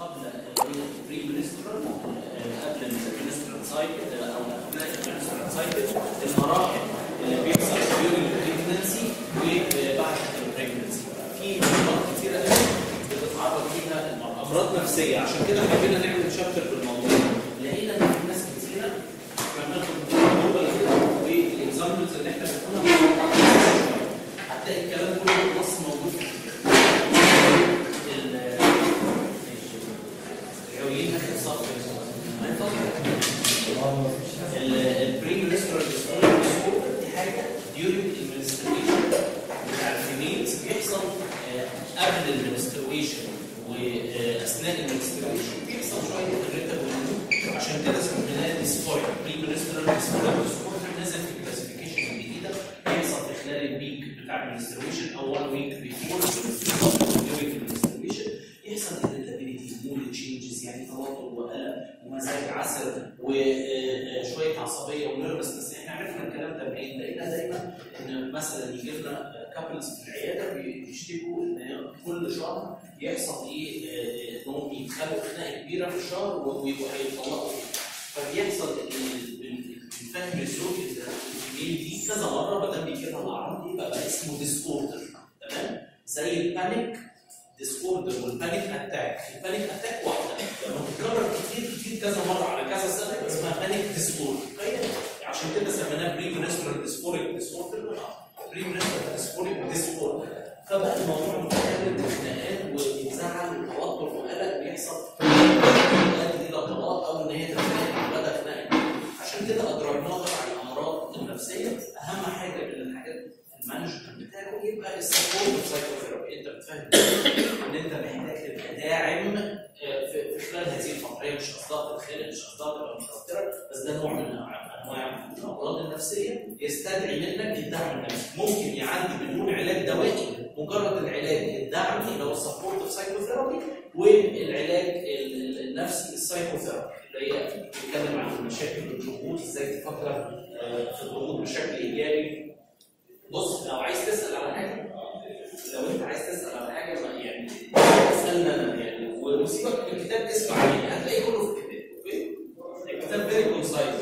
قبل البري منسترال قبل المنسترال سايكل او اثناء المنسترال سايكل المراحل اللي بيحصل during البريجنسي وبعد البريجنسي في امراض كتيره قوي بتتعرض فيها المراه امراض نفسيه عشان كده حبينا نعمل شابتر بالموضوع لقينا ان في ناس كتيره كمان كنت جوجل كده والاكزامبلز اللي احنا بنقولها هتلاقي الكلام كله نص موجود في الكتاب ال- الجويين اخر صف ما ينفعش البري منسترال ديسوردر دي حاجه during المنستريشن بتاع الفيميلز بيحصل آه، قبل المنستريشن واثناء المنستريشن بيحصل شويه irritable عشان كده سميناها ديسفوريا بري منسترال ديسفوريا ديسوردر نزل في الكلاسيفيكيشن الجديده بيحصل في خلال الويك بتاع المنستريشن او 1 ويك بيفور during المنستريشن يحصل irritability مود تشينجز يعني توتر وقلق ومزاج عسل وشويه عصبيه ونرفسنس احنا عرفنا الكلام ده منين؟ لقينا دايما ان مثلا يجي لنا كابلز في العياده بيشتكوا ان كل شهر يحصل ايه آه، انهم يتخانقوا خناقه كبيره في الشهر ويبقوا هيتطلقوا فبيحصل ان الفهم الزوجي الفيميل دي كذا مره ما دام بيجي لها الاعراض دي بقى اسمه ديسوردر تمام؟ زي البانيك ديسوردر والبانيك اتاك البانيك اتاك واحده لما تتكرر كتير كتير كذا مره على كذا سنه يبقى اسمها بانيك ديسوردر عشان كده سميناها بري منسترال ديسفوريك ديسوردر بري منسترال ديسفوريك ديسوردر فبقى الموضوع متكرر خناقات وزعل وتوتر وقلق بيحصل يؤدي الى طلاق او ان هي تتخانق وبدا خناقه عشان كده ادرجناها على الامراض النفسيه اهم حاجه من الحاجات المانجمنت بتاعه يبقى السبورت سايكوثيرابي انت بتفهم ان انت محتاج تبقى داعم آه، في في خلال هذه الفتره هي مش قصدها تتخانق مش قصدها تبقى متوتره بس ده نوع من انواع أنواع الامراض النفسيه يستدعي منك الدعم النفسي ممكن يعدي بدون علاج دوائي مجرد العلاج الدعمي اللي هو السبورت سايكوثيرابي والعلاج ال- ال- النفسي السايكوثيرابي اللي هي بتتكلم عن المشاكل الضغوط ازاي تفكر آه، في الضغوط بشكل ايجابي بص لو عايز تسال على حاجه لو انت عايز تسال على حاجه ما يعني اسالنا انا يعني وسيبك من الكتاب اسمع عليه هتلاقيه كله في الكتاب اوكي؟ الكتاب فيري كونسايز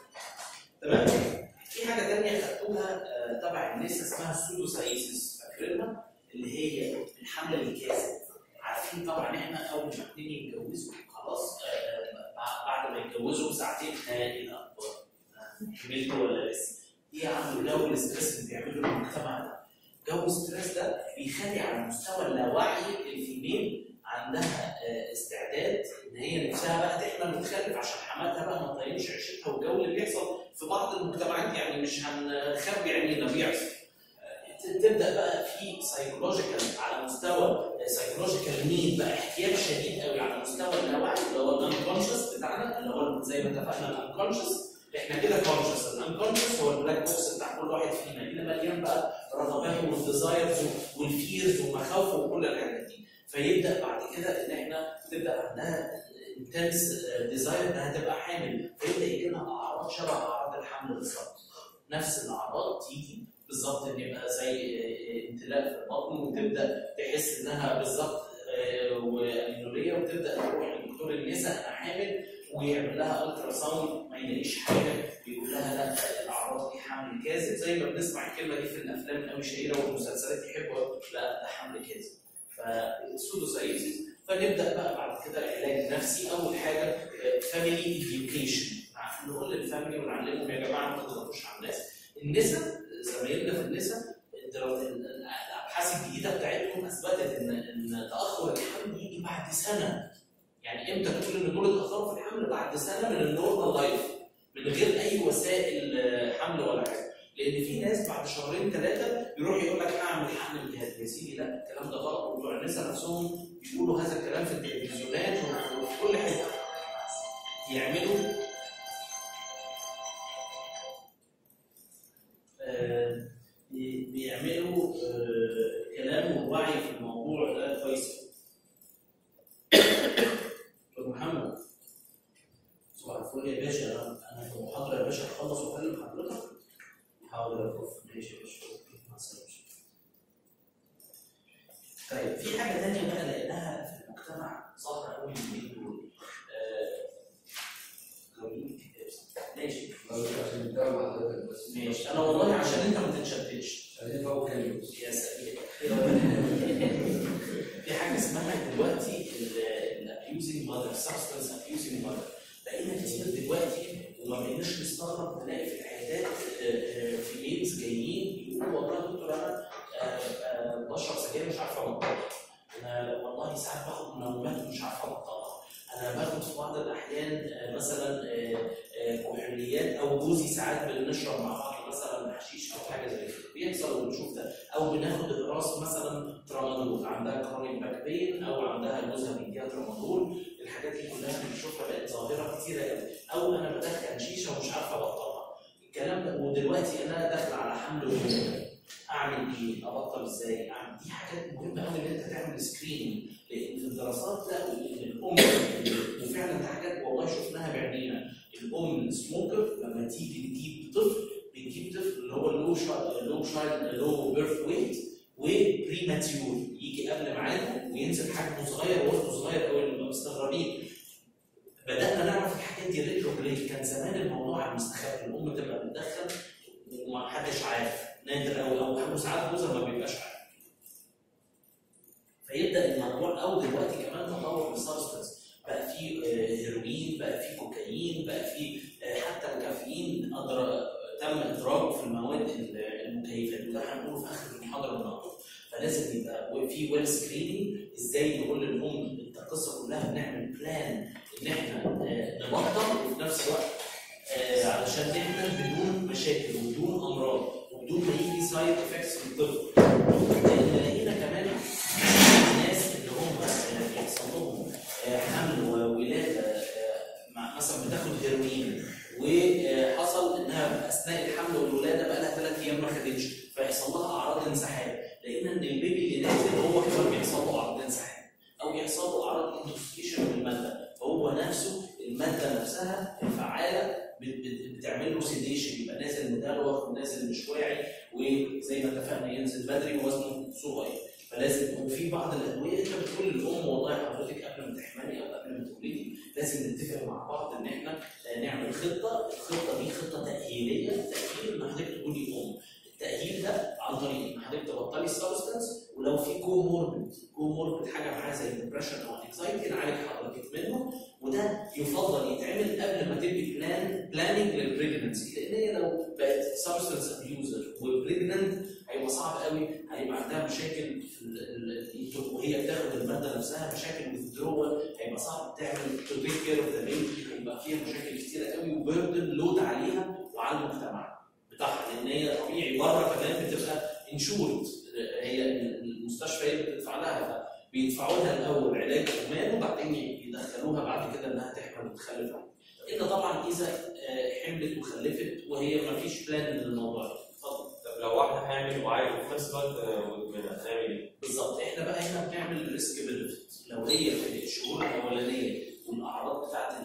تمام؟ في حاجه ثانيه خدتوها آه، تبع الناس اسمها السودوسايسيس فاكرينها؟ اللي هي الحمل الكاذب عارفين طبعا احنا اول ما اتنين يتجوزوا خلاص آه، بعد ما يتجوزوا بساعتين هاي الاخبار كملتوا ولا لسه؟ ايه يا عم جو الاسترس اللي بيعمله المجتمع ده؟ جو الاسترس ده بيخلي على مستوى اللاوعي الفيميل عندها آه، استعداد ان هي نفسها بقى تحمل وتخلف عشان حماتها بقى ما تضيعش عيشتها والجو اللي بيحصل في بعض المجتمعات يعني مش هنخبي عينينا بيحصل آه، تبدا بقى في سايكولوجيكال على مستوى سايكولوجيكال نيد بقى احتياج شديد قوي على مستوى اللاوعي اللي هو الانكونشس بتاعنا اللي هو زي ما اتفقنا الانكونشس احنا كده كونشس الانكونشس هو البلاك بوكس بتاع كل واحد فينا اللي مليان بقى رغباته والديزايرز والفيرز ومخاوفه وكل الحاجات دي فيبدا بعد كده ان احنا تبدا عندها انتنس ديزاير انها تبقى حامل فيبدا يجي لها اعراض شبه اعراض الحمل بالظبط نفس الاعراض تيجي بالظبط ان يبقى زي آه، امتلاء في البطن وتبدا تحس انها بالظبط آه، وانوليه وتبدا تروح لدكتور النساء انا حامل ويعمل لها الترا ساوند ما يلاقيش حاجه يقول لها لا الاعراض دي حمل كاذب زي ما بنسمع الكلمه دي في الافلام القوي الشهيره والمسلسلات يحبوا لا ده حمل كاذب فالسودوسايزيس فنبدا بقى بعد كده علاج نفسي اول حاجه فاميلي ايديوكيشن نقول للفاميلي ونعلمهم يا جماعه ما تضغطوش على الناس النساء زمايلنا في النساء الدرا- الابحاث الجديده بتاعتهم اثبتت ان ان تاخر الحمل يجي بعد سنه يعني امتى تقول ان دول اتاخروا في الحمل بعد سنه من النورمال لايف من غير اي وسائل آه، حمل ولا حاجه لان في ناس بعد شهرين ثلاثه يروح يقول لك اعمل حمل اجهاض يا سيدي لا الكلام ده غلط وبتوع النساء نفسهم بيقولوا هذا الكلام في التلفزيونات وفي وفي كل حته يعملوا آه، بي- بيعملوا آه، كلام ووعي في الموضوع ده كويس دكتور محمد صباح الفل يا باشا انا في المحاضره يا باشا اخلص واكلم حضرتك حاضر يا دكتور ماشي يا باشا أوكي، مع السلامه طيب في حاجه ثانيه بقى لقيناها في المجتمع ظاهره قوي اليومين دول آه، لو مين كتاب. ماشي عشان نتابع مع حضرتك بس ماشي انا والله عشان انت ما تتشتتش عايزين فوق كلمة يا سلام في حاجه اسمها دلوقتي الابيوزنج ماذر سبستنس ابيوزنج ماذر بقينا كتير دلوقتي وما بقيناش نستغرب نلاقي في العيادات آه، آه، في ايدز جايين يقولوا والله يا دكتور انا آه، آه، بشرب سجاير مش عارف ابطلها انا والله ساعات باخد منومات مش عارف ابطلها انا باخد في بعض الاحيان آه، مثلا آه، آه، كحوليات او جوزي ساعات بنشرب مع بعض مثلا حشيش او حاجه زي كده بيحصل وبنشوف ده او بناخد اقراص مثلا ترامادول عندها كرونيك باك بين او عندها جوزها بيديها ترامادول الحاجات دي كلها بنشوفها بقت ظاهره كتيره قوي او انا بدخن شيشه ومش عارف ابطلها الكلام ده ودلوقتي انا داخل على حمل ولاده اعمل ايه؟ ابطل ازاي؟ اعمل دي حاجات مهمه قوي ان انت تعمل سكريننج لان في الدراسات لقوا ان الام وفعلا دي حاجات والله شفناها بعينينا الام السموكر لما تيجي تجيب طفل بتجيب طفل اللي هو لو لو شايلد لو بيرث ويت وبريماتيور يجي قبل ميعاده وينزل حجمه صغير ووزنه صغير قوي نبقى مستغربين بدانا نعرف الحاجات دي ريتروجريد كان زمان الموضوع على المستخبي الام تبقى بتدخل ومحدش عارف نادر قوي او او ساعات جوزها ما بيبقاش عارف فيبدا الموضوع او دلوقتي كمان تطور السبستنس بقى في آه، هيروين بقى في كوكايين بقى في آه، حتى الكافيين أدر... تم ادراجه في المواد ال- المكيفات وده هنقوله في اخر المحاضره النهارده فلازم يبقى في ويل سكريننج ازاي نقول للام انت القصه كلها بنعمل بلان ان احنا آه، نبطل وفي نفس الوقت آه، علشان نعمل بدون مشاكل وبدون امراض وبدون ما يجي سايد افكتس للطفل لان لقينا كمان الناس اللي هم آه، بيحصل لهم آه، حمل وولاده آه، مع مثلا بتاخد هيروين وحصل انها اثناء الحمل والولاده بقى لها ثلاث ايام ما خدتش فيحصل لها اعراض انسحاب لقينا ان البيبي اللي نازل هو كمان بيحصل له اعراض انسحاب او يحصل له اعراض انتوكسيكيشن من الماده فهو نفسه الماده نفسها الفعاله بت- بت- بتعمل له سيديشن يبقى نازل مدروخ ونازل مش واعي وزي ما اتفقنا ينزل بدري ووزنه صغير فلازم وفي بعض الادويه انت بتقول للام والله حضرتك قبل ما تحملي او قبل ما تولدي لازم نتفق مع بعض ان احنا آه، نعمل خطه الخطه دي خطه تاهيليه تاهيل ان حضرتك تكوني ام التاهيل ده عن طريق ان حضرتك تبطلي السبستنس ولو في كوموربيد كوموربيد حاجه معاها زي ديبرشن او انكزايتي نعالج حضرتك منه وده يفضل يتعمل قبل ما تبقي بلان بلاننج للبريجننسي لان هي لو بقت سبستنس ابيوزر وبريجننت هيبقى صعب قوي هيبقى عندها مشاكل في ال- ال- وهي بتاخد الماده نفسها مشاكل وذرول هيبقى صعب تعمل تو تيك كير اوف ذا بيبي هيبقى فيها مشاكل كتيره قوي وبيردن لود عليها وعلى المجتمع بتاعها لان هي طبيعي بره كمان بتبقى انشورد هي المستشفى هي اللي بتدفع لها بيدفعوا لها الاول علاج امان وبعدين يدخلوها بعد كده انها تحمل وتخلف الا طبعا اذا آه، حملت وخلفت وهي ما فيش بلان للموضوع ده اتفضل طب لو واحده حامل وعايزه وفي نفس الوقت آه، مدمنه هنعمل ايه؟ بالظبط احنا بقى هنا بنعمل ريسك بنفيت لو هي في الشهور الاولانيه والاعراض بتاعت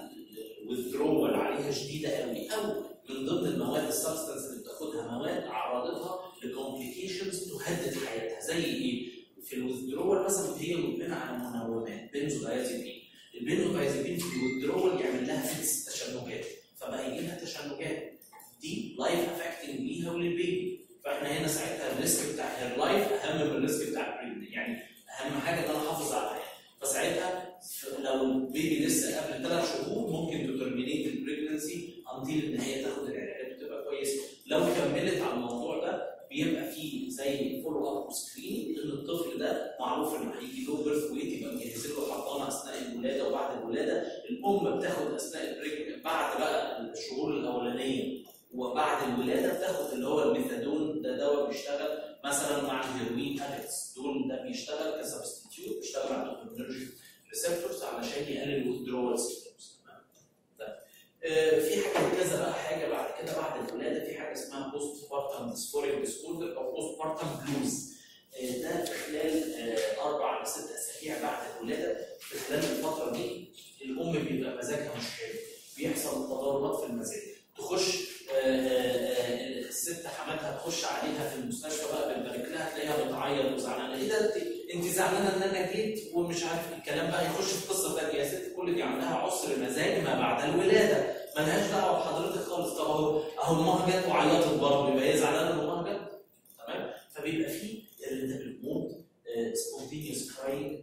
الوذرول عليها شديده قوي او من ضمن المواد السبستنس اللي بتاخدها مواد عرضتها لكومبليكيشنز تهدد حياتها زي ايه؟ في الوذرول مثلا هي مدمنه على منومات بنزودايزيبين البنزودايزيبين في الوذرول يعمل لها فيكس تشنجات فبقى يجي لها تشنجات دي لايف افكتنج ليها وللبيبي فاحنا هنا ساعتها الريسك بتاع هير لايف اهم من الريسك بتاع البريجننت يعني اهم حاجه ان انا احافظ على الحياه فساعتها ف- لو البيبي لسه قبل ثلاث شهور ممكن تترمينيت البريجننسي انتيل ان هي تاخد العلاجات وتبقى كويسه لو كملت على الموضوع ده بيبقى فيه زي فولو اب وسكرين ان الطفل ده معروف انه هيجي له بيرث ويت يبقى مجهزين له حضانه اثناء الولاده وبعد الولاده الام بتاخد اثناء البريجننت بعد بقى الشهور الاولانيه وبعد الولاده بتاخد اللي هو الميثادون ده دواء بيشتغل مثلا مع الهيروين ادكتس دول ده بيشتغل كسبستيتيوت بيشتغل على الادرينرجيك ريسبتورز علشان يقلل الوذرول سيستمز في حاجه كذا بقى حاجه بعد كده بعد الولاده في حاجه اسمها بوست بارتم ديسفوريك ديسوردر او بوست بارتم بلوز ده في خلال آه، اربع لست اسابيع بعد الولاده في خلال الفتره دي الام بيبقى مزاجها مش حلو بيحصل تضاربات في المزاج تخش آه، آه، آه، الست حماتها تخش عليها في المستشفى بقى بتبارك لها تلاقيها بتعيط وزعلانه ايه ده انت انت زعلانه ان انا جيت ومش عارف الكلام بقى يخش في قصه ثانيه يا ست كل دي عندها عسر مزاج ما بعد الولاده ملهاش دعوه بحضرتك خالص طب اهو اهو امها جت وعيطت برضه يبقى هي زعلانه ان امها جت تمام فبيبقى في irritable mood سبونتينيوس كراينج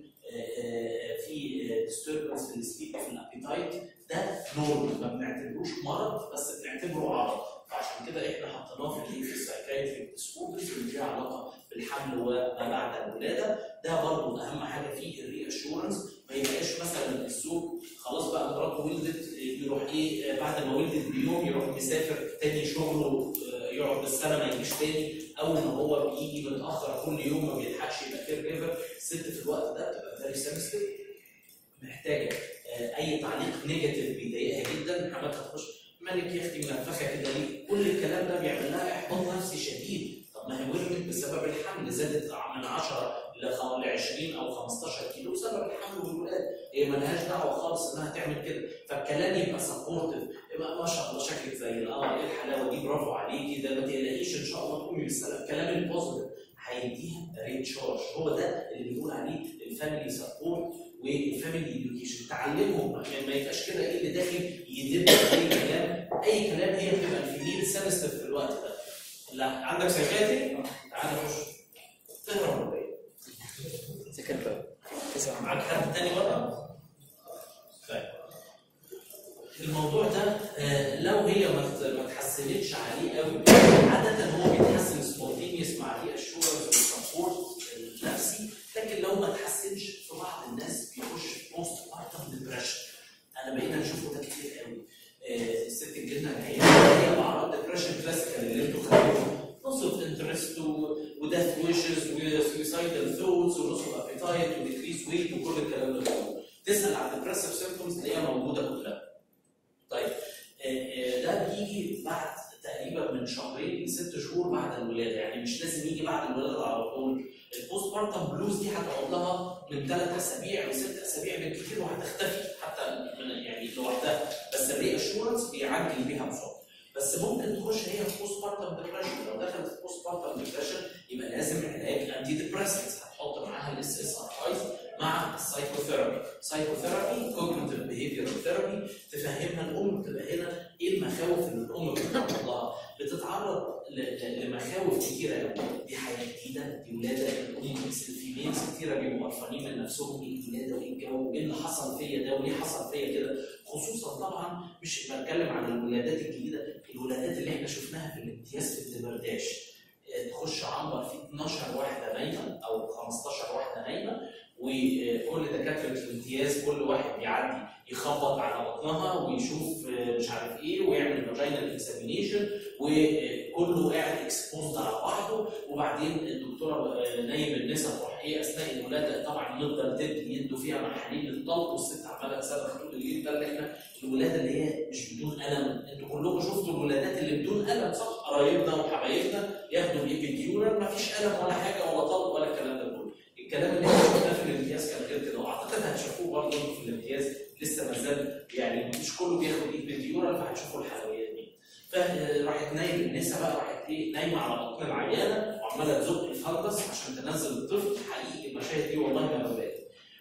في disturbance في السليب في الابيتايت ده نورمال ما بنعتبروش مرض بس بنعتبره عرض فعشان كده احنا حطيناه في الايه في السايكايتريك ديسوردرز اللي ليها علاقه بالحمل وما بعد الولاده ده برضه اهم حاجه فيه الري اشورنس ما يبقاش مثلا الزوج خلاص بقى مراته ولدت يروح ايه بعد ما ولدت بيوم يروح مسافر تاني شغله آه، يقعد بالسنه ما يجيش تاني او ان هو بيجي متاخر كل يوم ما بيلحقش يبقى كير جيفر الست في الوقت ده بتبقى فيري سنسيتيف محتاجه آه، اي تعليق نيجاتيف بيضايقها جدا حماتها تخش مالك يا اختي منفخه كده ليه؟ كل الكلام ده بيعمل لها احباط نفسي شديد طب ما هي ولدت بسبب الحمل زادت من 10 ل 20 او 15 كيلو بسبب الحمل والولاده هي ملهاش دعوه خالص انها تعمل كده فالكلام يبقى سبورتيف يبقى ما شاء الله شكلك زي القمر ايه الحلاوه دي برافو عليكي ده ما تقلقيش ان شاء الله تقومي بالسلام الكلام البوزيتيف هيديها ريتشارج هو ده اللي بيقول عليه الفاميلي سبورت والفاميلي اديوكيشن تعلمهم عشان ما يبقاش كده ايه اللي داخل يدب اي كلام اي كلام هي بتبقى الفيميل سنستيف في الوقت ده لا عندك سايكاتري تعالى خش تهرب ولا ايه؟ سكن باب تسعة معاك حد تاني بره؟ طيب الموضوع ده آه، لو هي ما ت- ما اتحسنتش عليه قوي عاده هو بيتحسن سبونتينيوس مع دي اشورنس والسبورت النفسي لكن لو ما اتحسنش في بعض الناس بيخش في بوست بارتم ديبرشن انا بقينا نشوفه ده كتير قوي آه، الست الجنه هي هي باعراض ديبرشن كلاسيكال اللي انتوا خدتوها نص اوف انترست وديث ويشز وسويسايدال ثوتس ونص اوف ابيتايت وديكريس ويت وكل الكلام ده كله تسال على الديبرسيف سيمبتومز تلاقيها موجوده كلها طيب آه، آه، ده بيجي بعد تقريبا من شهرين لست شهور بعد الولاده يعني مش لازم يجي بعد الولاده على طول البوست بارتم بلوز دي هتقعد لها من ثلاث اسابيع لست اسابيع بالكثير وهتختفي حتى من يعني لوحدها بس الري اشورنس بيعجل بيها بسرعه بس ممكن تخش هي في بوست بارتم ديبرشن لو دخلت في بوست بارتم ديبرشن يبقى لازم علاج انتي ديبريسنتس هتحط معاها الاس اس ار ايز مع السايكوثيرابي سايكوثيرابي كوجنيتيف بيهيفير ثيرابي تفهمها الام بتبقى هنا ايه المخاوف اللي الام بتتعرض لها بتتعرض ل- ل- لمخاوف كتيره قوي دي حياه جديده دي ولاده الام الفيميلز كتيره بيبقوا قرفانين من نفسهم ايه الولاده وايه الجو وايه اللي حصل فيا ده وليه حصل فيا كده خصوصا طبعا مش بتكلم عن الولادات الجديده الولادات اللي احنا شفناها في الامتياز في الدمرداش آه، تخش عنبر فيه 12 واحده نايمه او 15 واحده نايمه وكل دكاتره الامتياز كل واحد بيعدي يخبط على بطنها ويشوف آه، مش عارف ايه ويعمل فاجينال اكزامينيشن وكله قاعد اكسبوزد على بعضه وبعدين الدكتوره آه، نايم النساء تروح ايه اثناء الولاده طبعا يفضل تدي يدوا فيها محاليل للطلق والست عماله تصرخ طول الليل ده اللي احنا الولاده اللي هي مش بدون الم انتوا كلكم شفتوا الولادات اللي بدون الم صح قرايبنا وحبايبنا ياخدوا الابيديورال ما فيش الم ولا حاجه ولا طلق ولا الكلام ده كله الكلام اللي احنا شفناه في الامتياز كان غير كده واعتقد هتشوفوه برضه في الامتياز لسه ما زال يعني مش كله بياخد ابيديورال فهتشوفوا الحلويات دي فراحت نايم النساء بقى راحت ايه نايمه على بطن العيانه وعماله تزق الفندس عشان تنزل الطفل حقيقي المشاهد دي والله ما ببالي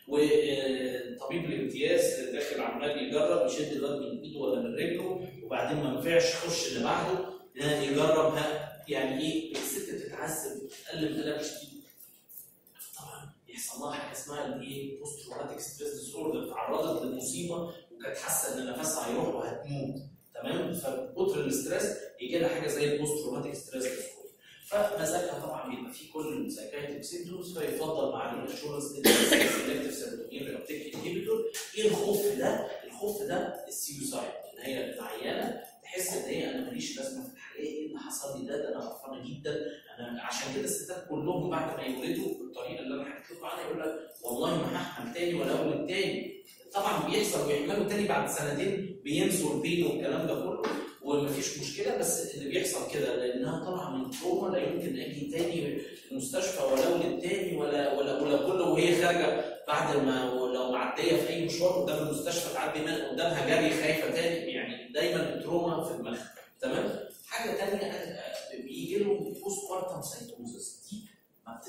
وطبيب الامتياز داخل عمال يجرب يشد الواد من ايده ولا من رجله وبعدين ما نفعش خش اللي بعده ها يجرب ها يعني ايه الست بتتعذب تقلب الم شديد طبعا يحصل لها حاجه اسمها الايه بوست تروماتيك ستريس ديس اوردر اتعرضت لمصيبه وكانت حاسه ان نفسها هيروح وهتموت تمام فكتر الاستريس يجي لها حاجه زي البوست تروماتيك ستريس ديس اوردر فمزاجها طبعا بيبقى فيه كل السايكايتريك سيمتومز فيفضل مع الانشورنس سيلكتيف سيروتونين ريابتيك انهبيتور ايه الخوف ده؟ الخوف ده السيوسايد ان هي العيانه تحس ان هي انا ماليش لازمه في الحياه ايه اللي حصل لي ده ده انا قرفانه جدا انا عشان كده الستات كلهم بعد ما يولدوا بالطريقه اللي انا حكيت لكم عنها يقول لك والله ما هحمل تاني ولا اولد تاني طبعا بيحصل ويحملوا تاني بعد سنتين بينسوا البين والكلام ده كله ومفيش مشكله بس اللي بيحصل كده لانها طالعه من تروما لا يمكن اجي تاني المستشفى ولا اولد تاني ولا ولا ولا كله وهي خارجه بعد ما لو معديه في اي مشوار قدام المستشفى تعدي من قدامها جري خايفه تاني يعني دايما التروما في دماغها تمام حاجه تانيه آه، بيجي لهم بوست بارتم سايتوزس دي ما بتستخباش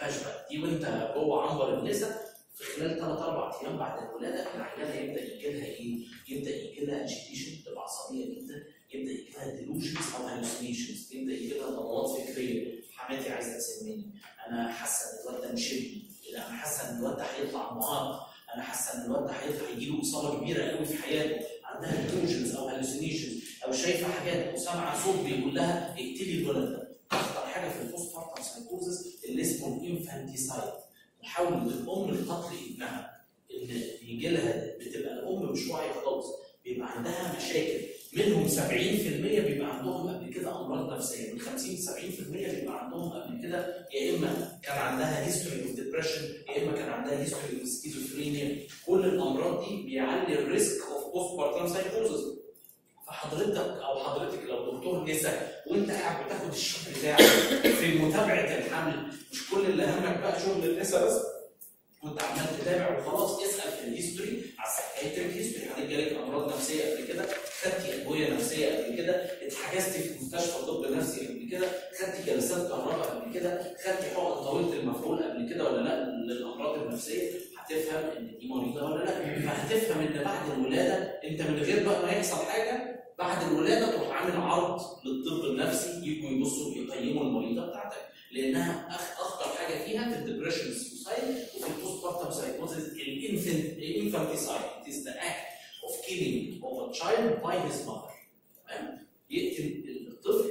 فيهاش بقى دي وانت جوه عنبر النساء في خلال ثلاث اربع ايام بعد الولاده العيانه يبدا يجي لها ايه؟ يبدا يجي لها اجيتيشن تبقى عصبيه جدا يبدا يجي لها ديلوجنز او هالوسينيشنز يبدا يجي لها ضلالات فكريه حماتي عايزه تسميني انا حاسه ان الواد ده مش ابني لا انا حاسه ان الواد ده هيطلع معاق انا حاسه ان الواد ده هيطلع يجي له اصابه كبيره قوي في حياته عندها ديلوجنز او هالوسينيشنز او شايفه حاجات وسامعه صوت بيقول لها اقتلي الولد ده اخطر حاجه في البوست بارتم سايكوزس اللي اسمه الانفانتيسايد محاوله الام لقتل ابنها ان بيجي لها بتبقى الام مش واعيه خالص بيبقى عندها مشاكل منهم 70% بيبقى عندهم قبل كده امراض نفسيه من 50 ل 70% بيبقى عندهم قبل كده يا اما كان عندها هيستوري اوف ديبرشن يا اما كان عندها هيستوري اوف سكيزوفرينيا كل الامراض دي بيعلي الريسك اوف بوست بارتم سايكوزس فحضرتك او حضرتك لو دكتور نساء وانت قاعد بتاخد الشغل بتاعك في متابعه الحمل مش كل اللي همك بقى شغل النساء بس وانت عمال تتابع وخلاص اسال في الهيستوري على السايكايتريك هيستوري حضرتك جالك امراض نفسيه قبل كده خدتي ادويه نفسيه قبل كده اتحجزتي في مستشفى طب نفسي قبل كده خدتي جلسات كهرباء قبل كده خدتي حقن طويله المفعول قبل كده ولا لا للامراض النفسيه هتفهم ان دي مريضه ولا لا فهتفهم ان بعد الولاده انت من غير بقى ما يحصل حاجه بعد الولاده تروح عامل عرض للطب النفسي يجوا يبصوا يقيموا المريضه بتاعتك لانها أخ- اخطر حاجه فيها في الدبريشن سوسايد وفي البوست بارتم سايكوزيس الانفانتيسايد it is the act of killing of a child by his mother تمام يقتل الطفل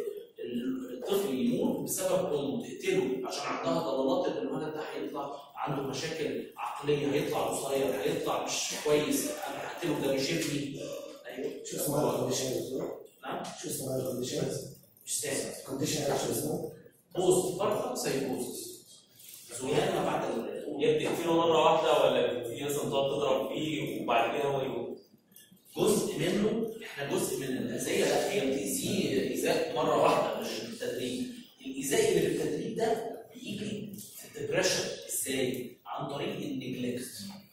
الطفل يموت بسبب امه تقتله عشان عندها ضلالات ان الولد ده هيطلع عنده مشاكل عقليه هيطلع قصير هيطلع مش كويس انا هقتله ده مش ابني ايوه شو اسمه هذا الكونديشن يا دكتور؟ نعم شو اسمه هذا الكونديشن؟ مش سامع الكونديشن هذا شو اسمه؟ بوست بارتم سايكوزيس زويان ما بعد الولاده يا بتقتله مره واحده ولا بتبتدي مثلا تقعد تضرب فيه وبعد كده هو يموت؟ جزء منه احنا جزء من الاذيه لا هي بتاذيه ايذاء مره واحده مش بالتدريج الايذاء اللي بالتدريج ده بيجي في الدبريشن ازاي؟ عن طريق النجلكت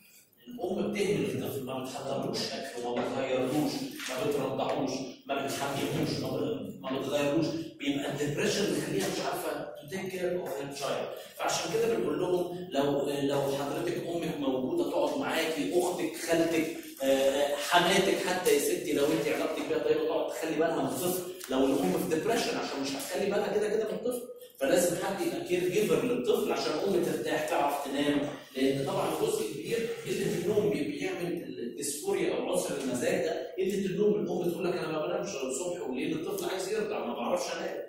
الام بتهمل الطفل ما بتحضرلوش اكل ما بتغيرلوش ما بترضعوش ما بتحميهوش ما ب- ما بتغيرلوش بيبقى الدبريشن مخليها مش عارفه تو تيك كير اوف هير تشايلد فعشان كده بنقول لهم لو لو حضرتك امك موجوده تقعد معاكي اختك خالتك آه، حماتك حتى يا ستي لو انت علاقتك بيها طيبه تقعد تخلي بالها من الطفل لو الام في ديبرشن عشان مش هتخلي بالها كده كده من الطفل فلازم حد يبقى كير جيفر للطفل عشان الام ترتاح تعرف تنام لان طبعا جزء كبير قله النوم بي- بيعمل الديسفوريا او عنصر المزاج ده قله النوم الام تقول لك انا ما بنامش غير الصبح وليل الطفل عايز يرضع ما بعرفش انام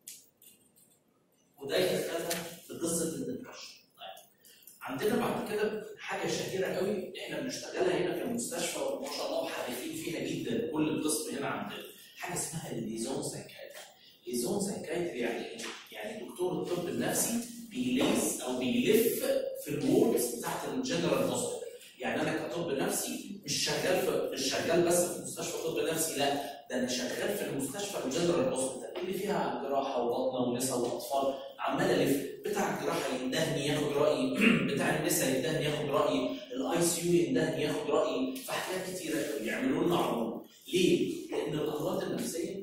وده يدخلها في قصه الديبرشن طيب عندنا بعد كده حاجه شهيره قوي احنا بنشتغلها هنا في المستشفى وما شاء الله محرفين فيها جدا كل القسم هنا عندنا حاجه اسمها الليزون سايكايتري ليزون سايكايتري يعني ايه؟ يعني دكتور الطب النفسي بيليس او بيلف في الوردز بتاعت الجنرال هوسبيتال يعني انا كطب نفسي مش شغال في مش شغال بس في مستشفى طب نفسي لا ده انا شغال في المستشفى الجنرال هوسبيتال اللي فيها جراحه وبطنه ونساء واطفال عمال الف بتاع الجراحه يندهني ياخد رايي بتاع النساء يندهني ياخد رايي الاي سي يو يندهني ياخد رايي في حاجات كتيره قوي يعملوا لنا عروض ليه؟ لان الامراض النفسيه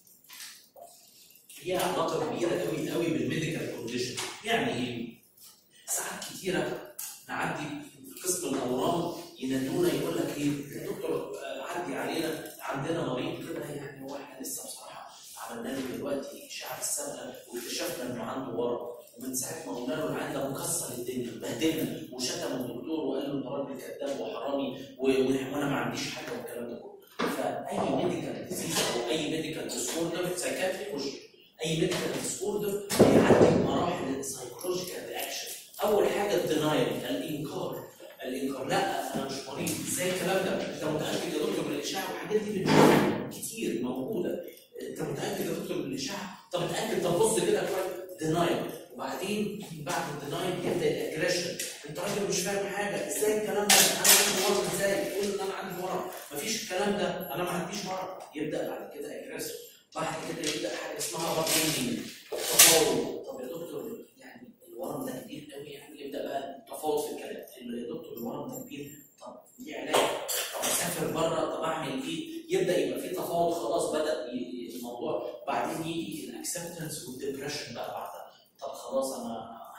ليها علاقه كبيره قوي قوي بالميديكال كونديشن يعني ايه؟ ساعات كتيره نعدي في قسم الاورام ينادونا يقول لك ايه يا دكتور آه، عدي علينا عندنا مريض كده يعني هو احنا لسه بصراحه عملنا له دلوقتي اشعه السابقه واكتشفنا انه عنده ورم ومن ساعه ما قلنا له العيان ده مكسر الدنيا بهدلنا وشتم الدكتور وقال له انت راجل كذاب وحرامي و- و- وانا ما عنديش حاجه والكلام ده كله فاي ميديكال ديزيز او اي ميديكال ديسوردر سايكاتري مش اي ميديكال ديسوردر بيعدي بمراحل السايكولوجيكال رياكشن اول حاجه الدينايل الانكار الانكار لا انا مش مريض ازاي الكلام ده انت متاكد يا دكتور من الاشعه والحاجات دي بتبقى كتير موجوده انت متاكد يا دكتور من الاشعه طب اتاكد طب بص كده دينايل وبعدين بعد الدينايل يبدا الاجريشن انت راجل مش فاهم حاجه ازاي الكلام ده انا عندي ورم ازاي تقول ان انا عندي ورم مفيش الكلام ده انا ما عنديش ورم يبدا بعد كده اجريشن بعد كده يبدا حاجه اسمها باركينج تفاوض طب يا دكتور يعني الورم ده كبير قوي يعني يبدا بقى تفاوض في الكلام يا دكتور الورم ده كبير طب دي علاج طب اسافر بره طب اعمل ايه يبدا يبقى في تفاوض خلاص بدا ي- الموضوع بعدين يجي الاكسبتنس والديبرشن بقى بعدها طب خلاص انا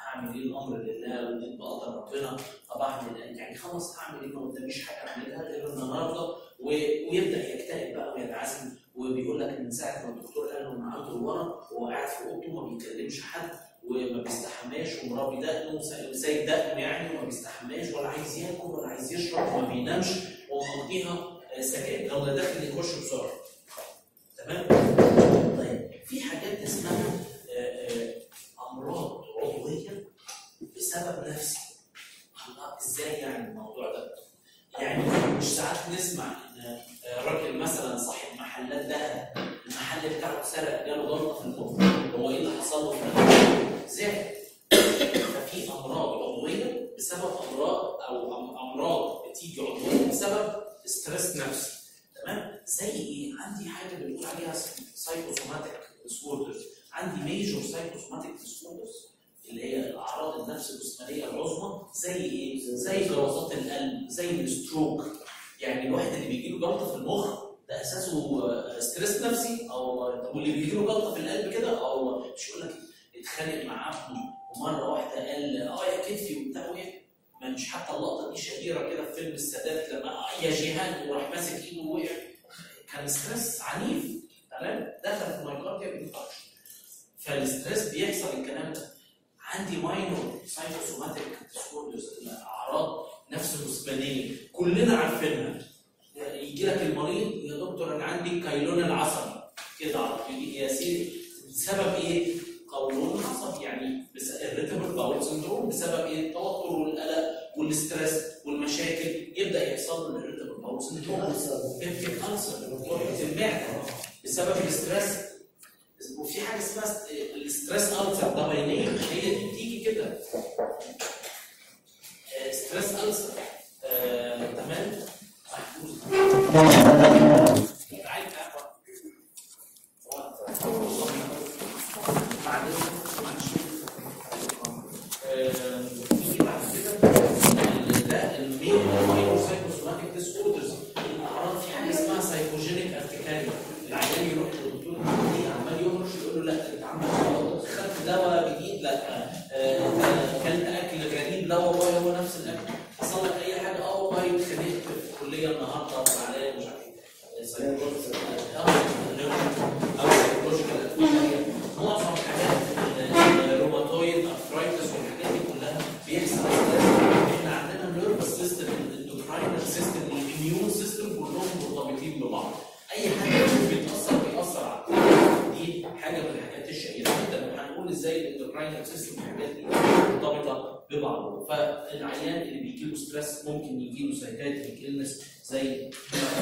هعمل ايه الامر لله ودي بقدر ربنا طب اعمل إيه؟ يعني خلاص هعمل ايه ما قداميش حاجه اعملها غير النهارده و- ويبدا يكتئب بقى وينعزل وبيقول لك من ساعه ما الدكتور قال له انه عنده ورم هو قاعد في اوضته ما بيكلمش حد وما بيستحماش ومربي دقنه وسايب دقنه يعني وما بيستحماش ولا عايز ياكل ولا عايز يشرب وما بينامش ومقضيها آه، سجاير لو ده داخل يخش بسرعه تمام؟ طيب في حاجات اسمها آه، آه، امراض عضويه بسبب نفسي الله ازاي يعني الموضوع ده؟ يعني مش ساعات نسمع ان آه، راجل مثلا صاحب محلات ذهب المحل بتاعه اتسرق جاله ضربه في المخ هو ايه اللي حصل له في الآخر؟ زعل ففي امراض عضويه بسبب امراض او أم- امراض بتيجي عضويه بسبب ستريس نفسي تمام زي ايه عندي حاجه بنقول عليها سايكوسوماتيك ديسوردرز عندي ميجور سايكوسوماتيك ديسوردرز اللي هي الاعراض النفس الجسمانيه العظمى زي ايه زي جلطات القلب زي الستروك يعني الواحد اللي بيجي له جلطه في المخ ده اساسه آه، ستريس نفسي او طب واللي بيجي له جلطه في القلب كده او مش يقول لك اتخانق مع ابنه ومره واحده قال اه يا كتفي وبتاع وقع ما مش حتى اللقطه دي شهيره كده في فيلم السادات لما آه يا جيهان وراح ماسك ايده ووقع كان ستريس عنيف تمام دخل في مايكارديا انفاركشن فالستريس بيحصل الكلام ده عندي ماينور سايكوسوماتيك ديسوردرز اعراض نفس جسمانيه كلنا عارفينها يجي لك المريض يا دكتور انا عندي كيلون العصبي كده على طول. يا سيدي بسبب ايه؟ قولون عصبي يعني بس الريتبل باول سندروم بسبب ايه؟ التوتر والقلق والستريس والمشاكل يبدا يحصل له الريتبل باول سندروم بيبتيك ألسر وقرحة المعدة بسبب الاسترس وفي حاجة اسمها ست- الاسترس ألسر ضبينية هي دي بتيجي كده آه، ستريس ألسر آه، تمام محفوظ تعال تعال. بعدين معلش. آه، نيجي بعد كده ده المين ماينور سايكوسوماتيك ديس اوردرز الاعراض في حاجه اسمها سايكوجينيك ارتكاريا العيان يروح للدكتور النفسي عمال يهرش يقول له لا انت عمال غلط خدت دواء جديد لا آه، انت اكلت اكل غريب لا والله هو نفس الاكل حصل لك اي حاجه اه والله اتخانقت في الكليه النهارده زعلان مش عارف ايه سايكولوجيكال او سايكولوجيكال ارتكاريا معظم حاجات الروماتويد ارثرايتس والحاجات دي كلها بيحصل stress. احنا عندنا النيرفس سيستم الاندوكراينال سيستم الاميون سيستم كلهم مرتبطين ببعض اي حاجه فيهم بيتاثر بيأثر على التاني. دي حاجه من الحاجات الشهيره جدا وهنقول ازاي الاندوكراينال سيستم والحاجات دي مرتبطه ببعض فالعيان اللي بيجي له ستريس ممكن يجي له سايكايتريك النس زي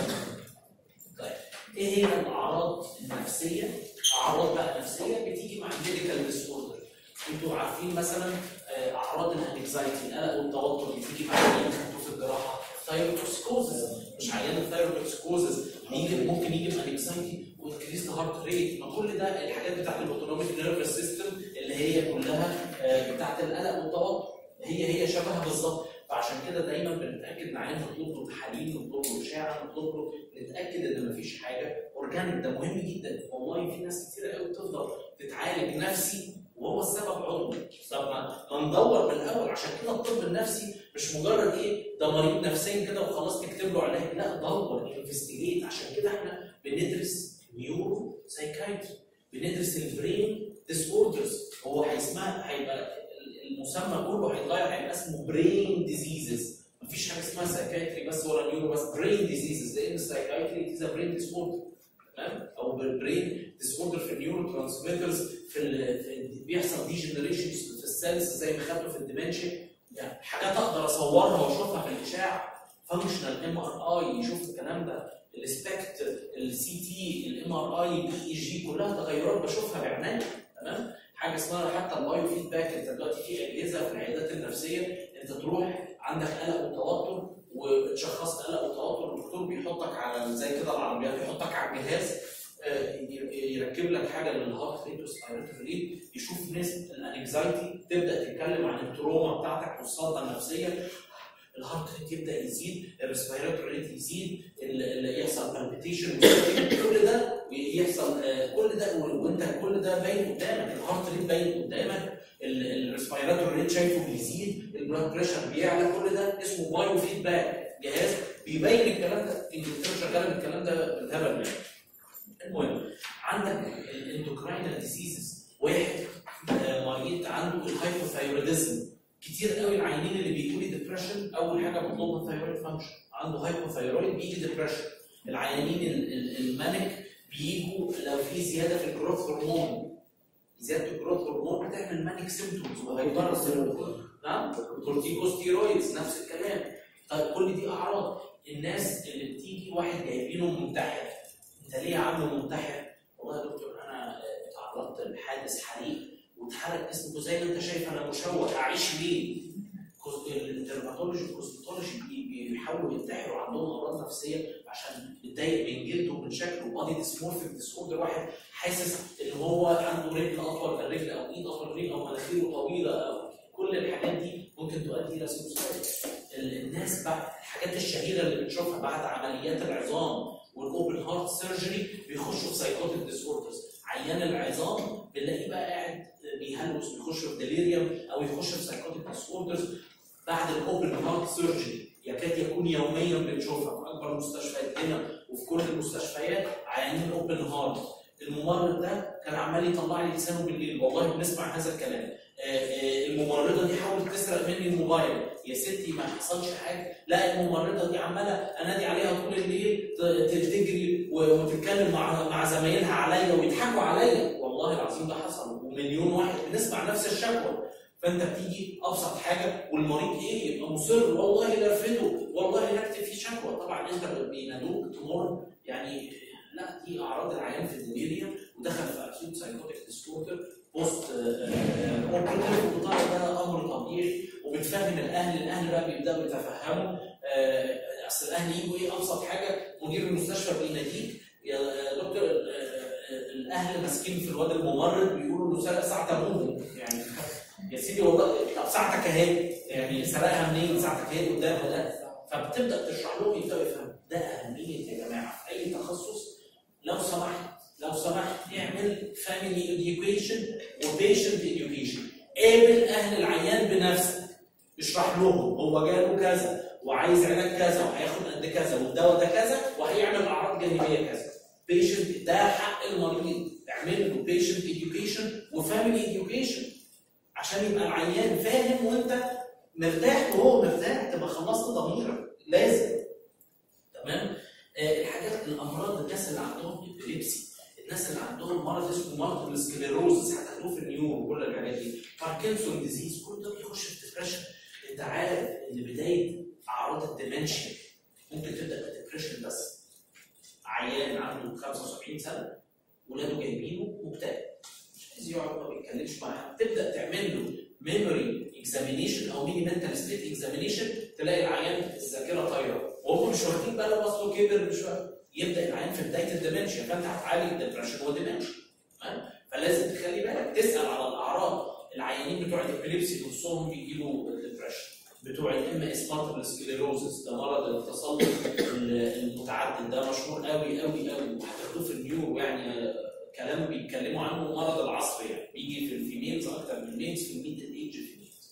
طيب ايه هي الاعراض النفسيه؟ اعراض بقى نفسيه بتيجي مع الميديكال ديس اوردر انتوا عارفين مثلا آه، اعراض الانكزايتي القلق والتوتر بتيجي مع عيان خدته في الجراحه ثايروتوكسكوزز مش عيان الثايروتوكسكوزز يجي ممكن يجي بانكزايتي وانكريز هارت ريت ما كل ده الحاجات بتاعت الاوتونوميك نيرفس سيستم اللي هي كلها آه، بتاعت القلق والتوتر هي هي شبهها بالظبط فعشان كده دايما بنتاكد معانا نطلب له تحاليل نطلب له اشعه نطلب له نتاكد ان مفيش حاجه اورجانيك ده مهم جدا والله في ناس كتير قوي بتفضل تتعالج نفسي وهو السبب عضوي طب ما ما ندور من الاول عشان كده الطب النفسي مش مجرد ايه ده مريض نفسيا كده وخلاص تكتب له علاج لا دور انفستيجيت عشان كده احنا بندرس نيورو سايكايتري بندرس البرين ديس اوردرز هو هيسمع هيبقى المسمى كله هيتغير هيبقى اسمه برين ديزيزز مفيش حاجه اسمها سايكايتري بس ولا نيورو بس برين ديزيزز لان السايكايتري از برين ديس اوردر تمام او برين ديس اوردر في النيورو ترانسميترز في, ال- في بيحصل ديجنريشن في السيلز زي ما خدته في الديمنشيا يعني حاجات اقدر اصورها واشوفها في الاشعه فانكشنال ام ار اي يشوف الكلام ده السبكت السي تي الام ار اي بي اي جي كلها تغيرات بشوفها بعيني تمام حاجه اسمها حتى البايو فيدباك انت دلوقتي في اجهزه في العيادات النفسيه انت تروح عندك قلق وتوتر وتشخصت قلق وتوتر الدكتور بيحطك على زي كده العربيات بيحطك على الجهاز آه، ي- يركب لك حاجه للهارت ريت والسبيريتوري ريت يشوف نسبه الانكزايتي تبدا تتكلم عن التروما بتاعتك والسلطه النفسيه الهارت ريت يبدا يزيد الريسبيراتوري ريت يزيد ال- ال- يحصل بالبيتيشن كل ده يحصل آه، كل ده و- وانت كل ده باين قدامك الهارت ريت باين قدامك الريسبيراتوري ريت شايفه بيزيد البلاد بريشر بيعلى كل ده اسمه بايو فيدباك جهاز بيبين الكلام ده انجلترا شغاله بالكلام ده بالهبل يعني المهم عندك الاندوكراينال ديزيزز واحد آه، مريض عنده الهايبوثايروديزم كتير قوي العيانين اللي بيجوا لي ديبرشن اول حاجه بطلبها ثايرويد فانكشن عنده هايبوثايرويد بيجي ديبرشن العيانين ال- ال- المانك بيجوا لو في زياده في الجروث هرمون زياده الجروث هرمون بتعمل مانيك سيمتومز وهايبر نعم كورتيكوستيرويدز نفس الكلام طيب كل دي اعراض الناس اللي بتيجي واحد جايبينه منتحر انت ليه يا عم منتحر؟ والله يا دكتور انا آه، اتعرضت لحادث حريق واتحرق جسمي زي ما انت شايف انا مشوه اعيش ليه؟ كوز- الدرماتولوجي والكوزماتولوجي بي- بي- بيحاولوا ينتحروا عندهم امراض نفسيه عشان متضايق من جلده ومن شكله بادي ديسمورفيك ديس اوردر واحد حاسس ان هو عنده رجل اطول من رجل او ايد اطول من رجل او مناخيره طويله او كل الحاجات دي ممكن تؤدي الى سوسايد الناس بعد الحاجات الشهيره اللي بنشوفها بعد عمليات العظام والاوبن هارت سيرجري بيخشوا في سايكوتيك ديس اوردرز عيان العظام بنلاقيه بقى قاعد بيهلوس بيخش في ديليريوم او يخش في سايكوتيك ديس اوردرز بعد الاوبن هارت سيرجري يكاد يكون يوميا بنشوفها في اكبر المستشفيات هنا وفي كل المستشفيات عيانين اوبن هارت الممرض ده كان عمال يطلع لي لسانه بالليل والله بنسمع هذا الكلام آه، آه، الممرضه دي حاولت تسرق مني الموبايل يا ستي ما حصلش حاجه لا الممرضه دي عماله انادي عليها طول الليل ت- ت- تجري و- وتتكلم مع مع زمايلها عليا ويضحكوا عليا والله العظيم ده حصل ومليون واحد بنسمع نفس الشكوى فانت بتيجي ابسط حاجه والمريض ايه يبقى مصر والله لا ارفده والله نكتب فيه شكوى طبعا انت بينادوك تمر يعني لا دي اعراض العيان في الديليريوم ودخل في اكيوت سايكوتيك ديسوردر بوست اوبريتيف وطبعا ده امر طبيعي وبتفهم الاهل الاهل بقى بيبداوا يتفهموا آه، اصل الاهل يجوا ايه ابسط حاجه مدير المستشفى بيناديك يا دكتور آه، آه، الاهل ماسكين في الواد الممرض بيقولوا له سرق ساعه ابوه يعني يا سيدي والله طب ساعتك اهي يعني سرقها منين ساعتك اهي قدامه ده فبتبدا تشرح لهم يبداوا يفهموا ده اهميه يا جماعه في اي تخصص لو سمحت لو سمحت اعمل فاميلي اديوكيشن وبيشنت اديوكيشن قابل اهل العيان بنفسك اشرح لهم هو جاله كذا وعايز علاج كذا وهياخد قد كذا والدواء ده كذا وهيعمل اعراض جانبيه كذا بيشنت ده حق المريض اعمل له بيشنت اديوكيشن وفاميلي اديوكيشن عشان يبقى العيان فاهم وانت مرتاح وهو مرتاح تبقى خلصت ضميرك لازم تمام آه الحاجات الامراض الناس اللي عندهم ابيليبسي الناس اللي عندهم مرض اسمه مالتيبل سكليروزس هتاخدوه في النيورو وكل الحاجات دي باركنسون ديزيز كل ده بيخش في ديبرشن انت عارف ان بدايه اعراض الديمنشيا ممكن تبدا بديبرشن بس عيان عنده 75 سنه ولاده جايبينه مكتئب مش عايز يقعد ما بيتكلمش معاهم تبدا تعمل له ميموري اكزامينيشن او ميني منتال ستيت اكزامينيشن تلاقي العيان الذاكره طايره وهم مش واخدين بالهم اصله كبر مش واخد. يبدا العيان في بدايه الديمنشيا فانت هتعالج الدبرشن وديمنشيا تمام فلازم تخلي بالك تسال على الاعراض العيانين بتوع الابيليبسي نصهم بيجيلوا الدبرشن بتوع الام اس مالتيبل سكليروزس ده مرض التسلط المتعدد ده مشهور قوي قوي قوي وهتاخدوه في النيورو يعني كلام بيتكلموا عنه مرض العصر يعني بيجي في الفيميلز اكتر من الميلز في الميدل ايج فيميلز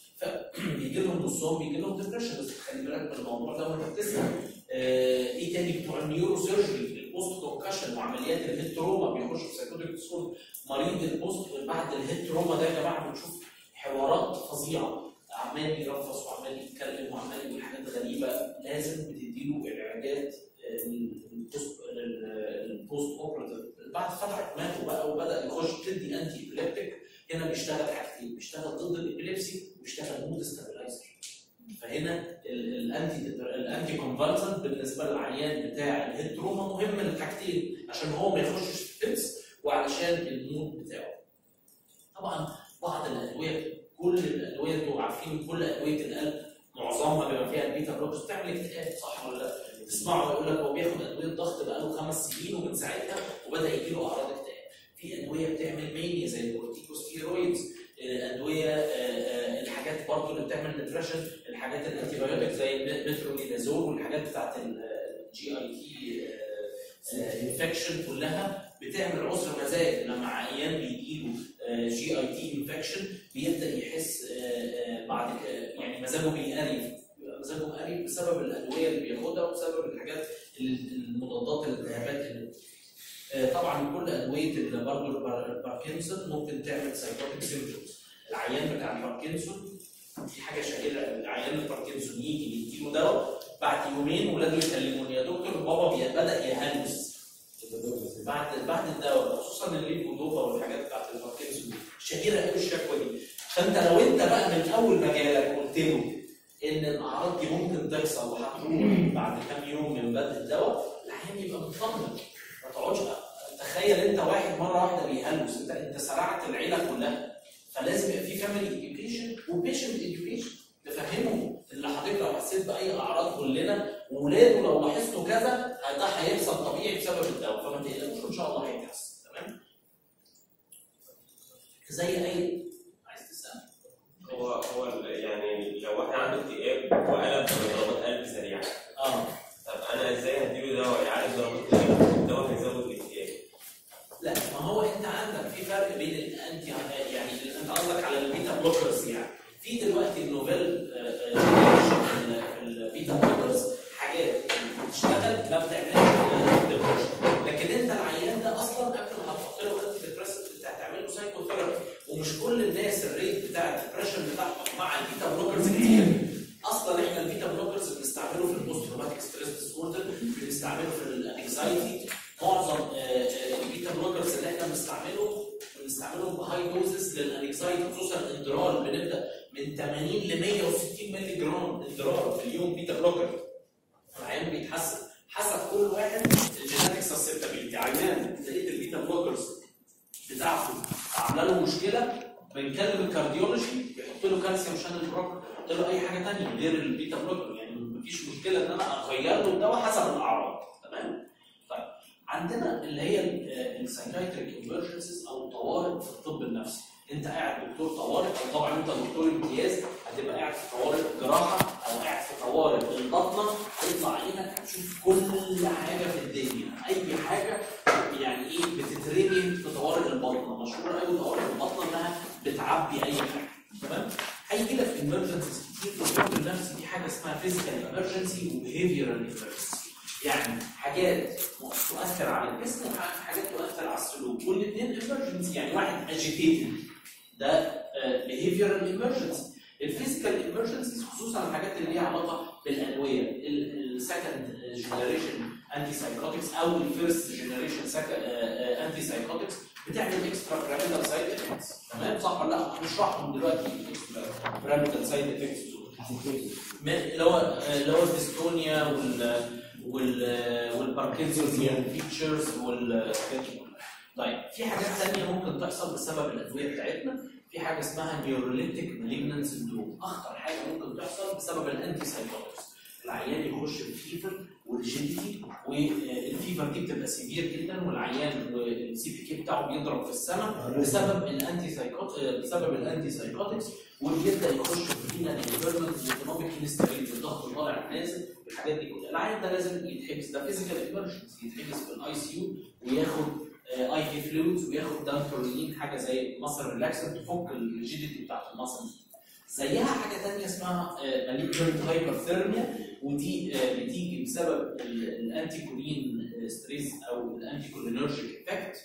فبيجي لهم نصهم بيجي لهم ديبرشن بس خلي بالك من الموضوع ده وانت بتسمع آه ايه تاني بتوع النيورو سيرجري البوست كونكشن وعمليات الهيد تروما بيخشوا في سايكوتيك ديسوردر مريض البوست بعد الهيد تروما ده يا جماعه بنشوف حوارات فظيعه عمال يرفص وعمال يتكلم وعمال يقول حاجات غريبه لازم بتديله العلاجات البوست البوست اوبراتيف بعد فتره ماتوا بقى وبدا يخش تدي انتي ابيليبتيك هنا بيشتغل حاجتين بيشتغل ضد الابيليبسي وبيشتغل مود ستابلايزر فهنا الانتي الانتي كونفالسنت بالنسبه للعيان بتاع الهيد تروما مهم للحاجتين عشان هو ما يخشش في فيتس وعلشان المود بتاعه طبعا بعض الادويه كل الادويه انتوا عارفين كل ادويه القلب معظمها بيبقى فيها البيتا بلوكس بتعمل اكتئاب صح ولا لا؟ تسمعوا يقول لك هو بياخد ادويه ضغط بقاله خمس سنين ومن ساعتها وبدا يجي له اعراض اكتئاب. في ادويه بتعمل مانيا زي الكورتيكوستيرويدز ادويه الحاجات برضه اللي بتعمل ديبرشن الحاجات الانتي بايوتيك زي المترونيدازول والحاجات بتاعت الجي اي تي انفكشن كلها بتعمل عسر مزاج لما عيان بيجي له جي اي تي انفكشن بيبدا يحس آه، آه، بعد كده- يعني مزاجه بيقرف مزاجه قريب بسبب الادويه اللي بياخدها وبسبب الحاجات المضادات الالتهابات اللي آه، طبعا كل ادويه اللي برضه البار- الباركنسون ممكن تعمل سايكوتيك سيمبتومز العيان بتاع الباركنسون في حاجه شهيره قوي العيان الباركنسون يجي يديله دواء بعد يومين ولاده يكلموني يا دكتور بابا بي- بدا يهلوس بعد بعد الدواء خصوصا الليفودوبا والحاجات بتاعت الباركنسون دي شهيره قوي الشكوى دي فانت لو انت بقى من اول ما جالك قلت له ان الاعراض دي ممكن تحصل وهتروح بعد كام يوم من بدء الدواء العيان يبقى مطمن ما تقعدش تخيل انت واحد مره واحده بيهلوس انت انت سرعت العيله كلها فلازم يبقى في فاميلي اديوكيشن وبيشنت اديوكيشن تفهمه ان حضرتك لو حسيت باي اعراض كلنا وولاده لو لاحظتوا كذا ده هيحصل طبيعي بسبب الدواء فما تقلقوش ان شاء الله هيتحسن تمام زي اي عايز تسال هو هو ال- يعني لو واحد عنده اكتئاب وقلب بضربات قلب سريعه اه طب انا ازاي هديله دواء يعالج ضربات القلب الدواء هيزود الاكتئاب لا ما هو انت عندك في فرق بين الانتي يعني انت قصدك على البيتا بلوكرز يعني في دلوقتي النوفيل آه، آه، البيتا بلوكرز حاجات بتشتغل ما بتعملش ديبريشن لكن انت العيان ده اصلا قبل ما هتحط له انتي ديبريسنت انت هتعمل له سايكوثيرابي ومش كل الناس الريت بتاع الديبريشن بتاعهم مع البيتا بلوكرز كتير اصلا احنا البيتا بلوكرز بنستعمله في البوست تروماتيك ستريس ديسوردر بنستعمله في الانكزايتي معظم آه، آه، البيتا بلوكرز اللي احنا بنستعمله بنستعملهم بهاي دوزز للانكزايتي خصوصا الاندرال بنبدا من 80 ل 160 مللي جرام اندرال في اليوم بيتا بلوكر العيان بيتحسن حسب كل واحد الجيناتيك سسبتابيلتي عيان لقيت البيتا بلوكرز بتاعته عامله له مشكله بنكلم الكارديولوجي يحط له كالسيوم شانل بلوكر يحط له اي حاجه ثانيه غير البيتا بلوكر يعني مفيش مشكله ان انا اغير له الدواء حسب الاعراض تمام طيب عندنا اللي هي السايكايتريك امرجنسيز او الطوارئ في الطب النفسي انت قاعد دكتور طوارئ او طبعا انت دكتور امتياز هتبقى قاعد في طوارئ جراحه او قاعد في طوارئ البطنه هيطلع عينك هتشوف كل حاجه في الدنيا اي حاجه يعني ايه بتترمي في طوارئ البطنه مشهوره قوي طوارئ البطنه انها بتعبي اي حاجه تمام هيجي لك امرجنسيز كتير في الطب النفسي في حاجه اسمها فيزيكال امرجنسي وبيهيفيرال امرجنسي يعني حاجات تؤثر على الجسم وحاجات تؤثر على السلوك والاثنين امرجنسي يعني واحد اجيتيتد ده بيهيفيرال امرجنسي الفيزيكال امرجنسيز خصوصا الحاجات اللي ليها علاقه بالادويه السكند جنريشن انتي سايكوتكس او الفيرست جنريشن انتي سايكوتكس بتعمل اكسترا بيراميدال سايد افكتس تمام صح ولا لا؟ هنشرحهم دلوقتي الاكسترا بيراميدال سايد افكتس دول من- اللي هو اللي هو الديستونيا وال وال والباركنسونزيان فيتشرز وال طيب في حاجات ثانيه ممكن تحصل بسبب الادويه بتاعتنا في حاجه اسمها نيوروليتيك مالجنان سندروم اخطر حاجه ممكن تحصل بسبب الانتي سايكوتكس العيان يخش بفيفر وريجيديتي والفيفر دي بتبقى سيفير جدا والعيان والسي بي كي بتاعه بيضرب في السماء بسبب الانتي سايكوت بسبب الانتي سايكوتكس وبيبدا يخش في فينا انفيرمنت وايكونوميك انستابيلتي الضغط طالع نازل الحاجات دي كلها العيان ده لازم يتحبس ده فيزيكال ايمرجنسي يتحبس في الاي سي يو وياخد اي في فلويدز وياخد دانتورين حاجه زي مصر ريلاكسنت تفك الريجيديتي بتاعت المصل دي زيها حاجه ثانيه اسمها ماليجنت هايبرثيرميا ودي آه، بتيجي بسبب الانتي كولين ستريس او الانتي كولينرجيك افكت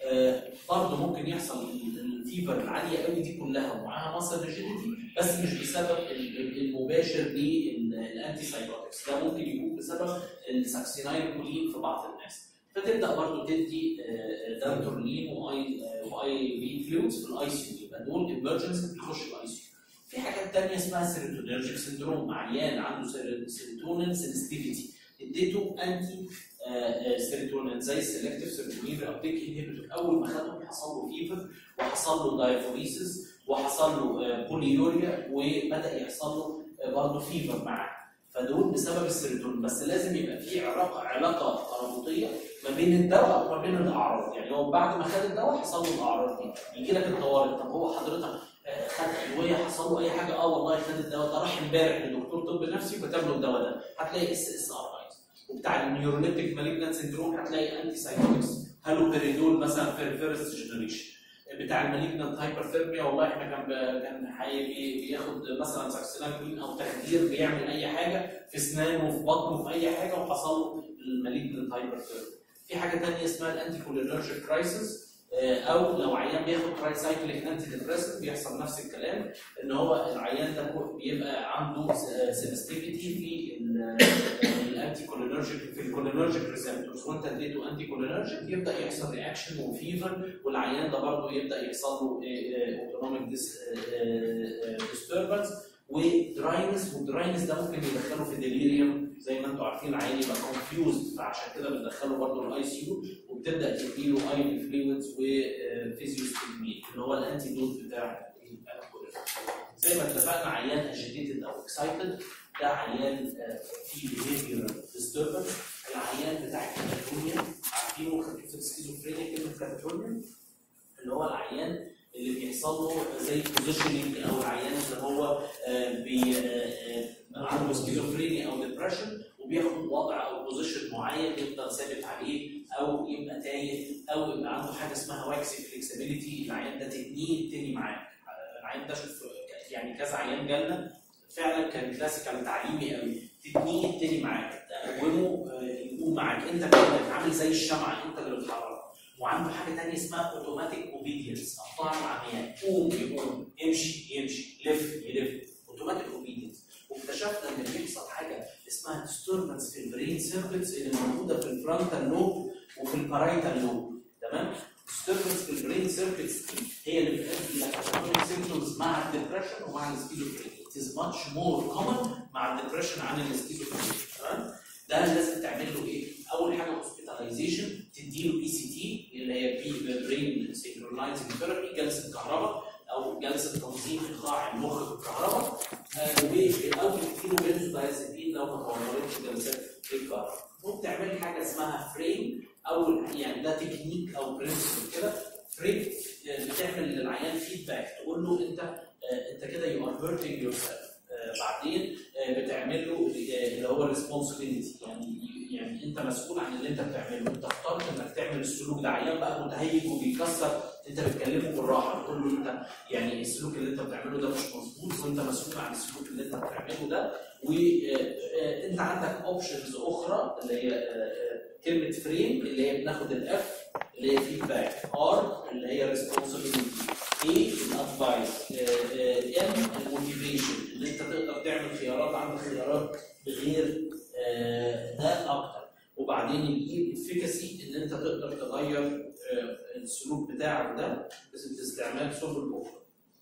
برضه ممكن يحصل ال- الفيفر العاليه قوي دي كلها ومعاها مصل ريجيديتي بس مش بسبب ال- ال- المباشر للانتي سايكوتكس ده ممكن يكون بسبب الساكسينايل كولين في بعض الناس فتبدا برضه تدي آه، دانتورلين واي آه، واي في فلويدز في الاي سي يو يبقى دول ايمرجنسي بيخش الاي سي يو في حاجات تانية اسمها سيروتونيرجيك سندروم عيان عنده سيروتونين سنسيتيفيتي اديته انتي سيروتونين زي السلكتيف سيروتونين ابتيك انهبيتور اول ما خدهم حصل له فيفر وحصل له دايفوريسيس وحصل له بوليوريا وبدا يحصل له برضه فيفر معاه فدول بسبب السيروتونين بس لازم يبقى في علاقه علاقه ترابطيه ما بين الدواء وما بين الاعراض يعني هو بعد ما خد الدواء حصل له الاعراض دي يجي لك الطوارئ طب هو حضرتك آه، خد ادويه حصل له اي حاجه اه والله خد الدواء ده راح امبارح لدكتور طب نفسي وكتب له الدواء ده هتلاقي اس اس ار ايز وبتاع النيوروليتيك مالجنان سندروم هتلاقي انتي سايكوتكس هالوبيريدول مثلا في الفيرست جنريشن بتاع المالجنت هايبرثيرميا والله احنا كان ب- كان حي- بي- بياخد مثلا ساكسيناكلين او تخدير بيعمل اي حاجه في اسنانه في بطنه في اي حاجه وحصل له المالجنت هايبرثيرميا. في حاجه ثانيه اسمها الانتي كولينرجيك كرايسيس او لو عيان بياخد تراي سايكليك انتي ديبريسنت بيحصل نفس الكلام ان هو العيان ده بيبقى عنده سنسيتيفيتي في الانتي كولينرجيك في الكولينرجيك ريسبتورز وانت اديته انتي كولينرجيك يبدا يحصل رياكشن وفيفر والعيان ده برضه يبدا يحصل له اوتونوميك ديستربنس ودراينس والدراينس ده ممكن يدخله في ديليريوم زي ما انتم عارفين العيان يبقى كونفيوزد فعشان كده بندخله برضه الاي سي يو وبتبدا تديله اي فلويدز وفيزيوستيمين اللي هو الانتي دوت بتاع الالكوليزم زي ما اتفقنا عيان اجيتيتد او اكسايتد ده عيان آه، فيه behavioral disturbance العيان بتاع الكاتاتونيا عارفينه خفيف السكيزوفرينيا كلمه كاتاتونيا اللي هو العيان اللي بيحصل له زي بوزيشننج او العيان اللي هو آه، بي آه، آه، عنده سكيزوفرينيا او ديبرشن وبياخد وضع او بوزيشن معين يفضل ثابت عليه او يبقى تايه او يبقى عنده حاجه اسمها واكسي فليكسبيليتي العيان ده تتنيه تاني معاك العيان ده شوف يعني كذا عيان جالنا فعلا كان كلاسيكال تعليمي قوي تتنيه تاني معاك تقومه آه، يقوم معاك انت كانك عامل زي الشمعه انت اللي بتحرك وعنده حاجه ثانيه اسمها اوتوماتيك اوبيدينس الطاعه العمياء قوم يقوم امشي يمشي لف يلف اوتوماتيك اوبيدينس واكتشفنا ان بيحصل حاجه اسمها disturbance في البرين سيركتس اللي موجوده في الفرونتال لوب وفي البارايتال لوب تمام disturbance في البرين سيركتس دي هي اللي بتؤدي الى catatonic symptoms مع الدبرشن ومع السكيزوفرينيا it is much more common مع الدبرشن عن السكيزوفرينيا تمام ده لازم تعمل له ايه؟ اول حاجه هوسبيتاليزيشن تديله بي سي تي اللي هي بي برين سينكرونايزنج ثيرابي جلسه كهرباء او جلسه تنظيم ايقاع المخ بالكهرباء آه، و- او تديله بنزودايزابين لو ما توفرتش جلسات الكهرباء وبتعمل حاجه اسمها فريم او يعني ده تكنيك او برنسبل كده فريم آه، بتعمل للعيان فيدباك تقول له انت آه، انت كده يو ار هيرتنج يور سيلف بعدين آه، بتعمل له آه، اللي هو ريسبونسبيلتي يعني يعني انت مسؤول عن اللي انت بتعمله انت اخترت انك تعمل السلوك ده عيان بقى متهيج وبيكسر انت بتكلمه بالراحه تقول له انت يعني السلوك اللي انت بتعمله ده مش مظبوط وانت مسؤول عن السلوك اللي انت بتعمله ده وانت عندك اوبشنز اخرى اللي هي آه، آه، كلمه فريم اللي هي بناخد الاف اللي هي فيدباك ار اللي هي ريسبونسبيلتي اي الادفايس ام الموتيفيشن اللي انت تقدر تعمل خيارات عندك خيارات بغير آه، ده اكتر وبعدين الاي افيكاسي ان انت تقدر تغير آه، السلوك بتاعك ده بس باستعمال سبل اخرى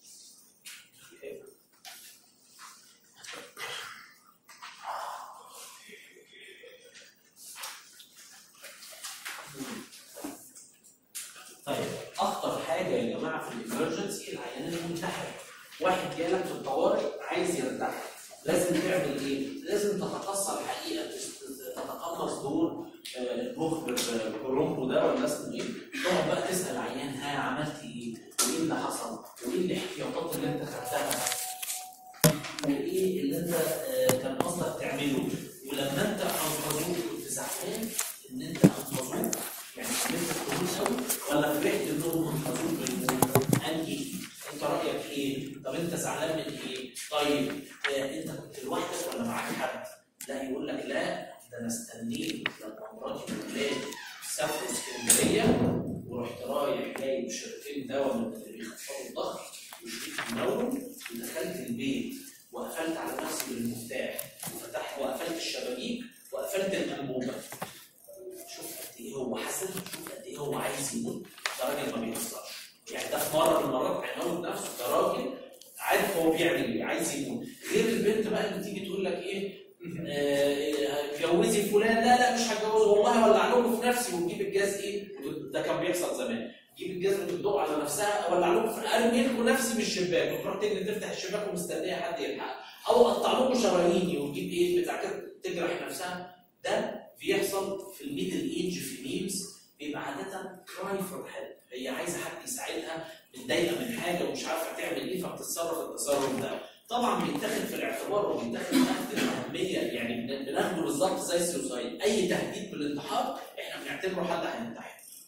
طيب اخطر حاجه يا جماعه في الامرجنسي العيان المنتحر واحد جالك في الطوارئ عايز يرتاح لازم تعمل ايه؟ لازم تتقصى الحقيقه تتقمص دور آه، المخبر آه، كورومبو ده ولا اسمه ايه؟ تقعد بقى تسال عيان ها عملت ايه؟ وايه اللي حصل؟ وايه الاحتياطات اللي انت خدتها؟ وايه اللي انت آه، كان قصدك تعمله؟ ولما انت انقذوك كنت زعلان ان انت انقذوك يعني عملت الفلوس قوي ولا فرحت انهم انقذوك من الموت؟ انهي؟ انت رايك ايه؟ طب انت زعلان من ايه؟ طيب آه، انت كنت لوحدك ولا معاك حد؟ لا يقول لك لا ده انا استنيت لما مراتي وولادي سافروا اسكندريه ورحت رايح جايب شريطين دواء من اللي بيخفضوا الضغط وشريط منوم ودخلت البيت وقفلت على نفسي بالمفتاح وفتحت وقفلت الشبابيك وقفلت الانبوبه شوف قد ايه هو حسن شوف قد ايه هو عايز يموت ده راجل ما بيهزرش يعني ده في مره من المرات هيموت نفسه ده راجل عارف هو بيعمل ايه عايز يموت غير البنت بقى اللي تيجي تقول لك ايه آه، اتجوزي فلان لا لا مش هتجوزه والله ولع لكم في نفسي وتجيب الجاز ايه ده كان بيحصل زمان تجيب الجاز وتدق على نفسها اولع لكم في ارمي لكم نفسي من الشباك وتروح تجري تفتح الشباك ومستنيه حد يلحقها او اقطع لكم شراييني وتجيب ايه بتاع كده تجرح نفسها ده بيحصل في الميدل ايج في ميلز بيبقى عاده كراي فور هيلب هي عايزه حد يساعدها متضايقه من حاجه ومش عارفه تعمل ايه فبتتصرف التصرف ده طبعا بيتاخد في الاعتبار وبيتاخد تحت الاهميه يعني بن- بناخده بالظبط زي السوسايد اي تهديد بالانتحار احنا بنعتبره حد هينتحر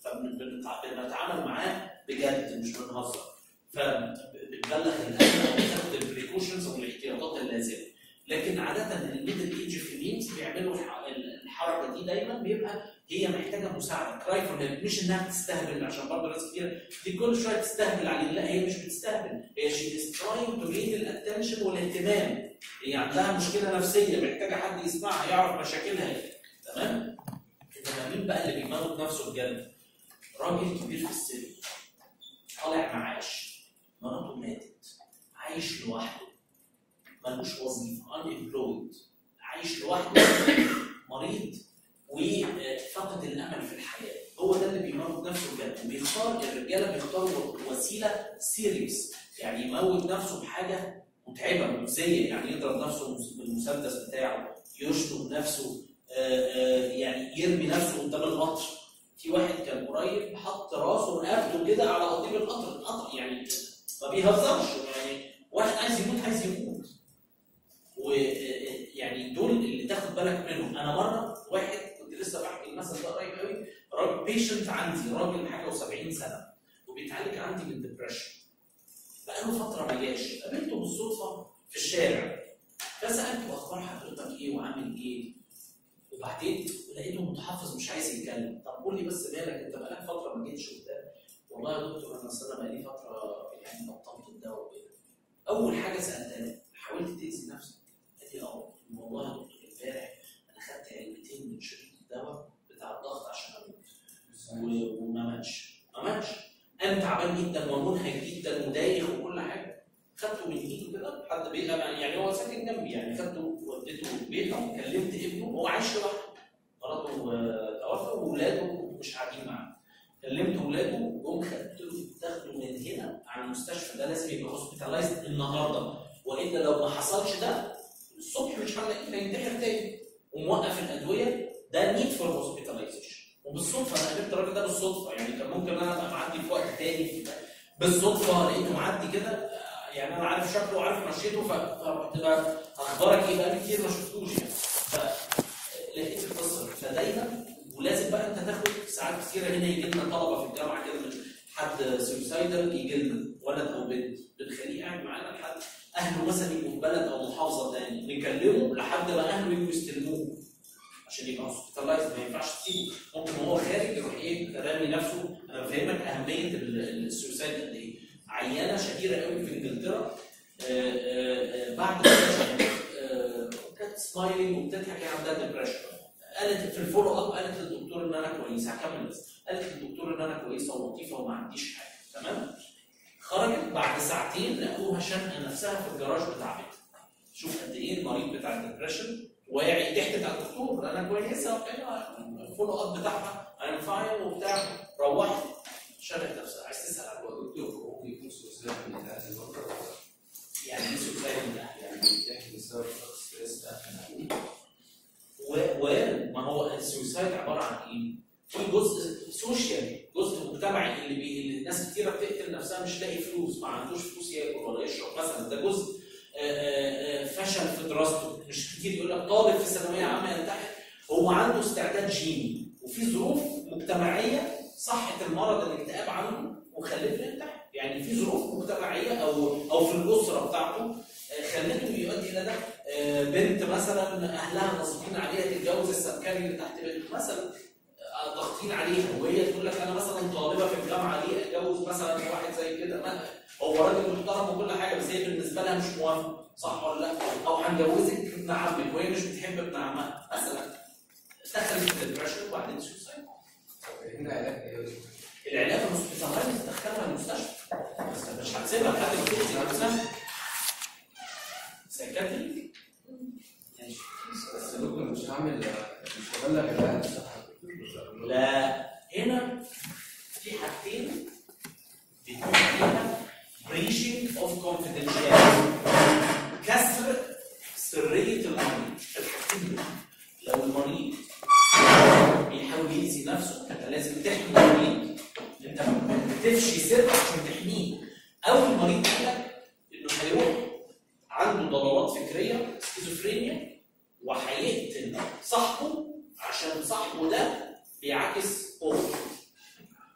فبنتعامل معاه بجد مش بنهزر فبتبلغ الاهل او بتاخد البريكوشنز والاحتياطات اللازمه لكن عاده الميدل ايج فيميلز بيعملوا الح- الحركه دي دايما بيبقى هي محتاجه مساعده كراي فور هيلب مش انها تستهبل عشان برضه ناس كتير دي كل شويه تستهبل عليه لا هي مش بتستهبل هي شي از تراينج تو جين الاتنشن والاهتمام هي عندها مشكله نفسيه محتاجه حد يسمعها يعرف مشاكلها ايه تمام انما مين بقى اللي بيموت نفسه بجد؟ راجل كبير في السن طالع معاش مراته ماتت عايش لوحده ملوش وظيفه unemployed عايش لوحده مريض وفقد الامل في الحياه هو ده اللي بيموت نفسه بجد وبيختار الرجاله بيختاروا وسيله سيريس يعني يموت نفسه بحاجه متعبه مؤذيه يعني يضرب نفسه بالمسدس بتاعه يشتم نفسه آه، آه، يعني يرمي نفسه قدام القطر في واحد كان قريب حط راسه رقبته كده على قضيب القطر القطر يعني ما بيهزرش يعني واحد عايز يموت عايز يموت ويعني دول اللي تاخد بالك منهم انا مره واحد كنت لسه بحكي المثل ده قريب قوي راجل بيشنت عندي راجل حاجه و70 سنه وبيتعالج عندي من ديبرشن بقاله فتره ما جاش قابلته بالصدفه في الشارع فسالته اخبار حضرتك ايه وعامل ايه وبعدين لقيته متحفظ مش عايز يتكلم طب قول لي بس مالك انت بقالك فتره ما جيتش وبتاع والله يا دكتور انا اصل انا بقالي فتره يعني بطلت الدواء وكده اول حاجه سالتها حاولت تاذي نفسك قالت لي اه والله يا دكتور امبارح انا خدت علبتين من شريط الدواء بتاع الضغط عشان اموت و- وما ماتش ما ماتش انا تعبان جدا ومنهك جدا ودايخ وكل حاجه خدته من ايده كده حد بيت يعني هو ساكن جنبي يعني خدته وديته بيته وكلمت ابنه هو عايش لوحده مراته آه، توفى واولاده مش قاعدين معاه كلمت اولاده وجم خدته تاخده من هنا على المستشفى ده لازم يبقى هوسبيتالايزد النهارده والا لو ما حصلش ده الصبح مش هنلاقيه هينتحر تاني وموقف الادويه ده نيد فور هوسبيتاليزيشن وبالصدفه انا قابلت الراجل ده بالصدفه يعني كان ممكن انا ابقى معدي في وقت تاني بالصدفه لقيته معدي كده آه، يعني انا عارف شكله وعارف مشيته ف- فرحت بقى اخبارك ايه بقالي كتير ما شفتوش يعني فلقيت القصه فدايما ولازم بقى انت تاخد ساعات كتيره هنا يجي لنا طلبه في الجامعه كده من حد سويسايدر يجي لنا ولد او بنت بنخليه قاعد معانا لحد اهله مثلا يبقوا في بلد او محافظه تاني نكلمه لحد ما اهله يجوا يستلموه عشان يبقى هوسبيتالايز ما ينفعش تسيبه ممكن وهو خارج يروح ايه رامي نفسه انا بفهمك اهميه ال- السويسايد قد ايه عيانه شهيره قوي في انجلترا آه، آه، آه، بعد كده آه، كانت سمايلنج وبتضحك يعني عندها ديبرشن قالت في الفولو اب قالت للدكتور ان انا كويسه هكمل بس قالت للدكتور ان انا كويسه ولطيفه وما عنديش حاجه تمام خرجت بعد ساعتين لقوها شنقه نفسها في الجراج بتاع بيتها شوف قد ايه المريض بتاع الدبريشن واعي ضحكت على الدكتور انا كويسه وبتاع الفولو اب بتاعها انا فاين وبتاع روحت شنقت نفسها عايز تسال على الوضع. دكتور ممكن يكون سوسيال من اهل الوضع يعني ايه سوسايد من الاهل يعني يعني بسبب ستريس اهل و- وما هو السويسايد عباره عن ايه؟ في جزء سوشيال جزء مجتمعي اللي, بي... اللي الناس كتيره بتقتل نفسها مش لاقي فلوس ما عندوش فلوس ياكل ولا يشرب مثلا ده جزء آه، آه، آه، فشل في دراسته مش كتير يقول لك طالب في ثانويه عامه ينتحر هو عنده استعداد جيني وفي ظروف مجتمعيه صحت المرض الاكتئاب عنده وخلته ينتحر يعني في ظروف مجتمعيه او او في الاسره بتاعته آه، خلته يؤدي الى ده آه، بنت مثلا اهلها ناصبين عليها تتجوز السمكري اللي تحت بنت مثلا آه، ضاغطين عليها وهي تقول لك انا مثلا طالبه في الجامعه ليه اتجوز مثلا واحد زي كده ما- هو راجل محترم وكل حاجه بس هي بالنسبه لها مش موافقه صح ولا لا؟ او هنجوزك ابن عمك وهي مش بتحب ابن عمها مثلا دخلت في الدبرشن وبعدين سوسايد هنا علاج ايه يا دكتور؟ العلاج المستشفى تدخلها المستشفى بس مش هتسيبها لحد ما تأذي نفسها سايكاتري ماشي بس يا دكتور مش هعمل مش هبلغ الاهل صح لا هنا في حاجتين بيكون فيها breaching of confidentiality كسر سرية المريض الحاجتين دول لو المريض بيحاول يأذي نفسه انت لازم تحمي المريض انت بتفشي سر عشان تحميه او المريض قال لك انه هيروح عنده ضلالات فكريه سكيزوفرينيا وهيقتل صاحبه عشان صاحبه ده بيعاكس اخته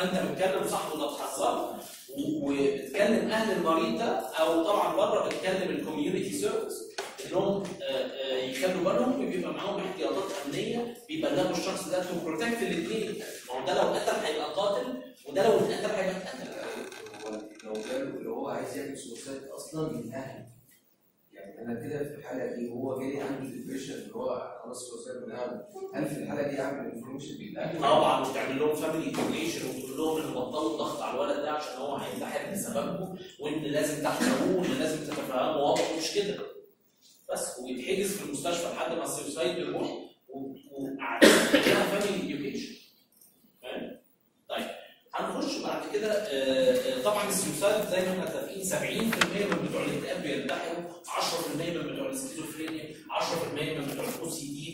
فانت بتكلم صاحبه ده بتحذره و- وبتكلم اهل المريض ده او طبعا بره بتكلم الكوميونتي سيرفيس انهم آه، آه، يخلوا بالهم وبيبقى معاهم احتياطات امنيه بيبلغوا الشخص ده تو بروتكت الاثنين ما هو ده لو قتل هيبقى قاتل وده لو اتقتل هيبقى اتقتل هو لو جاله اللي هو عايز يعمل سوسايد اصلا من اهله يعني انا كده في الحاله دي هو جالي عنده ديبريشن اللي هو خلاص سوسايد من اهله هل في الحاله دي اعمل انفورميشن للاهل؟ طبعا وتعمل لهم فاميلي انفورميشن وتقول لهم ان بطلوا الضغط على الولد ده عشان هو هينتحر بسببكم وان لازم تحترموه وان لازم تتفهموا وضعه مش كده بس ويتحجز في المستشفى لحد ما السوسايد يروح وقعدها فاميلي اديوكيشن فاهم؟ طيب هنخش بعد كده آه، آه، طبعا السوسايد زي ما احنا متفقين 70% من بتوع الاكتئاب بينتحروا 10% من بتوع السكيزوفرينيا 10% من بتوع الاو سي دي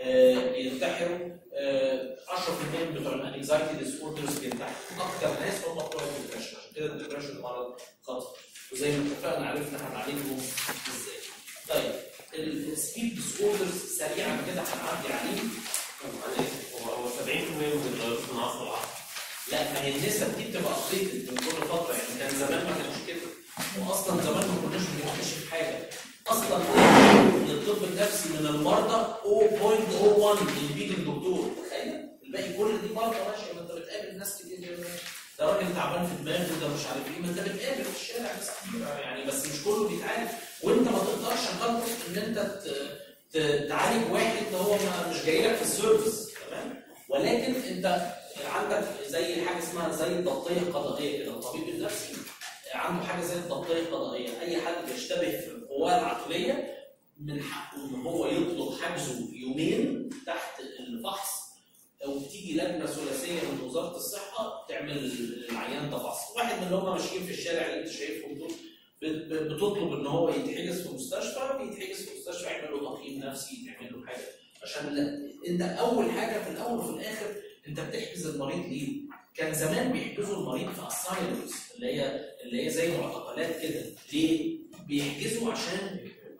بينتحروا آه، 10% من بتوع الانكزايتي ديس اوردرز بينتحروا اكتر ناس هم بتوع الدبريشن عشان كده الدبريشن مرض خطر وزي ما اتفقنا عرفنا هنعالجهم ازاي طيب السليب ديس اوردرز سريعا كده هنعدي عليه معلش هو هو 70% من الفيروس من عصر العصر لا ما هي النسب دي بتبقى ابديتد من كل فتره يعني كان زمان ما كانش كده واصلا زمان ما كناش بنكتشف حاجه اصلا الطب النفسي من المرضى 0.01 اللي بيجي الدكتور تخيل الباقي كل دي مرضى ماشيه ما انت بتقابل ناس كتير ده راجل تعبان في دماغه ده مش عارف ايه ما انت بتقابل في الشارع ناس كتير يعني بس مش كله بيتعالج وانت ما تقدرش غلط ان انت ت- ت- تعالج واحد هو ما مش جاي لك في السيرفيس تمام ولكن انت عندك زي حاجه اسمها زي الضبطيه القضائيه كده الطبيب النفسي عنده حاجه زي الضبطيه القضائيه اي حد بيشتبه في القواه العقليه من حقه ان هو يطلب حجزه يومين تحت الفحص او تيجي لجنه ثلاثيه من وزاره الصحه تعمل العيان ده فحص واحد من اللي هم ماشيين في الشارع اللي انت شايفهم دول بت- بت- بتطلب ان هو يتحجز في مستشفى بيتحجز في مستشفى يعمل له تقييم نفسي يعمل له حاجه عشان لا انت اول حاجه في الاول وفي الاخر انت بتحجز المريض ليه؟ كان زمان بيحجزوا المريض في اسايلمز اللي هي اللي هي زي معتقلات كده ليه؟ بيحجزوا عشان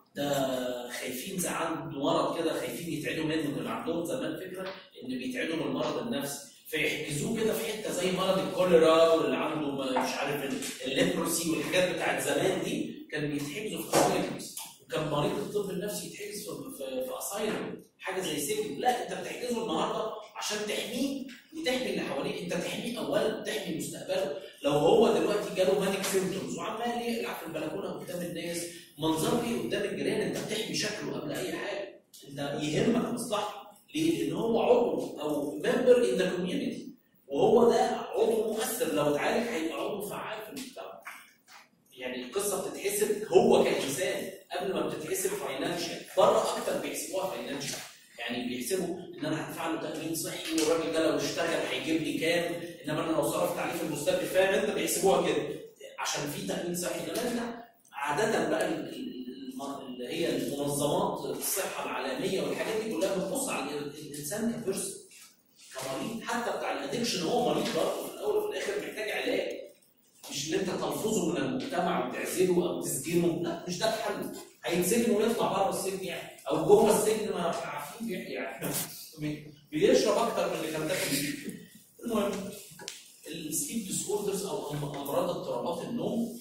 ده خايفين زي عنده مرض كده خايفين يتعدوا منه كان عندهم زمان فكره ان بيتعدوا من المرض النفسي فيحجزوه كده في حته زي مرض الكوليرا واللي عنده مش عارف ال- الليبروسي والحاجات بتاعت زمان دي كان بيتحجزوا في اسايلمز وكان مريض الطب النفسي يتحجز في في, في اسايلم حاجه زي سجن لا انت بتحجزه النهارده عشان تحميه وتحمي اللي حواليه انت تحميه اولا تحمي مستقبله لو هو دلوقتي جاله مانيك سيمتومز وعمال يقلع في البلكونه قدام الناس منظره ايه قدام الجيران انت بتحمي شكله قبل اي حاجه انت يهمك مصلحته ليه؟ لان هو عضو او ممبر ان ذا كوميونتي وهو ده عضو مؤثر لو اتعالج هيبقى عضو فعال في المجتمع يعني القصه بتتحسب هو كانسان قبل ما بتتحسب فاينانشال بره اكتر بيحسبوها فاينانشال يعني بيحسبوا ان انا هدفع له تامين صحي والراجل ده لو اشتغل هيجيب لي كام انما انا لو صرفت عليه في المستقبل فاهم انت بيحسبوها كده عشان في تامين صحي انما انت عاده بقى ال- ال- الم- اللي هي المنظمات الصحه العالميه والحاجات دي كلها بتبص على ال- الانسان كبيرسون كمريض حتى بتاع الادكشن هو مريض برضه في الاول وفي الاخر محتاج علاج مش ان انت تلفظه من المجتمع وتعزله او تسجنه لا مش ده الحل هيتسجن ويطلع بره السجن يعني او جوه السجن ما احنا عارفين بيحكي يعني بيشرب اكتر من اللي كان داخل فيه المهم السليب ديس اوردرز او أم- امراض اضطرابات النوم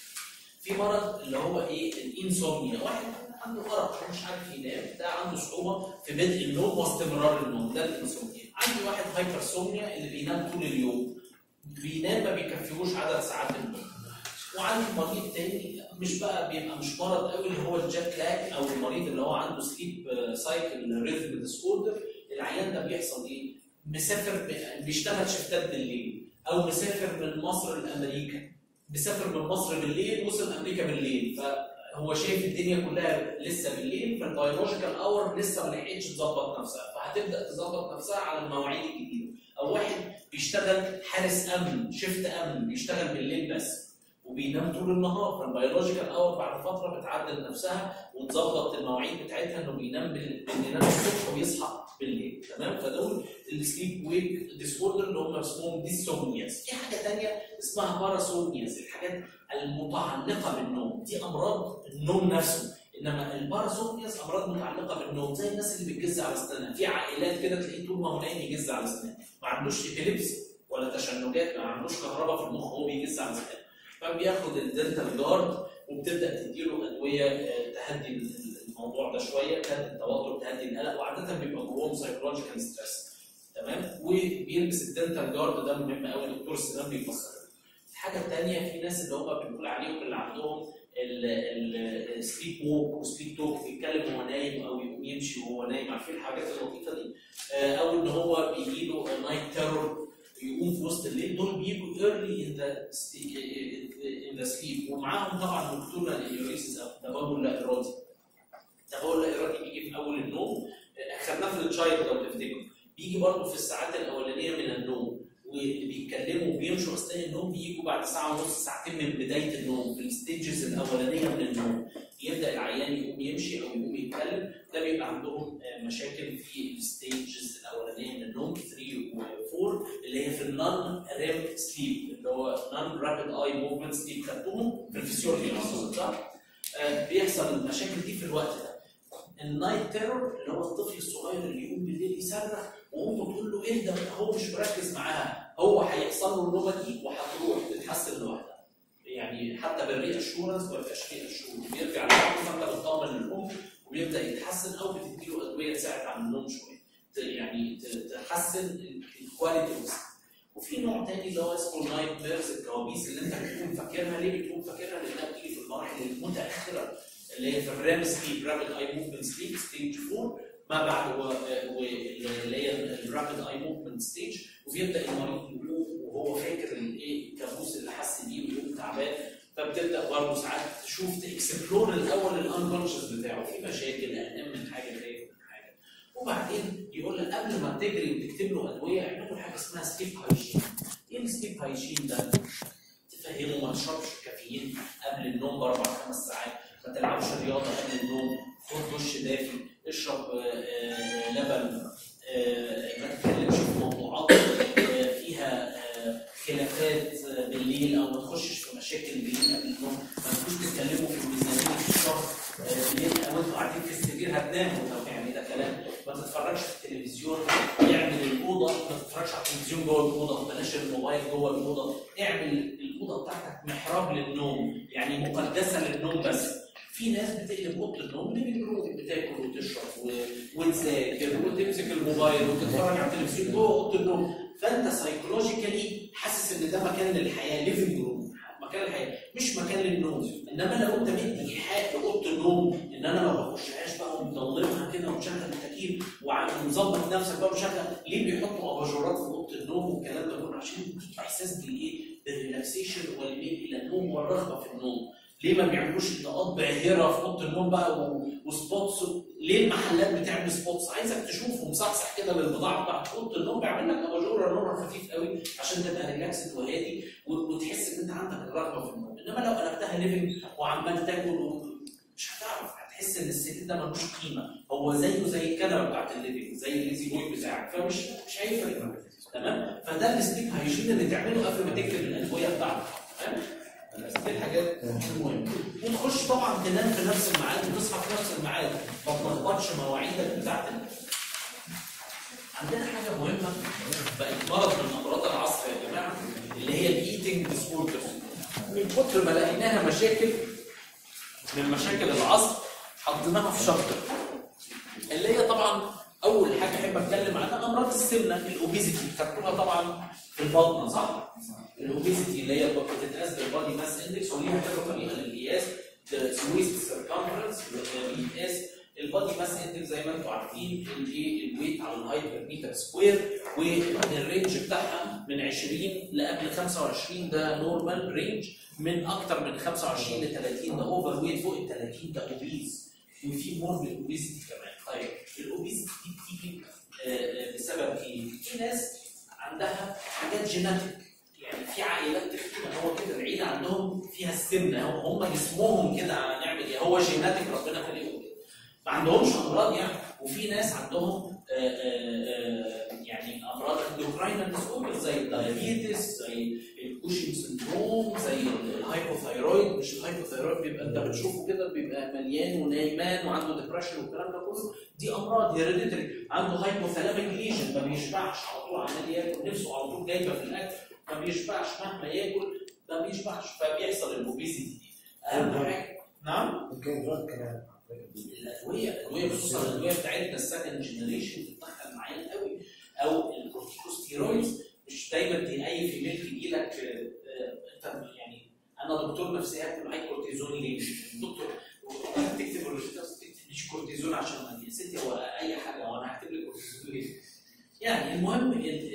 في مرض اللي هو ايه الانسومنيا واحد عنده ارق مش عارف ينام ده عنده صعوبه في بدء النوم واستمرار النوم ده الانسومنيا عندي واحد هايبرسومنيا اللي بينام طول اليوم بينام ما بيكفيهوش عدد ساعات النوم وعندي مريض تاني مش بقى بيبقى مش مرض قوي اللي هو الجاك لاج او المريض اللي هو عنده سليب سايكل ريزم ديس اوردر العيان ده بيحصل ايه؟ مسافر ب- بيشتغل شفتات بالليل او مسافر من مصر لامريكا مسافر من مصر بالليل وصل امريكا بالليل فهو شايف الدنيا كلها لسه بالليل فالبيولوجيكال اور لسه ما لحقتش تظبط نفسها فهتبدا تظبط نفسها على المواعيد الجديده او واحد بيشتغل حارس امن شفت امن بيشتغل بالليل بس وبينام طول النهار فالبيولوجيكال اور بعد فتره بتعدل نفسها وتظبط المواعيد بتاعتها انه بينام بال... بينام الصبح ويصحى بالليل تمام فدول السليب ويك ديس اوردر اللي هم اسمهم ديسومنياس في حاجه ثانيه اسمها باراسومنياس الحاجات المتعلقه بالنوم دي امراض النوم نفسه انما الباراسومنياس امراض متعلقه بالنوم زي الناس اللي بتجز على اسنانها في عائلات كده تلاقيه طول ما هو نايم يجز على اسنانه ما عندوش ابيليبسي ولا تشنجات ما عندوش كهرباء في المخ هو بيجس على زمان فبياخد الدنتال جارد وبتبدا تديله ادويه آه، تهدي ال- ال- الموضوع ده شويه تهدي التوتر تهدي القلق وعاده بيبقى جواهم سايكولوجيكال ستريس تمام وبيلبس الدنتال جارد ده مهم قوي دكتور السنان بيفسر الحاجه الثانيه في ناس اللي هم بنقول عليهم اللي عندهم السليب ووك وسليب توك بيتكلم وهو نايم او يقوم يمشي وهو نايم عارفين الحاجات اللطيفه دي آه، او ان هو بيجي له نايت تيرور يقوم في وسط الليل دول بيجوا early in the in the sleep ومعاهم طبعا دكتور الانيوريسيس او تبول لا ارادي تبول لا ارادي بيجي في اول النوم آه، خدناه في التشايلد لو تفتكروا بيجي برضه في الساعات الاولانيه من النوم وبيتكلموا وبيمشوا اثناء النوم بيجوا بعد ساعه ونص ساعتين من بدايه النوم في الستيجز الاولانيه من النوم يبدا العيان يقوم يمشي او يقوم يتكلم ده بيبقى عندهم آه، مشاكل في الستيجز الاولانيه من النوم 3 و4 اللي هي في النون ريم سليب اللي هو نون رابيد اي موفمنت سليب خدتهم في الفسيولوجي اصلا صح؟ آه، بيحصل المشاكل دي في الوقت ده النايت تيرور اللي هو الطفل الصغير اللي يقوم بالليل يصرخ وامه تقول له اهدى هو مش مركز معاها هو هيحصل له النوبه دي وهتروح تتحسن لوحدها يعني حتى بالري اشورنس ما بيبقاش ري اشورنس بيرجع للام فانت بتطمن للام وبيبدا يتحسن او بتديله ادويه تساعد على النوم شويه ت- يعني ت- تحسن الكواليتي اوف وفي نوع تاني اللي هو اسمه نايت ميرز الكوابيس اللي انت بتكون فاكرها ليه بتكون فاكرها؟ لانها بتيجي في المراحل المتاخره اللي هي في الرام سليب رابid اي موفمنت سليب ستيج 4 ما بعد و- و- اللي هي الرابid اي موفمنت ستيج وبيبدا المريض يقوم وهو فاكر الايه الكابوس اللي حس بيه ويقوم تعبان فبتبدا برضه ساعات تشوف تكسبلور الاول الانكونشس بتاعه في مشاكل قلقان من حاجه خايف من حاجه وبعدين يقول لك قبل ما تجري وتكتب له ادويه اعمل له حاجه اسمها سليب هايجين ايه السليب هايجين ده؟ تفهمه ما تشربش كافيين قبل النوم باربع خمس ساعات ما تلعبش رياضه قبل النوم خد دش دافي اشرب آه، آه، لبن آه، ما تتكلمش في موضوعات آه، فيها آه، خلافات آه، بالليل او ما تخشش في مشاكل بالليل قبل النوم ما تكونوش تتكلموا في الميزانيه في الشهر آه، بالليل او انتوا قاعدين في السرير هتناموا طب يعني ده كلام ما تتفرجش في التلفزيون اعمل الاوضه ما تتفرجش على التلفزيون جوه الاوضه بلاش الموبايل جوه الاوضه اعمل الاوضه بتاعتك محراب للنوم يعني مقدسه للنوم بس في ناس بتقلب اوضه النوم ليفنج روم بتاكل وتشرب و- وتذاكر وتمسك الموبايل وتتفرج على التلفزيون جوه اوضه النوم فانت سايكولوجيكالي حاسس ان ده مكان للحياه ليفنج روم مكان الحياه مش مكان للنوم انما لو انت مدي ايحاء لاوضه النوم ان انا ما بخشهاش بقى ومضلمها كده ومشغل التكييف ومظبط نفسك بقى ومشغل ليه بيحطوا اباجورات في اوضه النوم والكلام ده كله عشان يديك احساس بالايه؟ بالريلاكسيشن والميل الى النوم والرغبه في النوم ليه ما بيعملوش اضاءات باهره في اوضه النوم بقى و- وسبوتس ليه المحلات بتعمل سبوتس عايزك تشوفه مصحصح كده للبضاعه بتاعت اوضه النوم بيعمل لك اباجوره نورها خفيف قوي عشان تبقى ريلاكسد وهادي و- وتحس ان انت عندك الرغبه في النوم انما لو قلبتها ليفنج وعمال تاكل و- مش هتعرف هتحس ان السرير ده ملوش قيمه هو زيه زي الكنبه بتاعت الليفنج زي الليزي بوي بتاعك فمش مش هيفرق معاك. تمام فده السليب هايجين اللي تعمله قبل ما تكتب الادويه بتاعتك تمام دي الحاجات المهمه وتخش طبعا تنام في نفس الميعاد وتصحى في نفس الميعاد ما تلخبطش مواعيدك بتاعت ال- عندنا حاجه مهمه بقت مرض من امراض العصر يا جماعه اللي هي الايتنج ديس من كتر ما لقيناها مشاكل من مشاكل العصر حطيناها في شابتر اللي هي طبعا اول حاجه احب اتكلم عنها امراض السمنه الاوبيزيتي خدتوها طبعا في البطنه صح؟ الاوبيزيتي اللي هي بتتقاس بالبادي ماس اندكس وليها كذا طريقه للقياس سويست سيركمفرنس بيقاس البادي ماس اندكس زي ما انتم عارفين الايه الويت على الهايت بير متر سكوير والرينج بتاعها من 20 لقبل 25 ده نورمال رينج من اكتر من 25 ل 30 ده اوفر ويت فوق ال 30 ده اوبيز وفي موربيد اوبيزيتي كمان طيب الاوبيزيتي دي بتيجي آه، آه، بسبب ايه؟ في ناس عندها حاجات جيناتيك يعني في عائلات كده هو كده العيله عندهم فيها السمنه هم هم جسمهم كده هنعمل ايه؟ هو جيناتيك ربنا خليهم كده ما عندهمش امراض يعني وفي ناس عندهم آه، آه، آه، يعني امراض اندوكراين ديسوردر زي الدايابيتس زي كوشنج سندروم زي الهايبوثايرويد مش الهايبوثايرويد بيبقى انت بتشوفه كده بيبقى مليان ونايمان وعنده ديبرشن والكلام ده كله دي امراض هيريديتري عنده هايبوثالاميك ليجن ما بيشبعش على طول عمال ياكل نفسه على طول جايبه في الاكل ما بيشبعش مهما ياكل ما بيشبعش فبيحصل الاوبيزيتي دي اهم حاجه نعم ممكن دراج كمان الادويه الادويه خصوصا الادويه بتاعتنا السكند جنريشن بتدخل معايا قوي او الكورتيكوستيرويدز مش دايما دي اي فيميل تجي لك انت يعني انا دكتور نفسي هاكل معاك كورتيزون ليه؟ دكتور تكتب الروشته بس تكتبليش كورتيزون عشان ما يا ستي هو اي حاجه وانا هكتب لك كورتيزون ليه؟ يعني المهم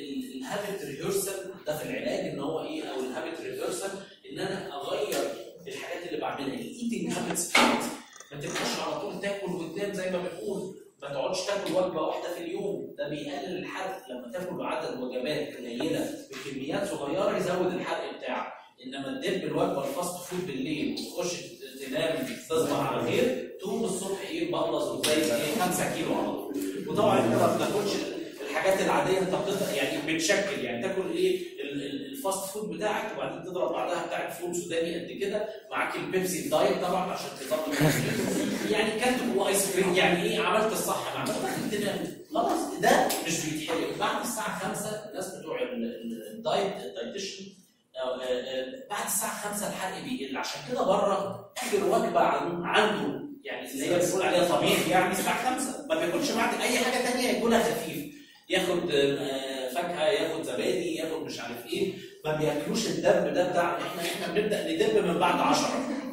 الهابت ريهرسل ده في العلاج ان هو ايه او الهابت ريهرسل ان انا اغير الحاجات اللي بعملها الايتنج هابتس بتاعتي ما تبقاش على طول تاكل وتنام زي ما بنقول ما تقعدش تاكل وجبه واحده في اليوم ده بيقلل الحرق لما تاكل بعدد وجبات قليله بكميات صغيره يزود الحرق بتاعك انما تدب الوجبه الفاست فود بالليل وتخش تنام تصبح على خير تقوم الصبح ايه مبلص وزي ايه 5 كيلو على طول وطبعا انت ما بتاكلش الحاجات العاديه انت بتقدر يعني بتشكل يعني تاكل ايه ال- ال- الفاست فود بتاعك وبعدين تضرب بعدها بتاع فول سوداني قد كده معاك البيبسي الدايت طبعا عشان تظبط يعني كلت وايس كريم يعني ايه عملت الصح ما عملت تنام خلاص ده مش بيتحرق بعد الساعه 5 الناس بتوع ال- ال- الدايت الدايتيشن آه، آه، بعد الساعه 5 الحرق بيقل عشان كده بره اخر وجبه عن- عنده يعني اللي هي بنقول عليها طبيعي يعني الساعه 5 ما بياكلش بعد اي حاجه ثانيه ياكلها خفيف ياخد آه، فاكهه ياخد زبادي ياخد مش عارف ايه ما بياكلوش الدب ده بتاع احنا احنا بنبدا ندب من بعد 10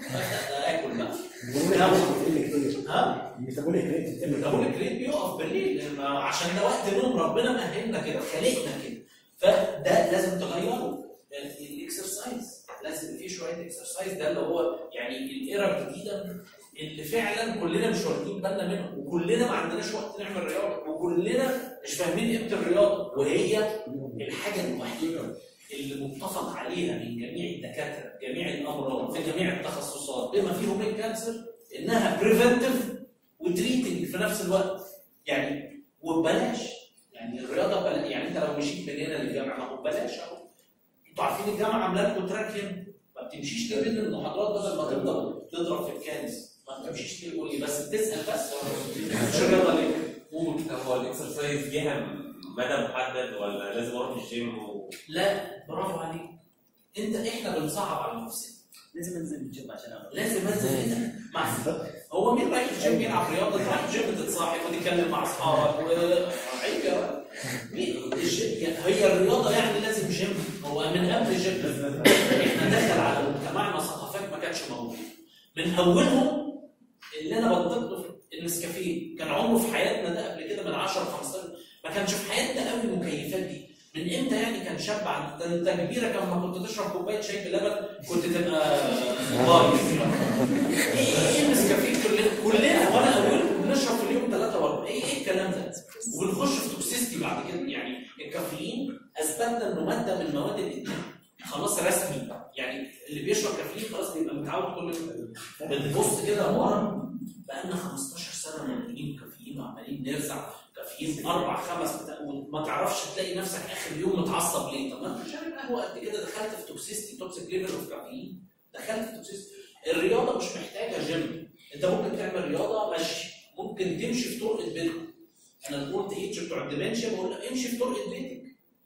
ببدا اكل بقى الميتابوليك ريت بتقل كتير ها الميتابوليك ريت بتقل الكابول الكريم بيقف بالليل لأن عشان ده وقت نوم ربنا مهلنا كده خلقنا كده فده لازم تغيره الاكسرسايز لازم يبقى فيه شويه اكسرسايز ده اللي هو يعني الايرا الجديده اللي فعلا كلنا مش واخدين بالنا منه وكلنا ما عندناش وقت نعمل رياضه وكلنا مش فاهمين قيمه الرياضه وهي الحاجه الوحيده اللي متفق عليها من جميع الدكاتره جميع الامراض في جميع التخصصات بما فيهم الكانسر انها بريفنتيف وتريتنج في نفس الوقت يعني وببلاش يعني الرياضه بلا يعني انت لو مشيت من هنا للجامعه ما هو ببلاش اهو انتوا عارفين الجامعه عامله لكم تراك هنا ما بتمشيش ليه بين المحاضرات بدل ما تفضل تضرب في الكنز ما بتمشيش ليه قول لي بس بتسال بس مش الرياضه ليه؟ قول هو الاكسرسايز ليها مدى محدد ولا لازم اروح الجيم و... لا برافو عليك انت احنا بنصعب على نفسنا لازم انزل الجيم عشان اعمل لازم انزل هنا مع هو مين رايح الجيم يلعب رياضه؟ انت رايح الجيم تتصاحب وتتكلم مع اصحابك وعيب مين الجيم يعني هي الرياضه يعني لازم جيم هو من قبل الجيم احنا دخل على مجتمعنا ثقافات ما كانتش موجوده من اولهم اللي انا بنطق النسكافيه كان عمره في حياتنا ده قبل كده من 10 15 ما كانش في حياتنا قوي المكيفات دي من امتى يعني كان شاب عن ده انت كبيره كان ما كنت تشرب كوبايه شاي بلبن كنت تبقى بايظ ايه ايه النسكافيه كلنا كلنا وانا اولكم بنشرب في اليوم ثلاثه واربعه ايه ايه الكلام ده؟ وبنخش في توكسيستي بعد كده يعني الكافيين اثبتنا انه ماده من مواد الادمان خلاص رسمي يعني اللي بيشرب كافيين خلاص بيبقى متعود كل يوم بنبص كده ورا بقالنا 15 سنه مدمنين كافيين وعمالين نرزع كافيين اربع خمس بتاع وما تعرفش تلاقي نفسك اخر اليوم متعصب ليه؟ طب ما انت شارب قهوه قد كده دخلت في توكسيستي توكسيك ليفل اوف كافيين دخلت في توكسيستي الرياضه مش محتاجه جيم انت ممكن تعمل رياضه مشي ممكن تمشي في طرقه بيتك انا الاولد ايج بتوع الديمنشيا بقول لك امشي في طرقه بيتك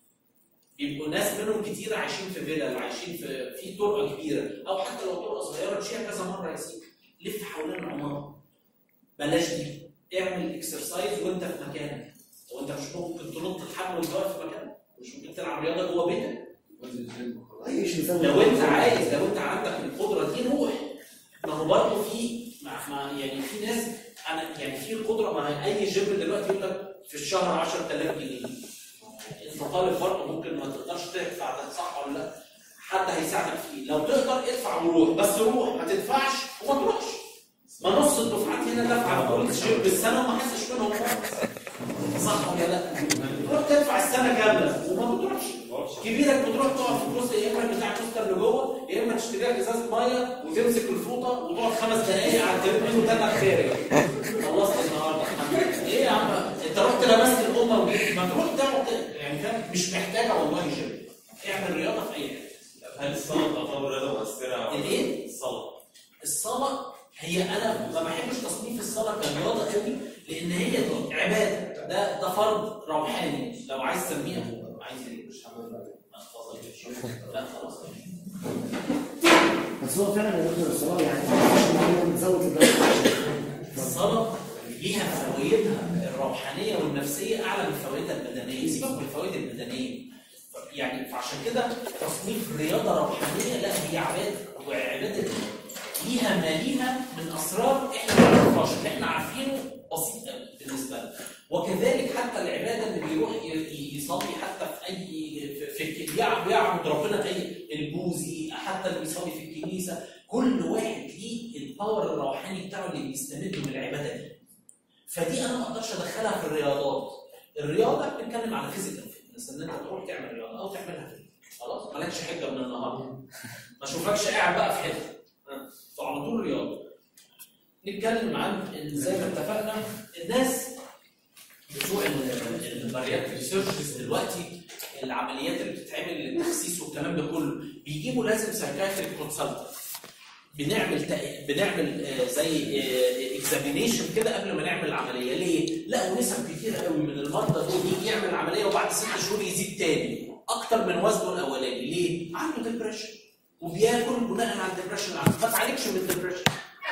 بيبقوا ناس منهم كتير عايشين في فيلا عايشين في في طرقه كبيره او حتى لو طرقه صغيره تمشيها كذا مره يا سيدي لف حوالين العماره بلاش دي اعمل اكسرسايز وانت في مكانك وانت مش ممكن تنط الحبل وانت واقف في مكانك مش ممكن تلعب رياضه جوه بيتك وانزل الجيم خلاص اي شيء يسوي لو انت عايز لو انت عندك القدره دي روح ما هو برضه في مع مع يعني في ناس انا يعني في القدره ما هي اي جيم دلوقتي يقول لك في الشهر 10000 جنيه انت طالب برضه ممكن ما تقدرش تدفع ده صح ولا لا حد هيساعدك فيه لو تقدر ادفع وروح بس روح ما تدفعش وما تروحش ما نص الدفعات هنا دفع كل الجيم بالسنه وما حسش منهم خالص صح ولا لا؟ تروح تدفع السنه كامله وما بتروحش كبيرك بتروح تقعد في الكرسي يا اما بتاع الكوستر اللي جوه يا اما تشتري لك ازازه ميه وتمسك الفوطه وتقعد خمس دقائق على الترميم وتنك خارج خلصت النهارده ايه يا عم انت رحت لمست الامه وجيت ما تروح تقعد يعني فاهم مش محتاجه والله جيم اعمل رياضه في اي حته هل هل الصلاه تعتبر رياضه مؤثره؟ الايه؟ الصلاه الصلاة هي أنا ما بحبش تصنيف الصلاة كرياضة قوي لأن هي دي عبادة ده ده فرض روحاني لو عايز تسميها عايز ايه؟ مش هعمل ما اتفضل. لا خلاص بس هو فعلا يا دكتور الصلاه يعني هو بتزود الدرجه الصلاة ليها فوائدها الروحانية والنفسية أعلى من فوائدها البدنية، سيبك من الفوائد البدنية. يعني فعشان كده تصنيف رياضة روحانية لا هي عبادة وعبادة ليها ما ليها من أسرار إحنا ما نعرفهاش، اللي إحنا عارفينه بسيط قوي بالنسبة لنا. وكذلك حتى العبادة اللي بيروح ي- يصلي حتى في أي في, في الك- بيعبد بيعبد ربنا في أي البوذي حتى اللي بيصلي في الكنيسة كل واحد ليه الباور الروحاني بتاعه اللي بيستمد من العباده دي. فدي انا ما اقدرش ادخلها في الرياضات. الرياضه بنتكلم على فيزيكال فيتنس ان انت تروح تعمل رياضه او تعملها في البيت. خلاص مالكش حجه من النهارده. ما اشوفكش قاعد بقى في حته. ها، فعلى طول رياضه. نتكلم عن إن زي ما اتفقنا الناس بتوع البارياتريك سيرجريز دلوقتي العمليات اللي بتتعمل للتخسيس والكلام ده كله بيجيبوا لازم سايكاتريك كونسلتنت بنعمل تق- بنعمل آه، زي اكزامينيشن كده قبل ما نعمل العمليه ليه؟ لقوا نسب كتيره قوي من المرضى دول يجي يعمل العمليه وبعد ست شهور يزيد تاني اكتر من وزنه الاولاني ليه؟ عنده ديبريشن وبياكل بناء على الديبريشن اللي عنده ما تعالجش من الديبريشن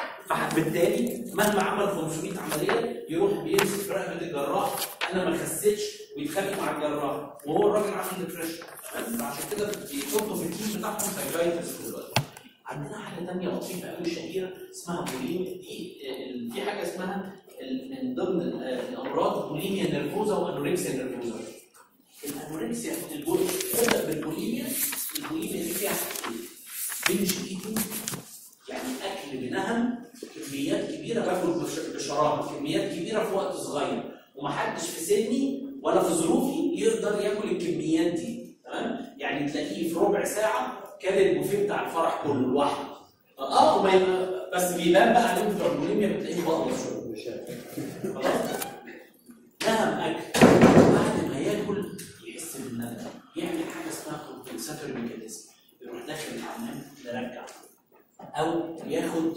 فبالتالي مهما عمل 500 عمليه يروح بيمسك في رقبه الجراح انا ما خسيتش ويتخانق مع الجراح وهو الراجل عنده ديبريشن تمام فعشان كده بيحطوا في التيم بتاعهم سايكايترز دلوقتي عندنا حاجه ثانيه لطيفه قوي شهيره اسمها بوليميا دي آه، في حاجه اسمها ال- من ضمن ال- آه، الامراض بوليميا نيرفوزا وانوركسيا نيرفوزا الانوركسيا البول تبدا بالبوليميا البوليميا دي فيها حاجتين بنج ايتنج يعني اكل بنهم كميات كبيره باكل بش- بشراهه كميات كبيره في وقت صغير ومحدش في سني ولا في ظروفي يقدر ياكل الكميات دي تمام يعني تلاقيه في ربع ساعه كان البوفيه بتاع الفرح كله لوحده اه وما يبقى- بس بيبان بقى عليهم بتوع البوليميا بتلاقيه بقى خلاص نهم اكل بعد ما ياكل يحس بالندم يعمل حاجه اسمها كومبنساتوري ميكانيزم يروح داخل الحمام يرجع او ياخد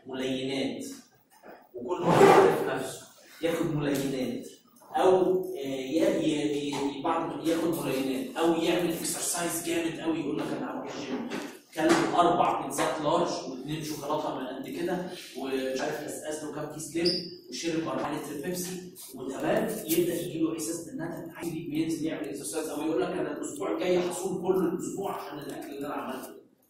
ملينات وكل واحد عارف نفسه ياخد ملينات او آه، ي- ي- ي- بعد ما ياخد ملينات او يعمل اكسرسايز جامد قوي يقول لك انا هروح الجيم كلب اربع بيتزات لارج واثنين شوكولاته من قد كده ومش عارف قزقز له كام كيس لب وشرب 4 لتر بيبسي وتمام يبدا يجي له احساس بالندم عايز بينزل يعمل اكسرسايز او يقول لك انا الاسبوع الجاي هصوم كل الاسبوع عشان الاكل اللي انا عملته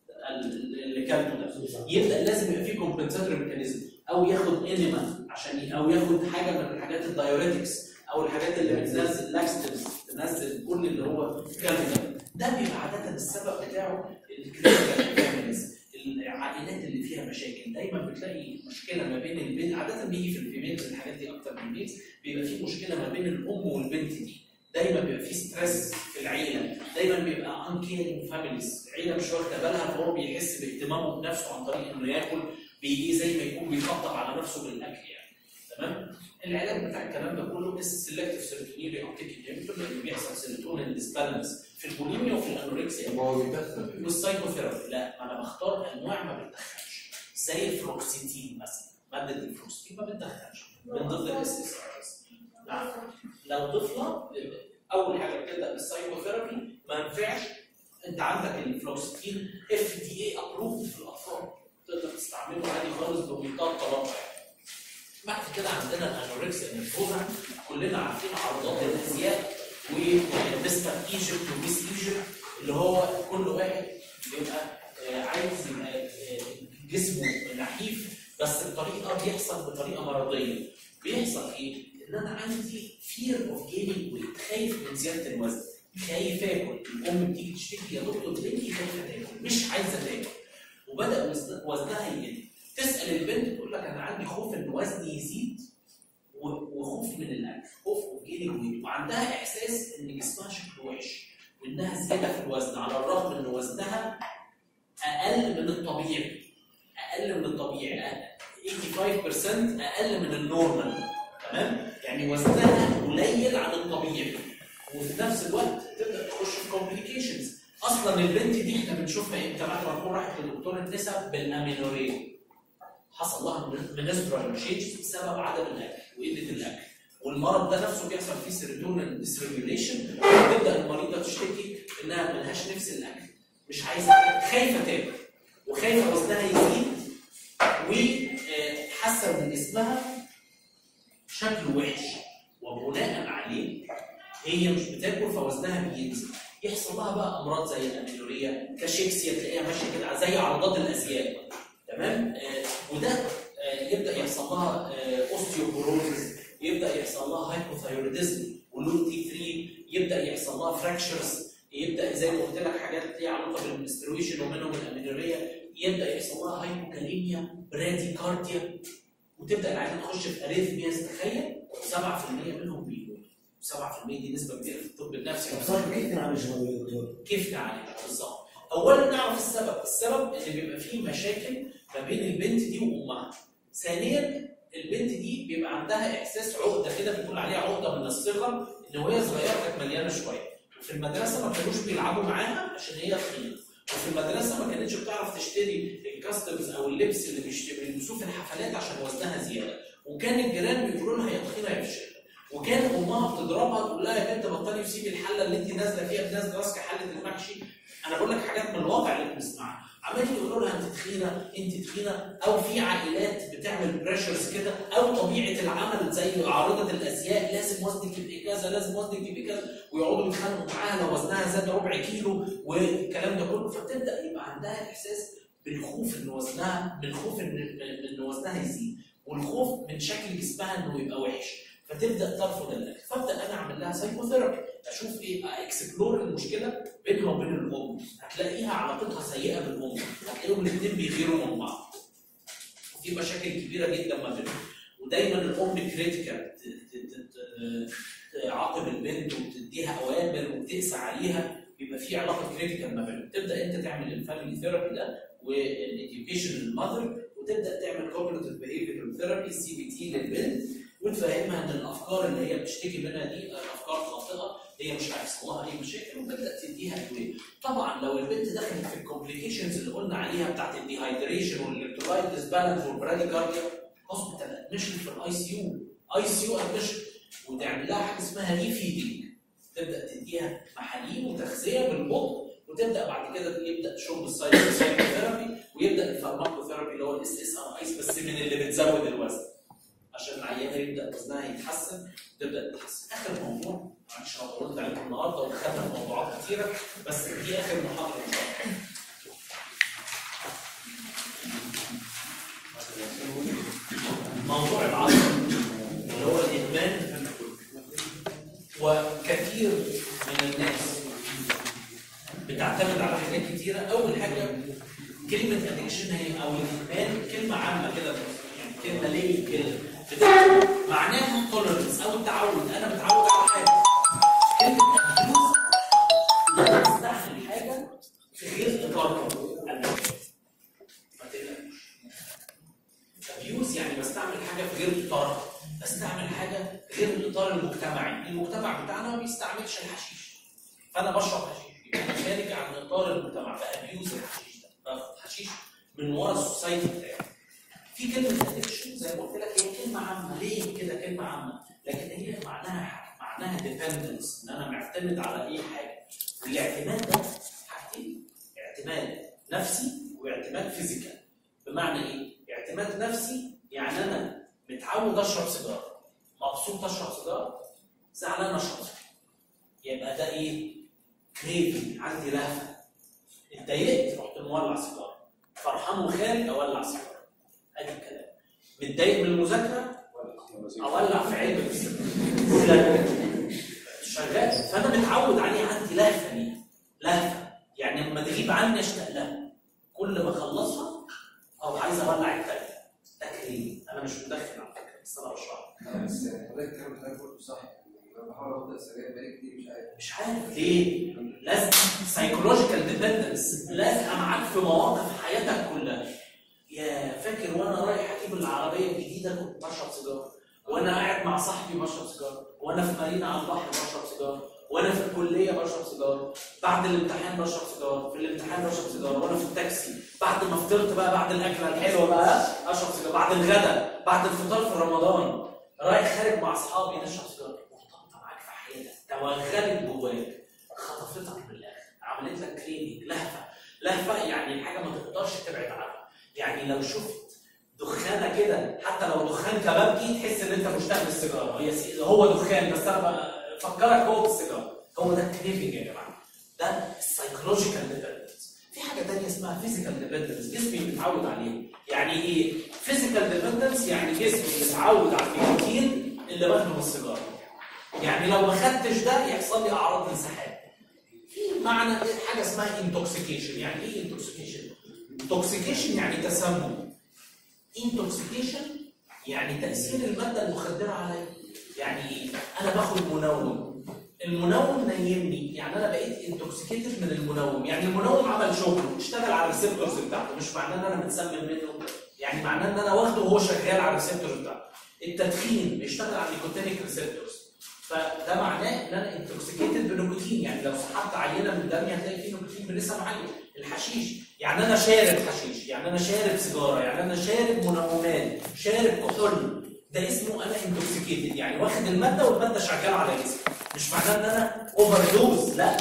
ال- اللي كلته ده يبدا لازم يبقى فيه كومبنساتوري ميكانيزم او ياخد انيما عشان ي- او ياخد حاجه من الحاجات الدايوريتكس او الحاجات اللي بتنزل لاكستيفز تنزل كل اللي هو كامل ده بيبقى عاده السبب بتاعه الكلينيكال فاميليز العائلات اللي فيها مشاكل دايما بتلاقي مشكله ما بين البنت عاده بيجي في الفيميلز الحاجات دي اكتر من الميلز بيبقى في مشكله ما بين الام والبنت دي دايما بيبقى في ستريس في العيله دايما بيبقى ان كيرنج فاميليز العيله مش واخده بالها فهو بيحس باهتمامه بنفسه عن طريق انه ياكل بيجي زي ما يكون بيطبطب على نفسه بالاكل يعني تمام العلاج بتاع الكلام ده كله السلكتيف سيروتونين ريابتيك انهبيتور اللي بيحصل سيروتونين ديسبالانس في البوليميا وفي الانوركسيا ما هو بيدخل والسايكوثيرابي لا انا بختار انواع ما بتدخلش زي الفلوكسيتين مثلا ماده الفلوكسيتين ما بتدخلش من ضمن الاس اس ارز نعم لو طفله اول حاجه بتبدا بالسايكوثيرابي ما ينفعش انت عندك الفلوكسيتين اف دي اي ابروف في الاطفال تقدر تستعمله عادي خالص بمنتهى الطلاقه يعني بعد كده عندنا الانوركسيا نيرفوزا كلنا عارفين عرضات الازياء ومستر ايجيبت وميس ايجيبت اللي هو كل واحد بيبقى آه، عايز يبقى آه، جسمه نحيف بس بطريقه بيحصل بطريقه مرضيه بيحصل ايه؟ ان انا عندي فير اوف جينينج ويت خايف من زياده الوزن خايف اكل الام بتيجي تشتكي يا دكتور بنتي خايفه تاكل مش عايزه تاكل وبدا وزن- وزنها يقل تسال البنت تقول لك انا عندي خوف ان وزني يزيد و- وخوف من الاكل خوف اوف جينينج ويت وعندها احساس ان جسمها شكله وحش وانها زياده في الوزن على الرغم ان وزنها اقل من الطبيعي اقل من الطبيعي أقل- 85% اقل من النورمال تمام يعني وزنها قليل عن الطبيعي وفي نفس الوقت تبدا تخش في كومبليكيشنز اصلا البنت دي احنا بنشوفها امتى بعد ما تكون راحت لدكتور النساء بالامينوريه حصل لها منسترال تشينج بسبب عدم الاكل وقله الاكل والمرض ده نفسه بيحصل فيه سيروتونين ديسريجوليشن وتبدا المريضه تشتكي انها ملهاش نفس الاكل مش عايزه تاكل خايفه تاكل وخايفه وزنها يزيد وحاسه ان جسمها شكله وحش وبناء عليه هي مش بتاكل فوزنها بينزل يحصل لها بقى امراض زي الاميلوريا كاشيكسيا تلاقيها ماشيه كده زي عرضات الازياء تمام آه وده آه يبدا يحصل لها آه اوستيوبوروزس يبدا يحصل لها هايبوثايروديزم ولون تي 3 يبدا يحصل لها فراكشرز يبدا زي ما قلت لك حاجات ليها علاقه بالمنسترويشن ومنهم الاميلوريا يبدا يحصل لها هايبوكاليميا براديكارديا وتبدا العيان تخش في اريثمياز تخيل 7% منهم بيموتوا 7% دي نسبه كبيره في الطب النفسي طب صار كيف نعمل شغل يا دكتور؟ كيف نعالجها بالظبط؟ اولا نعرف السبب، السبب ان بيبقى فيه مشاكل ما بين البنت دي وامها. ثانيا البنت دي بيبقى عندها احساس عقده كده بنقول عليها عقده من الصغر ان وهي صغيره كانت مليانه شويه. وفي المدرسه ما كانوش بيلعبوا معاها عشان هي تخينه. وفي المدرسه ما كانتش بتعرف تشتري الكاستمز او اللبس اللي بيشت- بيلبسوه في الحفلات عشان وزنها زياده. وكان الجيران بيقولوا لها يا تخينه يا فشله. وكان امها بتضربها تقول لها يا بنت بطلي وسيبي الحله اللي انت نازله فيها نازله ماسكه حله المحشي انا بقول لك حاجات من الواقع اللي بنسمعها عمالين يقولوا لها انت تخينه انت تخينه او في عائلات بتعمل بريشرز كده او طبيعه العمل زي عارضه الازياء لازم وزنك يبقى كذا لازم وزنك يبقى كذا ويقعدوا يتخانقوا معاها لو وزنها زاد ربع كيلو والكلام ده كله فتبدا يبقى عندها احساس بالخوف ان وزنها من خوف ان ان وزنها يزيد والخوف من شكل جسمها انه يبقى وحش فتبدا ترفض الاكل فابدا انا اعمل لها سايكوثيرابي اشوف ايه اكسبلور المشكله بينها وبين الام هتلاقيها علاقتها سيئه بالام هتلاقيهم الاثنين بيغيروا من بعض وفي مشاكل كبيره جدا ما بينهم ودايما الام كريتيكال تعاقب البنت وتديها اوامر وتقسى عليها بيبقى في علاقه كريتيكال ما بينهم تبدا انت تعمل الفاميلي ثيرابي ده والاديوكيشن للمذر وتبدا تعمل كوجنيتيف بيهيفيرال ثيرابي سي بي تي للبنت وتفهمها ان الافكار اللي هي بتشتكي منها دي افكار خاطئه هي مش هيحصل لها اي مشاكل وتبدا تديها ادويه. طبعا لو البنت دخلت في الكومبليكيشنز اللي قلنا عليها بتاعت الديهايدريشن والالكترولايت ديسبالانس والبراديكارديا هوسبيتال ادميشن في الاي سي يو اي سي يو ادميشن وتعمل لها حاجه اسمها ري فيدنج تبدا تديها محاليل وتغذيه بالبطء وتبدا بعد كده يبدا شرب السايكوثيرابي ويبدا الفارماكوثيرابي اللي هو الاس اس ار ايس بس من اللي بتزود الوزن عشان العيانه يبدا وزنها يتحسن تبدا تتحسن اخر موضوع معلش انا طولت عليكم النهارده ودخلنا في موضوعات كتيره بس دي اخر محاضره ان شاء الله موضوع العصر اللي هو الادمان وكثير من الناس بتعتمد على حاجات كتيره اول حاجه كلمه ادكشن هي او الادمان كلمه عامه كده يعني كلمه ليه كده بتاع- معناها تولرنس او التعود انا متعود على حاجه كلمه abuse انا بستعمل حاجه في غير اطارها أنا ما تقلقش ابيوز يعني بستعمل حاجه في غير اطارها بستعمل حاجه غير الاطار المجتمعي المجتمع بتاعنا ما بيستعملش الحشيش فانا بشرب حشيش يبقى انا خارج عن اطار المجتمع فابيوز الحشيش ده باخد حشيش من ورا السوسايتي بتاعي في كلمه ادكشن زي ما قلت لك هي كلمه عامه ليه كده كلمه عامه لكن هي معناها حاجة. معناها ديبندنس ان انا معتمد على اي حاجه والاعتماد ده حاجتين اعتماد نفسي واعتماد فيزيكال بمعنى ايه؟ اعتماد نفسي يعني انا متعود اشرب سيجاره مبسوط اشرب سيجاره زعلان اشرب سيجاره يبقى ده ايه؟ كريفنج عندي لهفه اتضايقت رحت مولع سيجاره فرحان وخارج اولع سيجاره ادي الكلام متضايق من المذاكره اولع في علبه السيجاره شغال فانا متعود عليه عندي لهفه دي لهفه يعني لما تغيب عني اشتاق لها كل ما اخلصها او عايز اولع التانية تكريم انا مش مدخن على فكره بس انا بشرح بس حضرتك كلام حضرتك برضه صح يعني انا بحاول ابدا سجاير بقالي كتير مش عارف مش عارف ليه لازم سايكولوجيكال ديبندنس لازقه معاك في مواقف حياتك كلها يا فاكر وانا رايح اجيب العربيه الجديده كنت بشرب سيجاره وانا قاعد مع صاحبي بشرب سيجاره وانا في مارينا على البحر بشرب سيجاره وانا في الكليه بشرب سيجاره بعد الامتحان بشرب سيجاره في الامتحان بشرب سيجاره وانا في التاكسي بعد ما فطرت بقى بعد الاكله الحلوه بقى اشرب سيجاره بعد الغداء بعد الفطار في رمضان رايح خارج مع اصحابي نشرب سيجاره مرتبطه معاك في حياتك توغلت جواك خطفتك من الاخر عملت لك كليننج لهفه لهفه يعني حاجه ما تقدرش تبعد عنها يعني لو شفت دخانه كده حتى لو دخان كبابجي تحس ان انت مشتاق للسيجاره هي سي- هو دخان بس انا بفكرك هو بالسيجاره هو ده الكريفنج يا جماعه ده السايكولوجيكال ديبندنس في حاجه تانية اسمها فيزيكال ديبندنس جسمي متعود عليه يعني ايه فيزيكال ديبندنس يعني جسمي متعود على النيكوتين اللي باخده من السيجاره يعني لو ما خدتش ده يحصل لي اعراض انسحاب في معنى حاجه اسمها انتوكسيكيشن يعني ايه انتوكسيكيشن انتوكسيكيشن يعني تسمم انتوكسيكيشن يعني تاثير الماده المخدره عليا يعني ايه انا باخد منوم المنوم نيمني يعني انا بقيت انتوكسيكيتد من المنوم يعني المنوم عمل شغل اشتغل على الريسبتورز بتاعته مش معناه ان انا متسمم منه يعني معناه ان انا واخده وهو شغال على الريسبتورز بتاعته التدخين بيشتغل على النيكوتينيك ريسبتورز فده معناه ان انا انتوكسيكيتد بنيكوتين يعني لو سحبت عينه من دمي هتلاقي فيه نيكوتين بنسب عاليه الحشيش يعني انا شارب حشيش يعني انا شارب سيجاره يعني انا شارب منومات شارب كحول ده اسمه انا انتوكسيكيتد يعني واخد الماده والماده شغاله على جسمي مش معناه ان انا اوفر دوز لا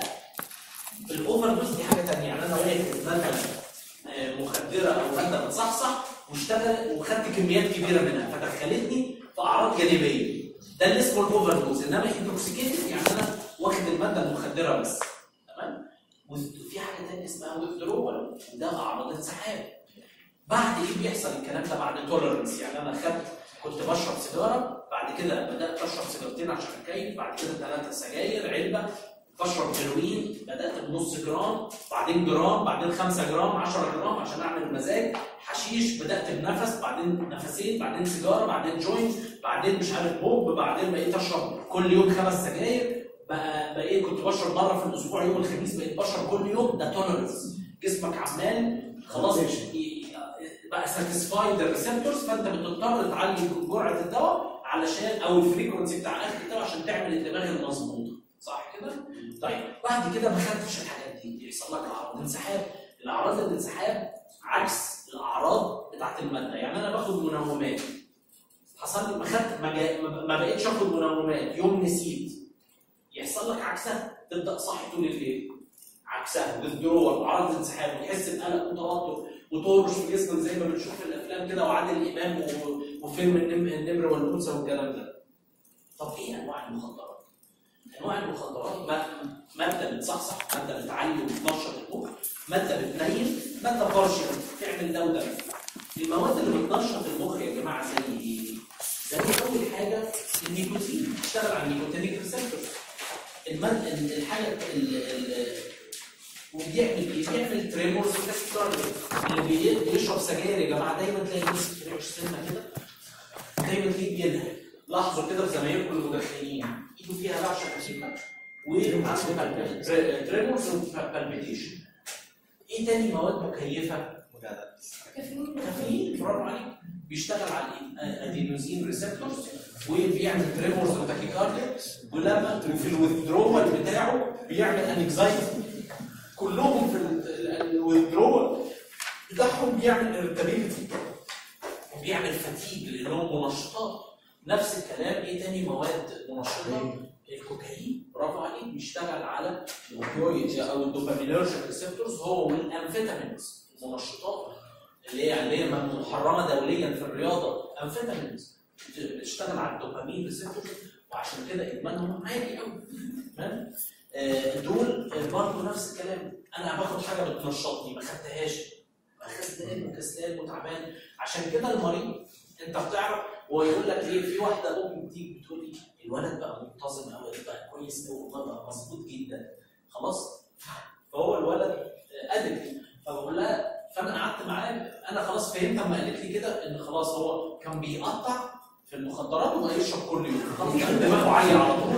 الاوفر دوز دي حاجه ثانيه يعني انا واخد ماده آه، مخدره او ماده بتصحصح واشتغل وخدت كميات كبيره منها فدخلتني في اعراض جانبيه ده اللي اسمه الاوفر دوز انما انتوكسيكيتد يعني انا واخد الماده المخدره بس تمام وفي حاجه ثانيه اسمها ويثرول وده اعراض انسحاب بعد ايه بيحصل الكلام ده بعد توليرنس يعني انا خدت كنت بشرب سيجاره بعد كده بدات اشرب سيجارتين عشان اكيف بعد كده ثلاثه سجاير علبه بشرب هيروين بدات بنص جرام بعدين جرام بعدين 5 جرام 10 جرام عشان اعمل مزاج حشيش بدات بنفس بعدين نفسين بعدين سيجاره بعدين جوينت بعدين مش عارف بوب بعدين بقيت اشرب كل يوم خمس سجاير بقى بقيت كنت بشرب مره في الاسبوع يوم الخميس بقيت بشرب كل يوم ده توليرنس جسمك عمال خلاص ي- بقى ساتيسفايد الريسبتورز فانت بتضطر تعلي جرعه الدواء علشان او الفريكونسي بتاع اخر الدواء عشان تعمل الدماغ المظبوطه صح كده؟ طيب بعد كده ما خدتش الحاجات دي يحصل لك اعراض انسحاب الاعراض الانسحاب عكس الاعراض بتاعت الماده يعني انا باخد منومات حصل لي ما خدت ما, جا- ما- ما بقتش اخد منومات يوم نسيت يحصل لك عكسها تبدا صاحي طول الليل عكسها withdrawal اعراض انسحاب وتحس بقلق وتوتر وتورش في جسمك زي ما بنشوف في الافلام كده وعادل امام و- وفيلم النم- النمر والانثى والكلام ده. طب ايه انواع المخدرات؟ انواع المخدرات م- ماده بتصحصح، ماده بتعلي وبتنشط المخ، ماده بتنيم، ماده بارشل تعمل ده وده. المواد اللي بتنشط المخ يا جماعه زي ايه؟ زي اول حاجه النيكوتين، بتشتغل على النيكوتينيك ريسبتورز. المد... ال- الحاجه ال... ال... وبيعمل ايه؟ بيعمل تريمورز وتاكيكارديا اللي بي- بيشرب سجاير يا جماعه دايما تلاقي الناس بترعش سنه كده دايما تلاقيه بينهج لاحظوا كده في زمايلكم المدخنين ايده فيها رعشه خفيفه وعنده تريمورز وبالبيتيشن ايه تاني مواد مكيفه؟ كافيين برافو عليك بيشتغل على الادينوزين ريسبتورز وبيعمل تريمورز وتاكيكارديا ولما وفي الويثدرول بتاعه بيعمل انكزايتي كلهم في الويثدرول بتاعهم بيعمل ارتابيلتي وبيعمل فتيج لانهم منشطات نفس الكلام ايه تاني مواد منشطه الكوكايين برافو عليك بيشتغل على الاوبيويد او الدوبامينرجيك ريسبتورز هو والامفيتامينز المنشطات اللي هي اللي هي محرمه دوليا في الرياضه امفيتامينز بتشتغل على الدوبامين ريسبتورز وعشان كده ادمانهم عالي قوي تمام آه، دول آه، برضه نفس الكلام انا باخد حاجه بتنشطني ما خدتهاش خدتها وكسلان وتعبان عشان كده المريض انت بتعرف هو يقول لك ايه في واحده ام بتيجي بتقول لي الولد بقى منتظم قوي بقى كويس قوي والله بقى مظبوط جدا خلاص فهو الولد ادب فبقول لها فانا قعدت معاه انا خلاص فهمت لما قالت لي كده ان خلاص هو كان بيقطع في المخدرات وما يشرب كل يوم خلاص كان دماغه عاليه على طول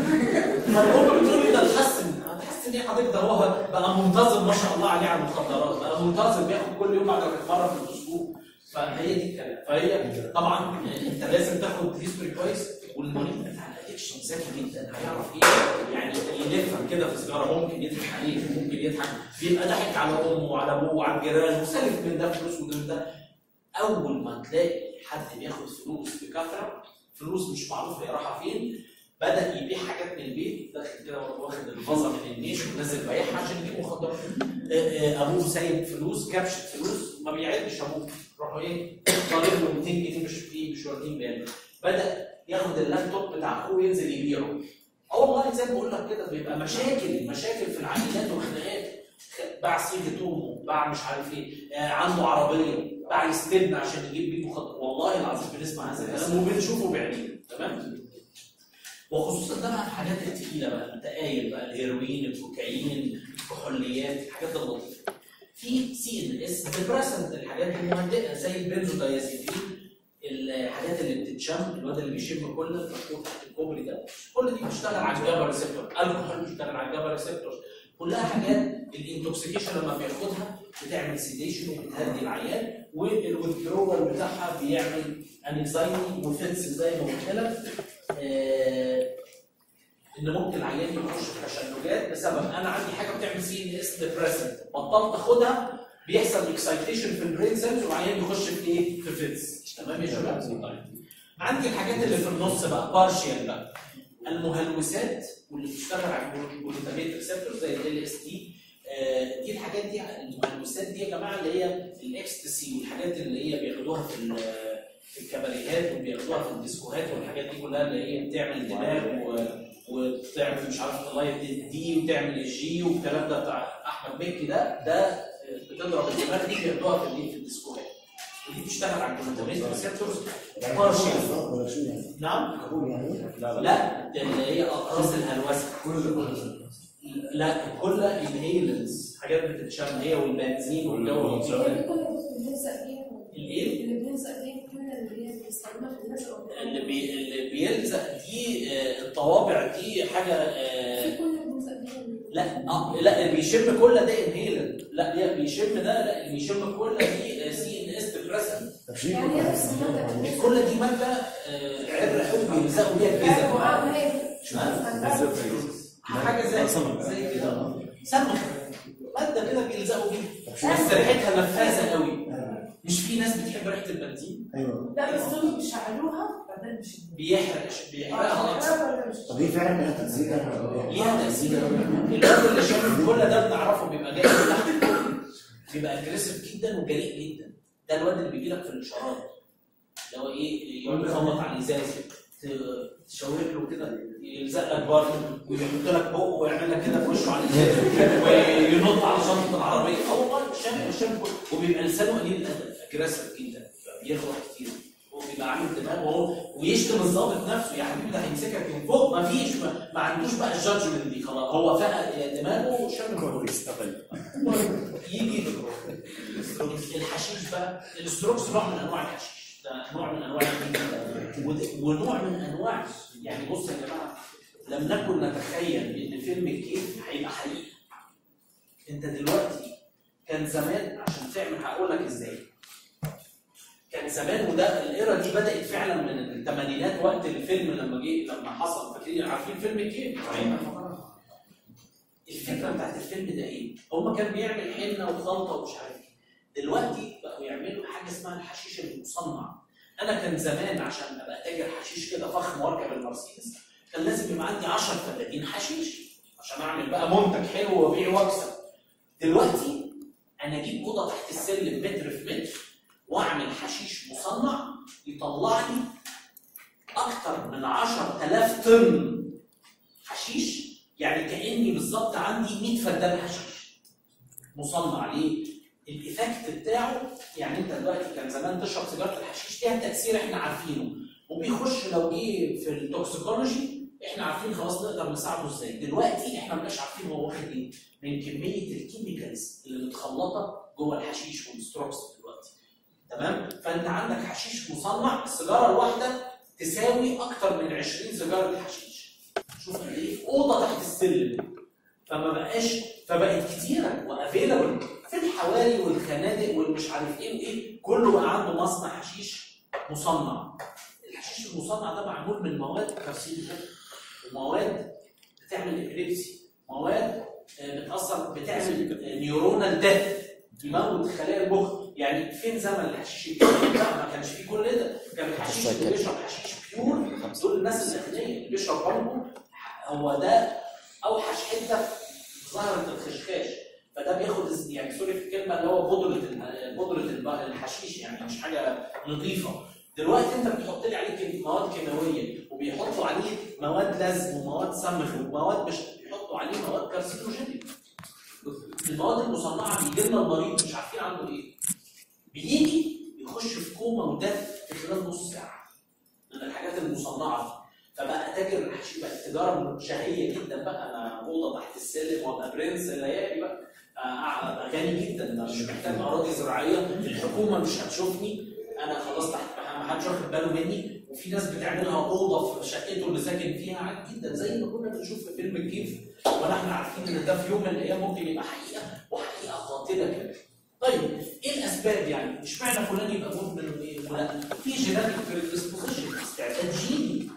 فالام بتقول لي ده اتحسن اتحسن ايه حضرتك ده هو بقى منتظم ما شاء الله عليه على المخدرات بقى منتظم بياخد كل يوم بعد ما يتمرن في الاسبوع فهي دي الكلام فهي طبعا انت لازم تاخد هيستوري كويس والمريض بتاع الادكشن ذكي جدا هيعرف ايه يعني يلفها كده في سيجاره ممكن يضحك عليك ممكن يضحك بيبقى ضحك على امه وعلى ابوه وعلى الجيران وسالف من ده فلوس ومن ده اول ما تلاقي حد بياخد فلوس بكثره فلوس مش معروف هي رايحه فين بدا يبيع حاجات من البيت داخل كده واخد الفازه من النيش ونازل بايعها عشان يجيب مخدرات آه، آه، ابوه سايب فلوس كبشه فلوس ما بيعدش ابوه راحوا ايه طالب له 200 جنيه مش فيه مش واخدين باله بدا ياخد اللابتوب بتاع اخوه ينزل يبيعه اه والله زي ما بقول لك كده بيبقى مشاكل مشاكل في العائلات وخناقات باع سيجة امه باع مش عارف ايه آه عنده عربيه باع يستبنى عشان يجيب بيه مخدرات والله العظيم بنسمع هذا الكلام وبنشوفه بعينينا تمام وخصوصا ده بقى الحاجات التقيله بقى التقايل بقى الهيروين الكوكايين الكحوليات الحاجات اللطيفه في سي ان اس ديبريسنت الحاجات المهدئه زي البنزودايازيبين الحاجات اللي بتتشم الواد اللي بيشم كل المكتوب تحت الكوبري ده كل دي بتشتغل على الجابا ريسبتور الكحول بيشتغل على الجابا ريسبتور كلها حاجات الانتوكسيكيشن لما بياخدها بتعمل سيديشن وبتهدي العيان والويدرول بتاعها بيعمل انكزايتي وفيتس زي ما قلت لك آه، ان ممكن العيان يخش في تشنجات بسبب انا عندي حاجه بتعمل سي ان اس ديبريسنت بطلت اخدها بيحصل اكسايتيشن في البرين سيلز والعيان يخش في ايه؟ في فيتس تمام يا شباب؟ طيب عندي الحاجات اللي في النص بقى بارشيال بقى المهلوسات واللي بتشتغل على الجلوتاميت ريسبتور زي ال اس تي دي الحاجات دي المهلوسات دي يا جماعه اللي هي الاكستسي والحاجات اللي هي بياخدوها في ال- في الكباريهات وبياخدوها في الديسكوهات والحاجات دي كلها اللي هي بتعمل دماغ و... وتعمل مش عارف تلايف دي وتعمل الجي والكلام ده بتاع احمد مكي ده ده بتضرب الدماغ دي بياخدوها في الايه في الديسكوهات ودي بتشتغل على الجلوتاميت ريسبتورز بارشل ولا شو يعني؟ نعم كحول يعني؟ لا ده اللي هي اقراص الهلوسه لا كل انهيلنس حاجات بتتشم هي والبنزين والجو اللطيف ده. اللي كنا بنلزق فيها الايه اللي بنلزق فيها كنا اللي هي بنستخدمها في اللزق اللي بي... اللي بيلزق دي آه، الطوابع دي حاجه آه، في كنا بنلزق فيها لا اه لا اللي بيشم كل ده انهيلن لا اللي بيشم ده لا اللي بيشم كل دي سي ان اس ديبريسنت طب شيء يعني هي نفس المادة كل دي ماده آه، عرق قوي بيلزقوا بيها الجزم اه هي حاجه زي زي كده سمك ماده كده بيلزقوا بيها بس ريحتها نفاذه قوي مش في ناس بتحب ريحه البنزين ايوه لا بس دول بيشعلوها بعدين مش بيحرق بيحرقها طب هي فعلا لها تاثير ليها تاثير الواد اللي شاف كل ده بنعرفه بيبقى جاي من تحت الكوبري بيبقى اجريسيف جدا وجريء جدا ده الواد اللي بيجي لك في الاشارات اللي هو ايه يقعد يخبط على الازاز ت- تشاور له كده يلزق لك برضه ويحط لك بقه ويعمل لك كده في وشه على الازاز وينط على شنطه العربيه اه والله الشام الشام كله وبيبقى لسانه قليل الادب اجريسيف جدا بيغلط كتير وبيبقى عامل دماغ وهو ويشتم الضابط نفسه يا حبيبي ده هيمسكك من فوق ما فيش ما, ما عندوش بقى الجادجمنت دي خلاص هو فقد دماغه وشم يجي الحشيش بقى الاستروكس نوع من انواع الحشيش ده نوع من انواع الحشيش ود- ونوع من انواع يعني بص يا جماعه لم نكن نتخيل ان فيلم الكيف هيبقى حقيقي انت دلوقتي كان زمان عشان تعمل هقول لك ازاي كان زمان وده الايرا دي بدات فعلا من الثمانينات وقت الفيلم لما جه لما حصل فاكرين عارفين فيلم الكيف الفكره بتاعت الفيلم ده ايه؟ هما كان بيعمل حنه وخلطه ومش عارف ايه دلوقتي بقوا يعملوا حاجه اسمها الحشيش المصنع انا كان زمان عشان ابقى تاجر حشيش كده فخم واركب المرسيدس كان لازم يبقى عندي 10 فدادين حشيش عشان اعمل بقى منتج حلو وابيع واكسب دلوقتي انا اجيب اوضه تحت السلم متر في متر واعمل حشيش مصنع يطلع لي اكتر من 10000 طن حشيش يعني كاني بالظبط عندي 100 فدان حشيش مصنع ليه؟ الايفكت بتاعه يعني انت دلوقتي كان زمان تشرب سيجاره الحشيش ليها تاثير احنا عارفينه وبيخش لو جه في التوكسيكولوجي احنا عارفين خلاص نقدر نساعده ازاي دلوقتي احنا مبقاش عارفين هو واخد ايه من كميه الكيميكالز اللي متخلطه جوه الحشيش والستروكس دلوقتي تمام فانت عندك حشيش مصنع السيجاره الواحده تساوي اكتر من 20 سيجاره حشيش شوف قد ايه اوضه تحت السلم فما بقاش فبقت كتيره وافيلابل في الحواري والخنادق والمش عارف ايه وايه كله بقى عنده مصنع حشيش مصنع الحشيش المصنع ده معمول من مواد كارسينوجين ومواد بتعمل ابيليبسي مواد آه، بتاثر بتعمل نيورونال ديث يموت خلايا المخ يعني فين زمن الحشيش الجديد لا ما كانش فيه كل ده كان الحشيش اللي بيشرب حشيش بيور دول الناس الاغنياء اللي بيشرب بامبو هو ده اوحش حته في ظهرت الخشخاش فده بياخد الز- يعني سوري في الكلمه اللي هو بودره ال- بودره الب- الحشيش يعني مش حاجه نظيفه دلوقتي انت بتحط لي عليه كيم- مواد كيماويه وبيحطوا عليه مواد لزق ومواد صمغ ومواد مش بيحطوا عليه مواد كارسينوجينيك المواد المصنعه بيجي لنا المريض مش عارفين عنده ايه بيجي يخش في كوما ودف في خلال نص ساعه من الحاجات المصنعه دي فبقى تاجر الحشيش بقت تجاره شهيه جدا بقى انا اوضه تحت السلم وابقى برنس الليالي بقى آه، ابقى غني جدا أنا مش محتاج اراضي زراعيه الحكومه مش هتشوفني انا خلاص تحت ما حدش واخد باله مني وفي ناس بتعملها اوضه في شقته اللي ساكن فيها عادي جدا زي ما كنا بنشوف في فيلم الكيف ولا احنا عارفين ان ده في يوم من الايام ممكن يبقى حقيقه وحقيقه قاتله كمان. طيب ايه الاسباب يعني؟ اشمعنى فلان يبقى مدمن ولا في جيناتيك بريدisposition استعداد جيني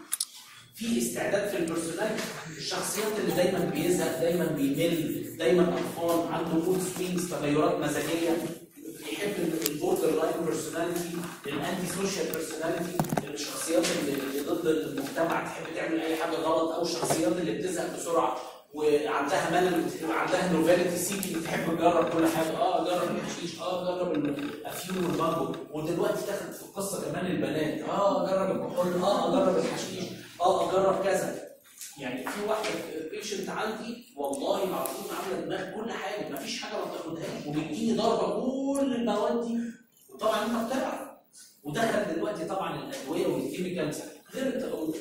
في استعداد في البرسوناليتي الشخصيات اللي دايما بيزهق دايما بيمل دايما اطفال عنده مود سوينجز تغيرات مزاجيه بيحب البوردر لاين بيرسوناليتي الانتي سوشيال بيرسوناليتي الشخصيات اللي اللي ضد المجتمع تحب تعمل اي حاجه غلط او الشخصيات اللي بتزهق بسرعه وعندها ملل وعندها نوفاليتي سيكينج تحب تجرب كل حاجه اه جرب الحشيش اه جرب الافيون والبامبو ودلوقتي دخلت في القصه كمان البنات اه جرب الكحول اه اجرب الحشيش اه اجرب كذا يعني في واحده بيشنت عندي والله العظيم عامله دماغ كل حاجه مفيش حاجه ما بتاخدهاش وبتجيني ضربه كل المواد دي وطبعا انت بتعرف ودخل دلوقتي طبعا الادويه والكيميكالز غير التقول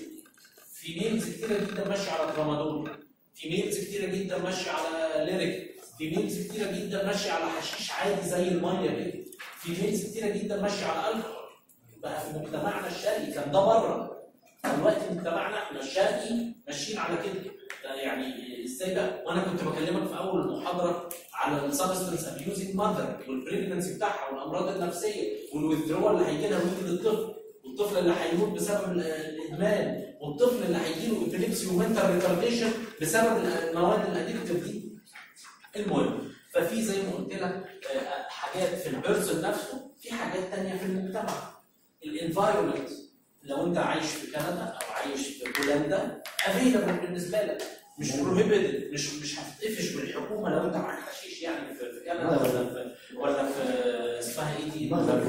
في ميلز كتيره جدا ماشيه على ترامادول في ميلز كتيره جدا ماشيه على ليريك في ميلز كتيره جدا ماشيه على حشيش عادي زي الميه كده في ميلز كتيره جدا ماشيه على الكحول بقى في مجتمعنا الشرقي كان ده بره دلوقتي مجتمعنا احنا الشرقي ماشيين على كده ده يعني ازاي بقى وانا كنت بكلمك في اول المحاضره على السبستنس ابيوزنج ماذر والبريجنسي بتاعها والامراض النفسيه والويثدرول اللي هيجي لها ويجي للطفل والطفل اللي هيموت بسبب ال- الادمان والطفل اللي هيجي له ابيليبسي ومنتال ريتارديشن بسبب المواد الادكتيف دي المهم ففي زي ما قلت لك آه، حاجات في البيرسون نفسه في حاجات تانية في المجتمع الانفايرمنت لو انت عايش في كندا او عايش في بولندا افيلبل بالنسبه لك مش بروهيبيتد مش مش هتتقفش بالحكومه لو انت معاك حشيش يعني في في كندا ولا في ولا في اسمها ايه دي؟ المغرب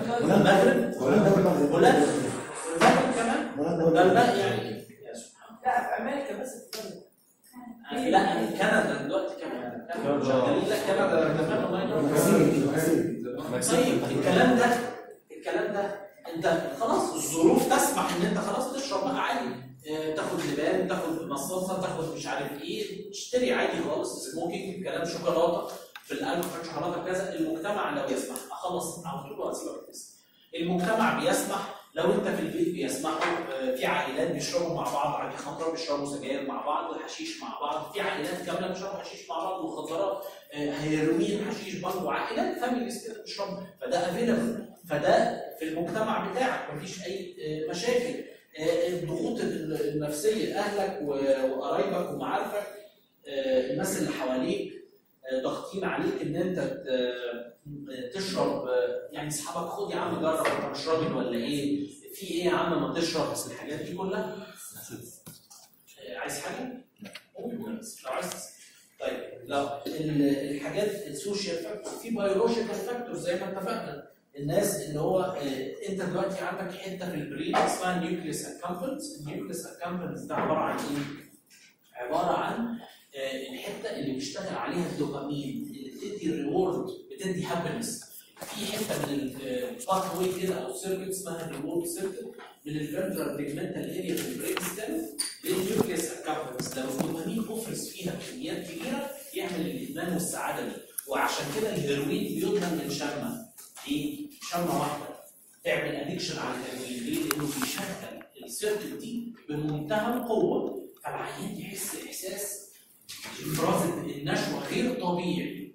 المغرب هولندا المغرب كمان ده الباقي يعني يا سبحان لا في امريكا بس بتقول الله لا كندا دلوقتي كمان كندا شغالين لا كندا كمان الله ينور طيب الكلام ده الكلام ده انت خلاص الظروف تسمح ان انت خلاص تشرب بقى عادي اه، تاخد لبان تاخد مصاصه تاخد مش عارف ايه تشتري عادي خالص سموكينج كلام شوكولاته في الالكحول شوكولاته كذا المجتمع لو يسمح اخلص على طول واسيبك بس المجتمع بيسمح لو انت في البيت بيسمحوا اه، في عائلات بيشربوا مع بعض عادي خمره بيشربوا سجاير مع بعض وحشيش مع بعض في عائلات كامله بيشربوا حشيش مع بعض مخدرات اه، هيروين حشيش برضه عائلات فاميليز كده بيشربوا فده افيلبل فده في المجتمع بتاعك مفيش اي آه، مشاكل آه، الضغوط ال- النفسيه اهلك و- وقرايبك ومعارفك آه، الناس اللي حواليك آه، ضاغطين عليك ان انت ت- تشرب آه، يعني اصحابك خد يا عم جرب انت مش راجل ولا ايه في ايه يا عم ما تشرب بس الحاجات دي كلها آه، عايز حاجه؟ قول بس لو عايز تسأل. طيب لو ال- الحاجات السوشيال فاكتور في بيولوجيكال فاكتور زي ما اتفقنا الناس اللي هو آه، انت دلوقتي عندك حته في البرين اسمها نيوكليس اكامبلز النيوكليس اكامبلز ده عباره عن ايه؟ عباره عن آه، الحته اللي بيشتغل عليها الدوبامين اللي بتدي ريورد بتدي هابينس في حته من الباث واي كده او سيركت اسمها الريورد سيركت من الفنترال بيجمنتال اريا في البرين ستيم للنيوكليس اكامبلز لو الدوبامين افرز فيها كميات كبيره يعمل الادمان والسعاده دي وعشان كده الهيروين بيضمن من شمه ايه؟ شمه واحده تعمل ادكشن على الهيروين ليه؟ لانه بيشغل السيركت دي بمنتهى القوه فالعيان يحس احساس افراز النشوه غير طبيعي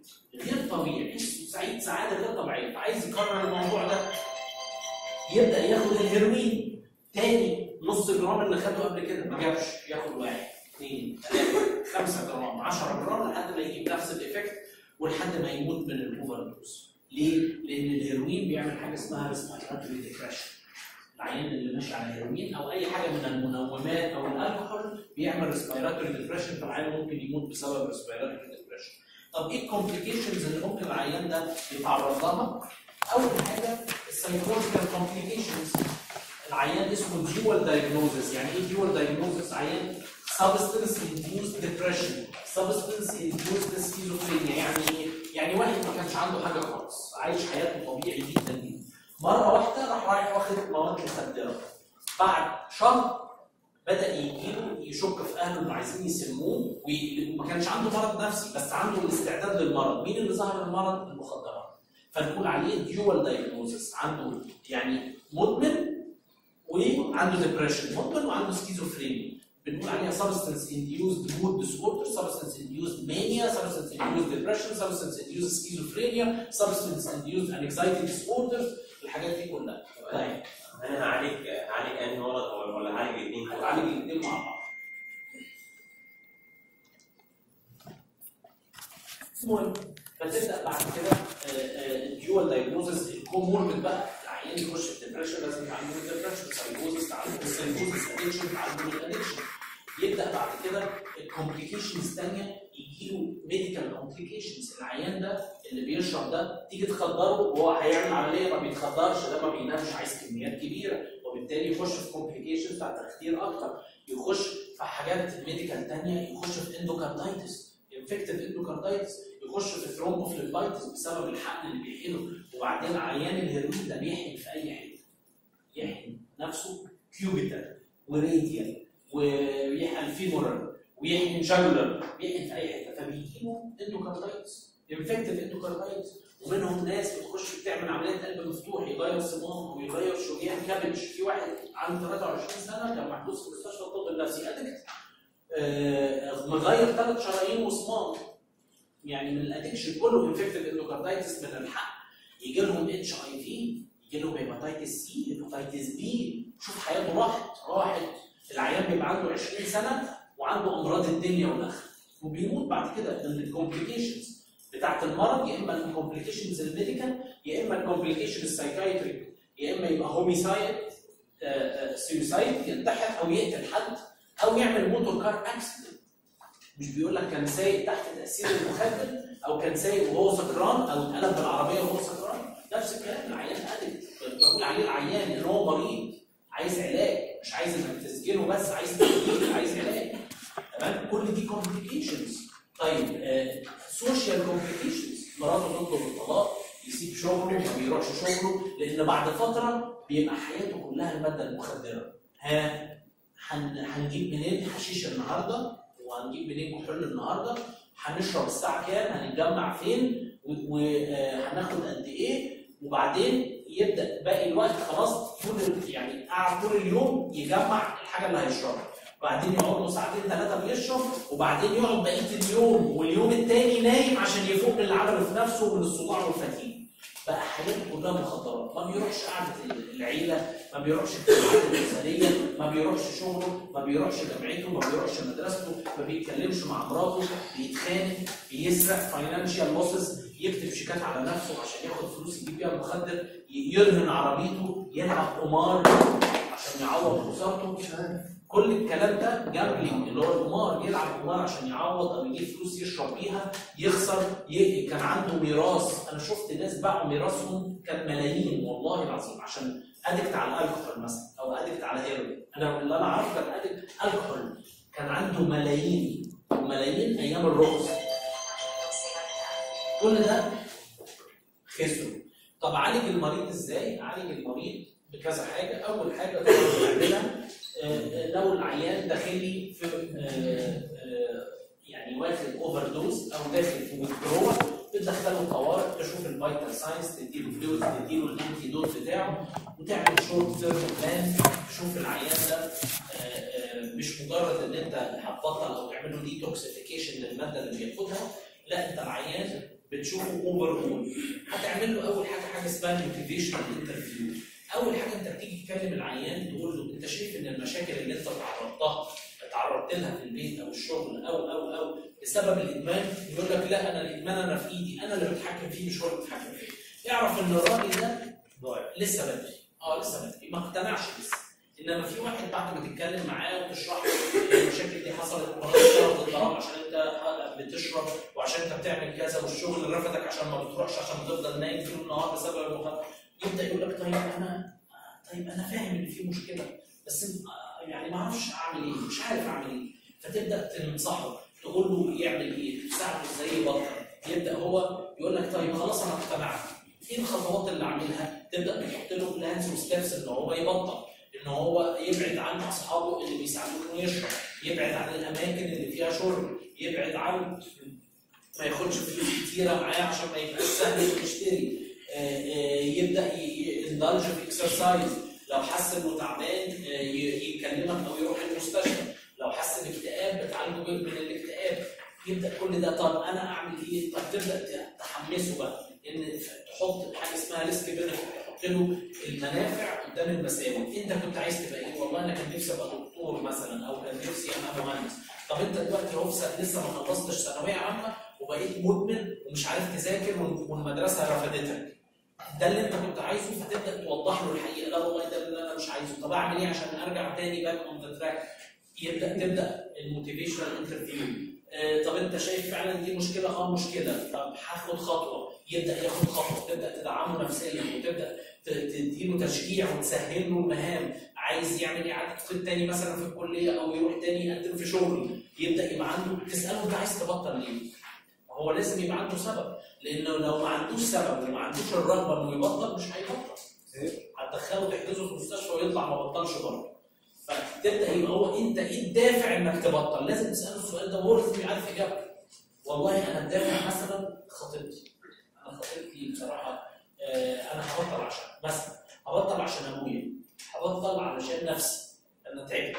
غير طبيعي يحس سعيد سعاده غير طبيعيه عايز يكرر الموضوع ده يبدا ياخد الهيروين تاني نص جرام اللي خده قبل كده ما جابش ياخد واحد اثنين ثلاثه خمسه جرام 10 جرام لحد ما يجيب نفس الايفكت ولحد ما يموت من الاوفر دوز ليه؟ لان الهيروين بيعمل حاجه اسمها ريسبيراتوري ديبريشن العيان اللي ماشي على هيروين او اي حاجه من المنومات او الكحول بيعمل ريسبيراتوري ديبريشن فالعيان ممكن يموت بسبب ريسبيراتوري ديبريشن طب ايه الكومبليكيشنز اللي ممكن العيان ده يتعرض لها؟ اول حاجه السايكولوجيكال كومبليكيشنز العيان اسمه ديوال دايجنوزس يعني ايه ديوال دايجنوزس عيان سبستنس induced depression سبستنس induced schizophrenia يعني ايه؟ يعني واحد ما كانش عنده حاجه خالص عايش حياته طبيعي جدا جدا مره واحده راح رايح واخد مواد مخدره بعد شهر بدا يجيله يشك في اهله انه عايزين يسموه وما كانش عنده مرض نفسي بس عنده الاستعداد للمرض مين اللي ظهر المرض المخدرات فنقول عليه ديوال دايجنوزس عنده يعني مدمن وعنده ديبريشن مدمن وعنده سكيزوفرينيا بنقول عليها substance induced mood disorder substance induced mania substance induced depression substance induced schizophrenia substance induced anxiety disorders الحاجات دي كلها طيب انا هعالج هعالج انهي مرض ولا ولا هعالج الاثنين هتعالج الاثنين مع بعض المهم فتبدا بعد كده الديوال دايجنوزس الكوموربيد بقى العيان يخش في ديبريشن لازم تعالجه من الديبريشن سايكوزس تعالجه من السايكوزس ادكشن تعالجه من الادكشن يبدا بعد كده الكومبليكيشنز الثانيه يجي له ميديكال كومبليكيشنز العيان ده اللي بيشرب ده تيجي تخدره وهو هيعمل عمليه ما بيتخدرش ده ما بينامش عايز كميات كبيره وبالتالي يخش في كومبليكيشنز بتاع تخدير اكتر يخش في حاجات ميديكال ثانيه يخش في اندوكاردايتس انفكتيف اندوكاردايتس يخش في ثرومبوفليبايتس بسبب الحقن اللي بيحقنه وبعدين عيان الهيروين ده بيحقن في اي حته يحقن نفسه كيوبيتال وراديال ويحقن فيمورال ويحقن جاجولر بيحقن في اي حته فبيجيله اندوكاردايتس انفكتيف اندوكاردايتس ومنهم ناس بتخش بتعمل عمليات قلب مفتوح يغير صمام ويغير شريان كابج في واحد عنده 23 سنه كان محبوس في مستشفى الطب النفسي ادكت آه مغير ثلاث شرايين وصمام يعني من الادكشن كله انفكتيف اندوكاردايتس من الحق يجي لهم اتش اي في يجي لهم هيباتيتس سي هيباتيتس بي شوف حياته راحت راحت العيان بيبقى عنده 20 سنه وعنده امراض الدنيا والاخره وبيموت بعد كده من الكومبليكيشنز بتاعت المرض يا اما الكومبليكيشنز الميديكال يا اما الكومبليكيشن السايكايتريك يا اما يبقى هوميسايد سيوسايد ينتحر او يقتل حد او يعمل موتور كار اكسيدنت مش بيقول لك كان سايق تحت تاثير المخدر او كان سايق وهو سكران او اتقلب بالعربيه وهو سكران نفس الكلام العيان ادكت بقول عليه العيان ان هو مريض عايز علاج مش عايز انك تسجنه بس عايز تسجيل عايز علاج تمام كل دي كومبليكيشنز طيب سوشيال كومبليكيشنز مراته تطلب الطلاق يسيب شغله ما بيروحش شغله لان بعد فتره بيبقى حياته كلها الماده المخدره ها هن- هنجيب منين حشيش النهارده وهنجيب منين كحول النهارده هنشرب الساعه كام هنتجمع فين وهناخد قد ايه وبعدين يبدا باقي الوقت خلاص طول ال- يعني قاعد طول اليوم يجمع الحاجه اللي هيشربها بعدين يقعد له ساعتين ثلاثه بيشرب وبعدين يقعد بقيه اليوم واليوم الثاني نايم عشان يفوق من اللي عمله في نفسه ومن الصداع والفتيج بقى حياته كلها مخدرات ما بيروحش قعده العيله ما بيروحش الاجتماعات الاسريه ما بيروحش شغله ما بيروحش جامعته ما بيروحش مدرسته ما بيتكلمش مع مراته بيتخانق بيسرق فاينانشال لوسز يكتب شيكات على نفسه عشان ياخد فلوس يجيب بيها مخدر ي- يرهن عربيته يلعب قمار عشان يعوض خسارته كل الكلام ده جامبلينج اللي هو القمار يلعب قمار عشان يعوض او يجيب فلوس يشرب بيها يخسر ي... كان عنده ميراث انا شفت ناس باعوا ميراثهم كان ملايين والله العظيم عشان ادكت على الكحول مثلا او ادكت على هيروين انا اللي انا عارفه كان ادكت الكحول كان عنده ملايين ملايين ايام الرخص كل ده خسره طب عالج المريض ازاي؟ عالج المريض بكذا حاجه اول حاجه طبعا بنعملها آه، لو العيان داخلي في آه، آه، يعني واخد اوفر دوز او داخل في ويدرول بتدخله طوارئ تشوف الفيتال ساينس تديله فلويد تديله الانتي دوز بتاعه وتعمل شورت تيرم بلان تشوف العيان ده آه، آه، مش مجرد ان انت هتبطل او تعمل له ديتوكسيفيكيشن للماده اللي بياخدها لا انت العيان بتشوفه اوفر اول هتعمل له اول حاجه حاجه اسمها موتيفيشنال انترفيو اول حاجه انت بتيجي تكلم العيان تقول له انت شايف ان المشاكل اللي انت تعرضتها تعرضت لها في البيت او الشغل او او او بسبب الادمان يقول لك لا انا الادمان انا في ايدي انا اللي بتحكم فيه مش هو اللي بيتحكم فيه اعرف ان الراجل ده ضايع لسه بدري اه لسه بدري ما اقتنعش لسه انما في واحد بعد ما تتكلم معاه وتشرح له المشاكل دي حصلت مرات اشتغلت الضرام عشان انت بتشرب وعشان انت بتعمل كذا والشغل رفضك عشان ما بتروحش عشان بتفضل نايم طول النهار بسبب المخدرات يبدا يقول لك طيب انا طيب انا فاهم ان في مشكله بس آه، يعني ما اعرفش اعمل ايه مش عارف اعمل ايه فتبدا تنصحه تقول له يعمل ايه تساعده ازاي يبطل يبدا هو يقول لك طيب خلاص انا اقتنعت ايه الخطوات اللي اعملها تبدا تحط له بلانز وستبس ان هو يبطل ان هو يبعد عن اصحابه اللي بيساعدوه انه يشرب يبعد عن الاماكن اللي فيها شرب يبعد عن ما ياخدش فلوس كتيره معاه عشان ما يبقاش سهل انه يشتري آه، آه، يبدا يندلج في اكسرسايز لو حس انه تعبان آه، ي- يكلمك او يروح المستشفى لو حس باكتئاب بتعالجه من الاكتئاب يبدا كل ده طب انا اعمل ايه؟ طب تبدا تحمسه بقى ان تحط حاجه اسمها ريسك بنفيت تحط له المنافع قدام المساوئ انت كنت عايز تبقى ايه؟ والله انا كان نفسي ابقى دكتور مثلا او كان نفسي ابقى مهندس طب انت دلوقتي اهو في سنة- لسه ما خلصتش ثانويه عامه وبقيت مدمن ومش عارف تذاكر وال- والمدرسه رفضتك ده اللي انت كنت عايزه فتبدا توضح له الحقيقه لا والله ده اللي انا مش عايزه طب اعمل ايه عشان ارجع تاني باك اون ذا تراك يبدا تبدا الموتيفيشنال انترفيو طب انت شايف فعلا دي مشكله اه مشكله طب هاخد خطوه يبدا ياخد خطوه تبدا تدعمه نفسيا وتبدا ت- تديله تشجيع وتسهل له المهام عايز يعمل اعاده قيد تاني مثلا في الكليه او يروح تاني يقدم في شغل يبدا يبقى عنده تساله انت عايز تبطل ليه؟ هو لازم يبقى عنده سبب لانه لو ما عندوش سبب وما عندوش الرغبه انه يبطل مش هيبطل هتدخله تحجزه في المستشفى ويطلع ما بطلش برضه فتبدا يبقى هو انت ايه الدافع انك تبطل لازم تساله السؤال ده وهو لازم يعرف اجابته والله انا الدافع مثلا خطيبتي انا خطيبتي بصراحه آه، انا هبطل عشان مثلا هبطل عشان ابويا هبطل علشان نفسي انا تعبت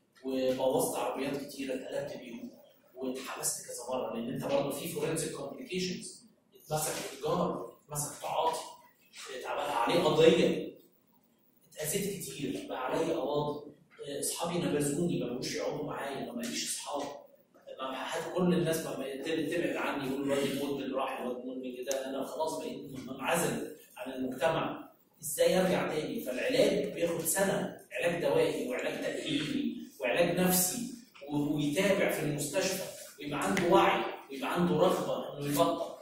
وبوظت عربيات كتيره اتقلبت بيهم واتحبست كذا مره لان انت برضه في فورنسيك كومبليكيشنز اتمسك اتجار اتمسك تعاطي اتعمل عليه قضيه اتاذيت كتير بقى عليا قواضي اه، اصحابي نبذوني ما بقوش يقعدوا معايا ما بقاليش اصحاب ما حد كل الناس ما بقت تب- تبعد عني يقولوا الواد المدمن راح الواد المدمن كده انا خلاص بقيت منعزل عن المجتمع ازاي ارجع تاني فالعلاج بياخد سنه علاج دوائي وعلاج تاهيلي وعلاج نفسي و- ويتابع في المستشفى ويبقى عنده وعي ويبقى عنده رغبه انه يبطل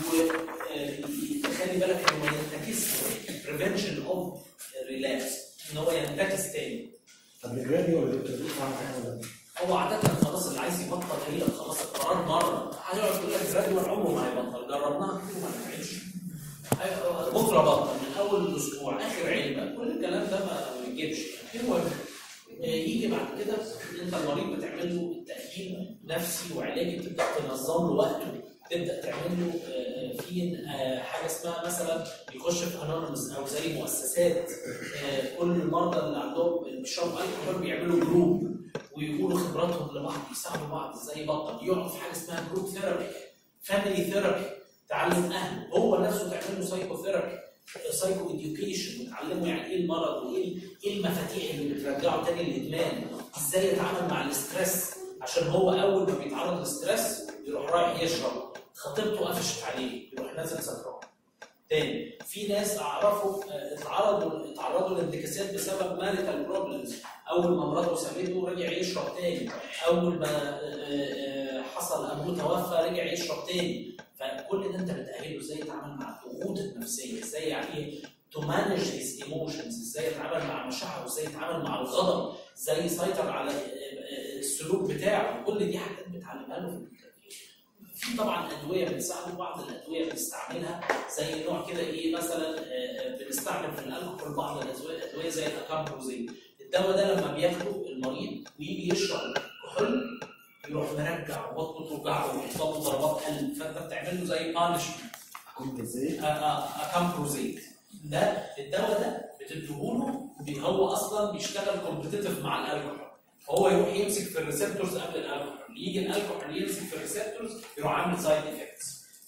وخلي بالك انه ما ينتكس بريفنشن اوف ريلابس ان هو ينتكس تاني طب الجرادي ولا دكتور دي عن حاجه ولا هو عادة خلاص اللي عايز يبطل هي خلاص القرار مرة هيقعد يقول لك جراديوال عمره ما هيبطل جربناها كتير وما نفعتش أيوة، بكره بطل من اول الاسبوع اخر علبه كل الكلام ده ما بيجيبش المهم آه، يجي بعد كده انت المريض بتعمل له التاهيل نفسي وعلاجي بتبدا تنظم له وقته تبدا تعمل له آه، في آه، حاجه اسمها مثلا يخش في انونيمس او زي مؤسسات آه، كل المرضى اللي عندهم اللي بيشربوا الكحول بيعملوا جروب ويقولوا خبراتهم لبعض يساعدوا بعض ازاي يبطل يقعد في حاجه اسمها جروب ثيرابي فاميلي ثيرابي تعلم اهله هو نفسه تعمل له سايكو ثيرابي سايكو اديوكيشن وتعلمه يعني ايه المرض وايه ايه المفاتيح اللي بترجعه تاني للادمان ازاي يتعامل مع الاسترس عشان هو اول ما بيتعرض للاسترس يروح رايح يشرب خطيبته قفشت عليه يروح نازل سكران تاني في ناس اعرفهم آه، اتعرضوا اتعرضوا لانتكاسات بسبب ماريتال بروبلمز اول ما مراته سابته رجع يشرب تاني اول ما آه، آه، حصل ابوه توفى رجع يشرب تاني فكل ده انت بتاهله ازاي يتعامل مع الضغوط النفسيه ازاي يعني تو مانج هيز ايموشنز ازاي يتعامل مع مشاعره ازاي يتعامل مع الغضب ازاي يسيطر على آه، آه، السلوك بتاعه كل دي حاجات بتعلمها له في التربيه في طبعا ادويه بتساعده بعض الادويه بنستعملها زي نوع كده ايه مثلا آه، آه، بنستعمل في الالكحول بعض الادويه الادويه زي الاكامبروزين الدواء ده لما بياخده المريض ويجي يشرب كحول يروح مرجع وبطنه توجعه ويحصل له ضربات قلب فانت بتعمل له زي بانشمنت كنت ازاي؟ اكامبروزيت ده الدواء ده بتديهوله بي- هو اصلا بيشتغل كومبتيتيف مع الالكحول هو يروح يمسك في الريسبتورز قبل الالكحول يجي الالكحول يمسك في الريسبتورز يروح عامل سايد افكتس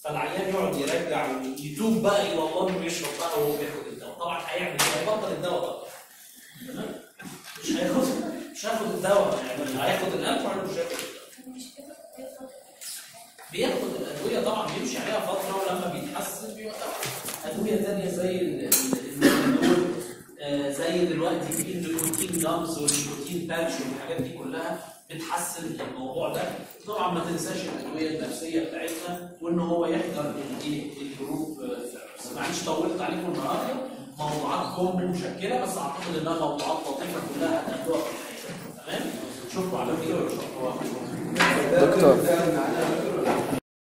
فالعيان يقعد يرجع ويتوب بقى الى الله انه يشرب بقى وهو بياخد الدواء طبعا هيعمل ايه؟ هيبطل الدواء بقى تمام؟ مش هياخد مش هياخد الدواء يعني هياخد الالف ولا مش هياخد الدواء بياخد الادويه طبعا بيمشي عليها فتره ولما بيتحسن بيوقفها ادويه ثانيه زي ال- ال- الميثادون آه، زي دلوقتي في النيكوتين جامز والنيكوتين باتش والحاجات دي كلها بتحسن الموضوع ده طبعا ما تنساش الادويه النفسيه بتاعتنا وان هو يحضر الايه الجروب آه، بس معلش طولت عليكم النهارده موضوعات كومبو مشكله بس اعتقد انها موضوعات لطيفه كلها هتاخدوها في الحياه تمام؟ اشوفكم على خير وان شاء الله دكتور